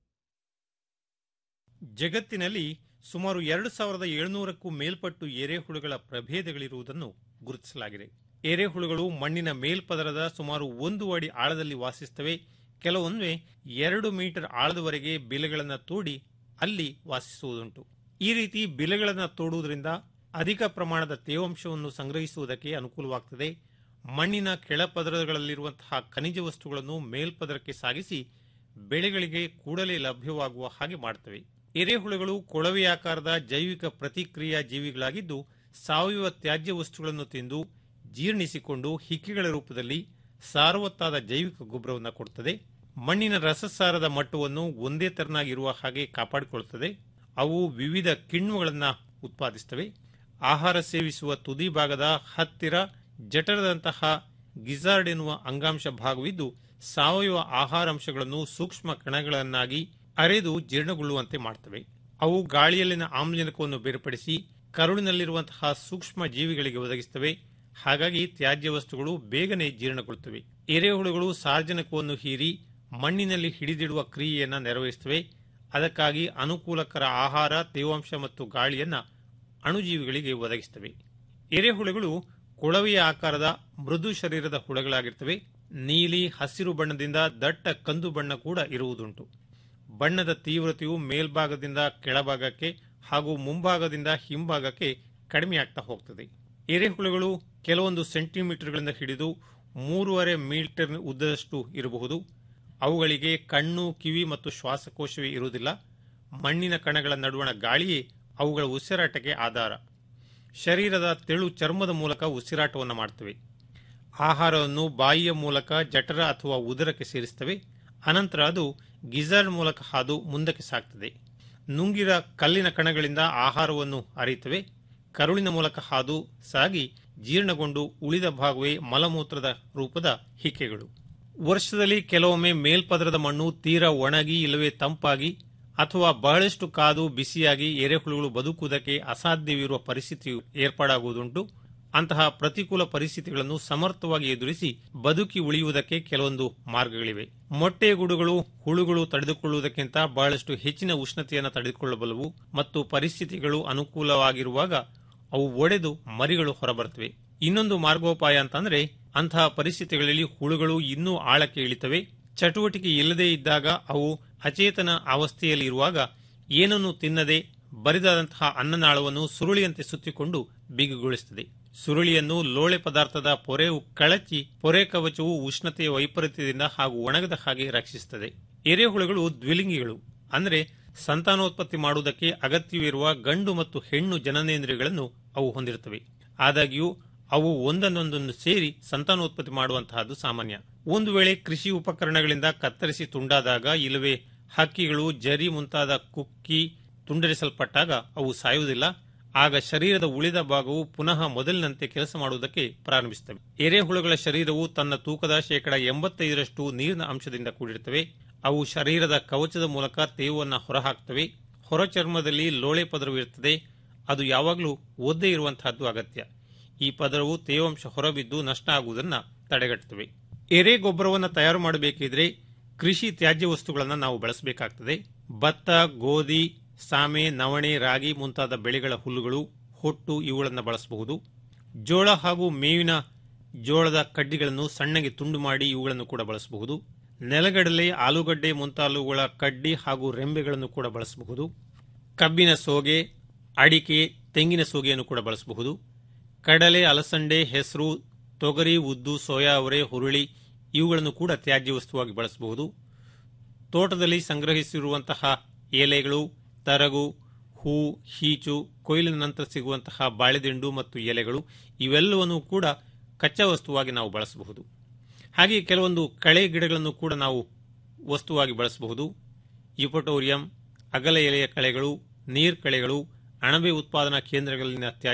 ಜಗತ್ತಿನಲ್ಲಿ ಸುಮಾರು ಎರಡು ಸಾವಿರದ ಏಳುನೂರಕ್ಕೂ ಮೇಲ್ಪಟ್ಟು ಎರೆಹುಳುಗಳ ಪ್ರಭೇದಗಳಿರುವುದನ್ನು ಗುರುತಿಸಲಾಗಿದೆ ಎರೆಹುಳುಗಳು ಮಣ್ಣಿನ ಮೇಲ್ಪದರದ ಸುಮಾರು ಒಂದು ಅಡಿ ಆಳದಲ್ಲಿ ವಾಸಿಸುತ್ತವೆ ಕೆಲವೊಮ್ಮೆ ಎರಡು ಮೀಟರ್ ಆಳದವರೆಗೆ ಬಿಲೆಗಳನ್ನು ತೋಡಿ ಅಲ್ಲಿ ವಾಸಿಸುವುದುಂಟು ಈ ರೀತಿ ಬಿಲೆಗಳನ್ನು ತೋಡುವುದರಿಂದ ಅಧಿಕ ಪ್ರಮಾಣದ ತೇವಾಂಶವನ್ನು ಸಂಗ್ರಹಿಸುವುದಕ್ಕೆ ಅನುಕೂಲವಾಗುತ್ತದೆ ಮಣ್ಣಿನ ಕೆಳಪದರಗಳಲ್ಲಿರುವಂತಹ ಖನಿಜ ವಸ್ತುಗಳನ್ನು ಮೇಲ್ಪದರಕ್ಕೆ ಸಾಗಿಸಿ ಬೆಳೆಗಳಿಗೆ ಕೂಡಲೇ ಲಭ್ಯವಾಗುವ ಹಾಗೆ ಮಾಡುತ್ತವೆ ಎರೆಹುಳುಗಳು ಕೊಳವೆಯಾಕಾರದ ಜೈವಿಕ ಪ್ರತಿಕ್ರಿಯಾ ಜೀವಿಗಳಾಗಿದ್ದು ಸಾವಯವ ತ್ಯಾಜ್ಯ ವಸ್ತುಗಳನ್ನು ತಿಂದು ಜೀರ್ಣಿಸಿಕೊಂಡು ಹಿಕ್ಕಿಗಳ ರೂಪದಲ್ಲಿ ಸಾರವತ್ತಾದ ಜೈವಿಕ ಗೊಬ್ಬರವನ್ನು ಕೊಡುತ್ತದೆ ಮಣ್ಣಿನ ರಸಸಾರದ ಮಟ್ಟವನ್ನು ಒಂದೇ ತೆರನಾಗಿರುವ ಹಾಗೆ ಕಾಪಾಡಿಕೊಳ್ಳುತ್ತದೆ ಅವು ವಿವಿಧ ಕಿಣ್ವಗಳನ್ನು ಉತ್ಪಾದಿಸುತ್ತವೆ ಆಹಾರ ಸೇವಿಸುವ ತುದಿ ಭಾಗದ ಹತ್ತಿರ ಜಠರದಂತಹ ಗಿಜಾರ್ಡ್ ಎನ್ನುವ ಅಂಗಾಂಶ ಭಾಗವಿದ್ದು ಸಾವಯವ ಆಹಾರಾಂಶಗಳನ್ನು ಸೂಕ್ಷ್ಮ ಕಣಗಳನ್ನಾಗಿ ಅರೆದು ಜೀರ್ಣಗೊಳ್ಳುವಂತೆ ಮಾಡುತ್ತವೆ ಅವು ಗಾಳಿಯಲ್ಲಿನ ಆಮ್ಲಜನಕವನ್ನು ಬೇರ್ಪಡಿಸಿ ಕರುಳಿನಲ್ಲಿರುವಂತಹ ಸೂಕ್ಷ್ಮ ಜೀವಿಗಳಿಗೆ ಒದಗಿಸುತ್ತವೆ ಹಾಗಾಗಿ ತ್ಯಾಜ್ಯ ವಸ್ತುಗಳು ಬೇಗನೆ ಜೀರ್ಣಗೊಳ್ಳುತ್ತವೆ ಎರೆಹುಳುಗಳು ಸಾರ್ವಜನಿಕವನ್ನು ಹೀರಿ ಮಣ್ಣಿನಲ್ಲಿ ಹಿಡಿದಿಡುವ ಕ್ರಿಯೆಯನ್ನು ನೆರವೇರಿಸುತ್ತವೆ ಅದಕ್ಕಾಗಿ ಅನುಕೂಲಕರ ಆಹಾರ ತೇವಾಂಶ ಮತ್ತು ಗಾಳಿಯನ್ನ ಅಣುಜೀವಿಗಳಿಗೆ ಒದಗಿಸುತ್ತವೆ ಎರೆಹುಳುಗಳು ಕೊಳವೆಯ ಆಕಾರದ ಮೃದು ಶರೀರದ ಹುಳಗಳಾಗಿರ್ತವೆ ನೀಲಿ ಹಸಿರು ಬಣ್ಣದಿಂದ ದಟ್ಟ ಕಂದು ಬಣ್ಣ ಕೂಡ ಇರುವುದುಂಟು ಬಣ್ಣದ ತೀವ್ರತೆಯು ಮೇಲ್ಭಾಗದಿಂದ ಕೆಳಭಾಗಕ್ಕೆ ಹಾಗೂ ಮುಂಭಾಗದಿಂದ ಹಿಂಭಾಗಕ್ಕೆ ಕಡಿಮೆಯಾಗ್ತಾ ಹೋಗ್ತದೆ ಎರೆಹುಳುಗಳು ಕೆಲವೊಂದು ಸೆಂಟಿಮೀಟರ್ಗಳಿಂದ ಹಿಡಿದು ಮೂರುವರೆ ಮೀಟರ್ ಉದ್ದದಷ್ಟು ಇರಬಹುದು ಅವುಗಳಿಗೆ ಕಣ್ಣು ಕಿವಿ ಮತ್ತು ಶ್ವಾಸಕೋಶವೇ ಇರುವುದಿಲ್ಲ ಮಣ್ಣಿನ ಕಣಗಳ ನಡುವಣ ಗಾಳಿಯೇ ಅವುಗಳ ಉಸಿರಾಟಕ್ಕೆ ಆಧಾರ ಶರೀರದ ತೆಳು ಚರ್ಮದ ಮೂಲಕ ಉಸಿರಾಟವನ್ನು ಮಾಡುತ್ತವೆ ಆಹಾರವನ್ನು ಬಾಯಿಯ ಮೂಲಕ ಜಠರ ಅಥವಾ ಉದರಕ್ಕೆ ಸೇರಿಸುತ್ತವೆ ಅನಂತರ ಅದು ಗಿಜರ್ಡ್ ಮೂಲಕ ಹಾದು ಮುಂದಕ್ಕೆ ಸಾಗ್ತದೆ ನುಂಗಿರ ಕಲ್ಲಿನ ಕಣಗಳಿಂದ ಆಹಾರವನ್ನು ಅರಿಯುತ್ತವೆ ಕರುಳಿನ ಮೂಲಕ ಹಾದು ಸಾಗಿ ಜೀರ್ಣಗೊಂಡು ಉಳಿದ ಭಾಗವೇ ಮಲಮೂತ್ರದ ರೂಪದ ಹಿಕ್ಕೆಗಳು ವರ್ಷದಲ್ಲಿ ಕೆಲವೊಮ್ಮೆ ಮೇಲ್ಪದರದ ಮಣ್ಣು ತೀರಾ ಒಣಗಿ ಇಲ್ಲವೇ ತಂಪಾಗಿ ಅಥವಾ ಬಹಳಷ್ಟು ಕಾದು ಬಿಸಿಯಾಗಿ ಎರೆಹುಳುಗಳು ಬದುಕುವುದಕ್ಕೆ ಅಸಾಧ್ಯವಿರುವ ಪರಿಸ್ಥಿತಿ ಏರ್ಪಾಡಾಗುವುದುಂಟು ಅಂತಹ ಪ್ರತಿಕೂಲ ಪರಿಸ್ಥಿತಿಗಳನ್ನು ಸಮರ್ಥವಾಗಿ ಎದುರಿಸಿ ಬದುಕಿ ಉಳಿಯುವುದಕ್ಕೆ ಕೆಲವೊಂದು ಮಾರ್ಗಗಳಿವೆ ಮೊಟ್ಟೆ ಗೂಡುಗಳು ಹುಳುಗಳು ತಡೆದುಕೊಳ್ಳುವುದಕ್ಕಿಂತ ಬಹಳಷ್ಟು ಹೆಚ್ಚಿನ ಉಷ್ಣತೆಯನ್ನು ತಡೆದುಕೊಳ್ಳಬಲ್ಲವು ಮತ್ತು ಪರಿಸ್ಥಿತಿಗಳು ಅನುಕೂಲವಾಗಿರುವಾಗ ಅವು ಒಡೆದು ಮರಿಗಳು ಹೊರಬರುತ್ತವೆ ಇನ್ನೊಂದು ಮಾರ್ಗೋಪಾಯ ಅಂತಂದ್ರೆ ಅಂತಹ ಪರಿಸ್ಥಿತಿಗಳಲ್ಲಿ ಹುಳುಗಳು ಇನ್ನೂ ಆಳಕ್ಕೆ ಇಳಿತವೆ ಚಟುವಟಿಕೆ ಇಲ್ಲದೇ ಇದ್ದಾಗ ಅವು ಅಚೇತನ ಅವಸ್ಥೆಯಲ್ಲಿ ಇರುವಾಗ ಏನನ್ನು ತಿನ್ನದೆ ಬರಿದಾದಂತಹ ಅನ್ನನಾಳವನ್ನು ಸುರುಳಿಯಂತೆ ಸುತ್ತಿಕೊಂಡು ಬಿಗುಗೊಳಿಸುತ್ತದೆ ಸುರುಳಿಯನ್ನು ಲೋಳೆ ಪದಾರ್ಥದ ಪೊರೆಯು ಕಳಚಿ ಪೊರೆ ಕವಚವು ಉಷ್ಣತೆಯ ವೈಪರೀತ್ಯದಿಂದ ಹಾಗೂ ಒಣಗದ ಹಾಗೆ ರಕ್ಷಿಸುತ್ತದೆ ಎರೆಹುಳುಗಳು ದ್ವಿಲಿಂಗಿಗಳು ಅಂದರೆ ಸಂತಾನೋತ್ಪತ್ತಿ ಮಾಡುವುದಕ್ಕೆ ಅಗತ್ಯವಿರುವ ಗಂಡು ಮತ್ತು ಹೆಣ್ಣು ಜನನೇಂದ್ರಿಯಗಳನ್ನು ಅವು ಹೊಂದಿರುತ್ತವೆ ಆದಾಗ್ಯೂ ಅವು ಒಂದನ್ನೊಂದನ್ನು ಸೇರಿ ಸಂತಾನೋತ್ಪತ್ತಿ ಮಾಡುವಂತಹದ್ದು ಸಾಮಾನ್ಯ ಒಂದು ವೇಳೆ ಕೃಷಿ ಉಪಕರಣಗಳಿಂದ ಕತ್ತರಿಸಿ ತುಂಡಾದಾಗ ಇಲ್ಲವೇ ಹಕ್ಕಿಗಳು ಜರಿ ಮುಂತಾದ ಕುಕ್ಕಿ ತುಂಡರಿಸಲ್ಪಟ್ಟಾಗ ಅವು ಸಾಯುವುದಿಲ್ಲ ಆಗ ಶರೀರದ ಉಳಿದ ಭಾಗವು ಪುನಃ ಮೊದಲಿನಂತೆ ಕೆಲಸ ಮಾಡುವುದಕ್ಕೆ ಪ್ರಾರಂಭಿಸುತ್ತವೆ ಎರೆಹುಳುಗಳ ಶರೀರವು ತನ್ನ ತೂಕದ ಶೇಕಡ ಎಂಬತ್ತೈದರಷ್ಟು ನೀರಿನ ಅಂಶದಿಂದ ಕೂಡಿರುತ್ತವೆ ಅವು ಶರೀರದ ಕವಚದ ಮೂಲಕ ತೇವವನ್ನು ಹೊರಹಾಕ್ತವೆ ಹೊರ ಚರ್ಮದಲ್ಲಿ ಲೋಳೆ ಪದರವು ಇರುತ್ತದೆ ಅದು ಯಾವಾಗಲೂ ಒದ್ದೇ ಇರುವಂತಹದ್ದು ಅಗತ್ಯ ಈ ಪದರವು ತೇವಾಂಶ ಹೊರಬಿದ್ದು ನಷ್ಟ ಆಗುವುದನ್ನು ತಡೆಗಟ್ಟುತ್ತವೆ ಎರೆ ಗೊಬ್ಬರವನ್ನು ತಯಾರು ಮಾಡಬೇಕಿದ್ರೆ ಕೃಷಿ ತ್ಯಾಜ್ಯ ವಸ್ತುಗಳನ್ನು ನಾವು ಬಳಸಬೇಕಾಗ್ತದೆ ಭತ್ತ ಗೋಧಿ ಸಾಮೆ ನವಣೆ ರಾಗಿ ಮುಂತಾದ ಬೆಳೆಗಳ ಹುಲ್ಲುಗಳು ಹೊಟ್ಟು ಇವುಗಳನ್ನು ಬಳಸಬಹುದು ಜೋಳ ಹಾಗೂ ಮೇವಿನ ಜೋಳದ ಕಡ್ಡಿಗಳನ್ನು ಸಣ್ಣಗೆ ತುಂಡು ಮಾಡಿ ಇವುಗಳನ್ನು ಕೂಡ ಬಳಸಬಹುದು ನೆಲಗಡಲೆ ಆಲೂಗಡ್ಡೆ ಮುಂತಾದವುಗಳ ಕಡ್ಡಿ ಹಾಗೂ ರೆಂಬೆಗಳನ್ನು ಕೂಡ ಬಳಸಬಹುದು ಕಬ್ಬಿನ ಸೋಗೆ ಅಡಿಕೆ ತೆಂಗಿನ ಸೋಗೆಯನ್ನು ಕೂಡ ಬಳಸಬಹುದು ಕಡಲೆ ಅಲಸಂಡೆ ಹೆಸರು ತೊಗರಿ ಉದ್ದು ಸೋಯಾ ಅವರೆ ಹುರುಳಿ ಇವುಗಳನ್ನು ಕೂಡ ತ್ಯಾಜ್ಯ ವಸ್ತುವಾಗಿ ಬಳಸಬಹುದು ತೋಟದಲ್ಲಿ ಸಂಗ್ರಹಿಸಿರುವಂತಹ ಎಲೆಗಳು ತರಗು ಹೂ ಹೀಚು ಕೊಯ್ಲಿನ ನಂತರ ಸಿಗುವಂತಹ ಬಾಳೆದಿಂಡು ಮತ್ತು ಎಲೆಗಳು ಇವೆಲ್ಲವನ್ನು ಕೂಡ ಕಚ್ಚಾ ವಸ್ತುವಾಗಿ ನಾವು ಬಳಸಬಹುದು ಹಾಗೆ ಕೆಲವೊಂದು ಕಳೆ ಗಿಡಗಳನ್ನು ಕೂಡ ನಾವು ವಸ್ತುವಾಗಿ ಬಳಸಬಹುದು ಯುಪಟೋರಿಯಂ ಅಗಲ ಎಲೆಯ ಕಳೆಗಳು ನೀರ್ ಕಳೆಗಳು ಅಣಬೆ ಉತ್ಪಾದನಾ ಕೇಂದ್ರಗಳಲ್ಲಿನ ತ್ಯಾಜ್ಯ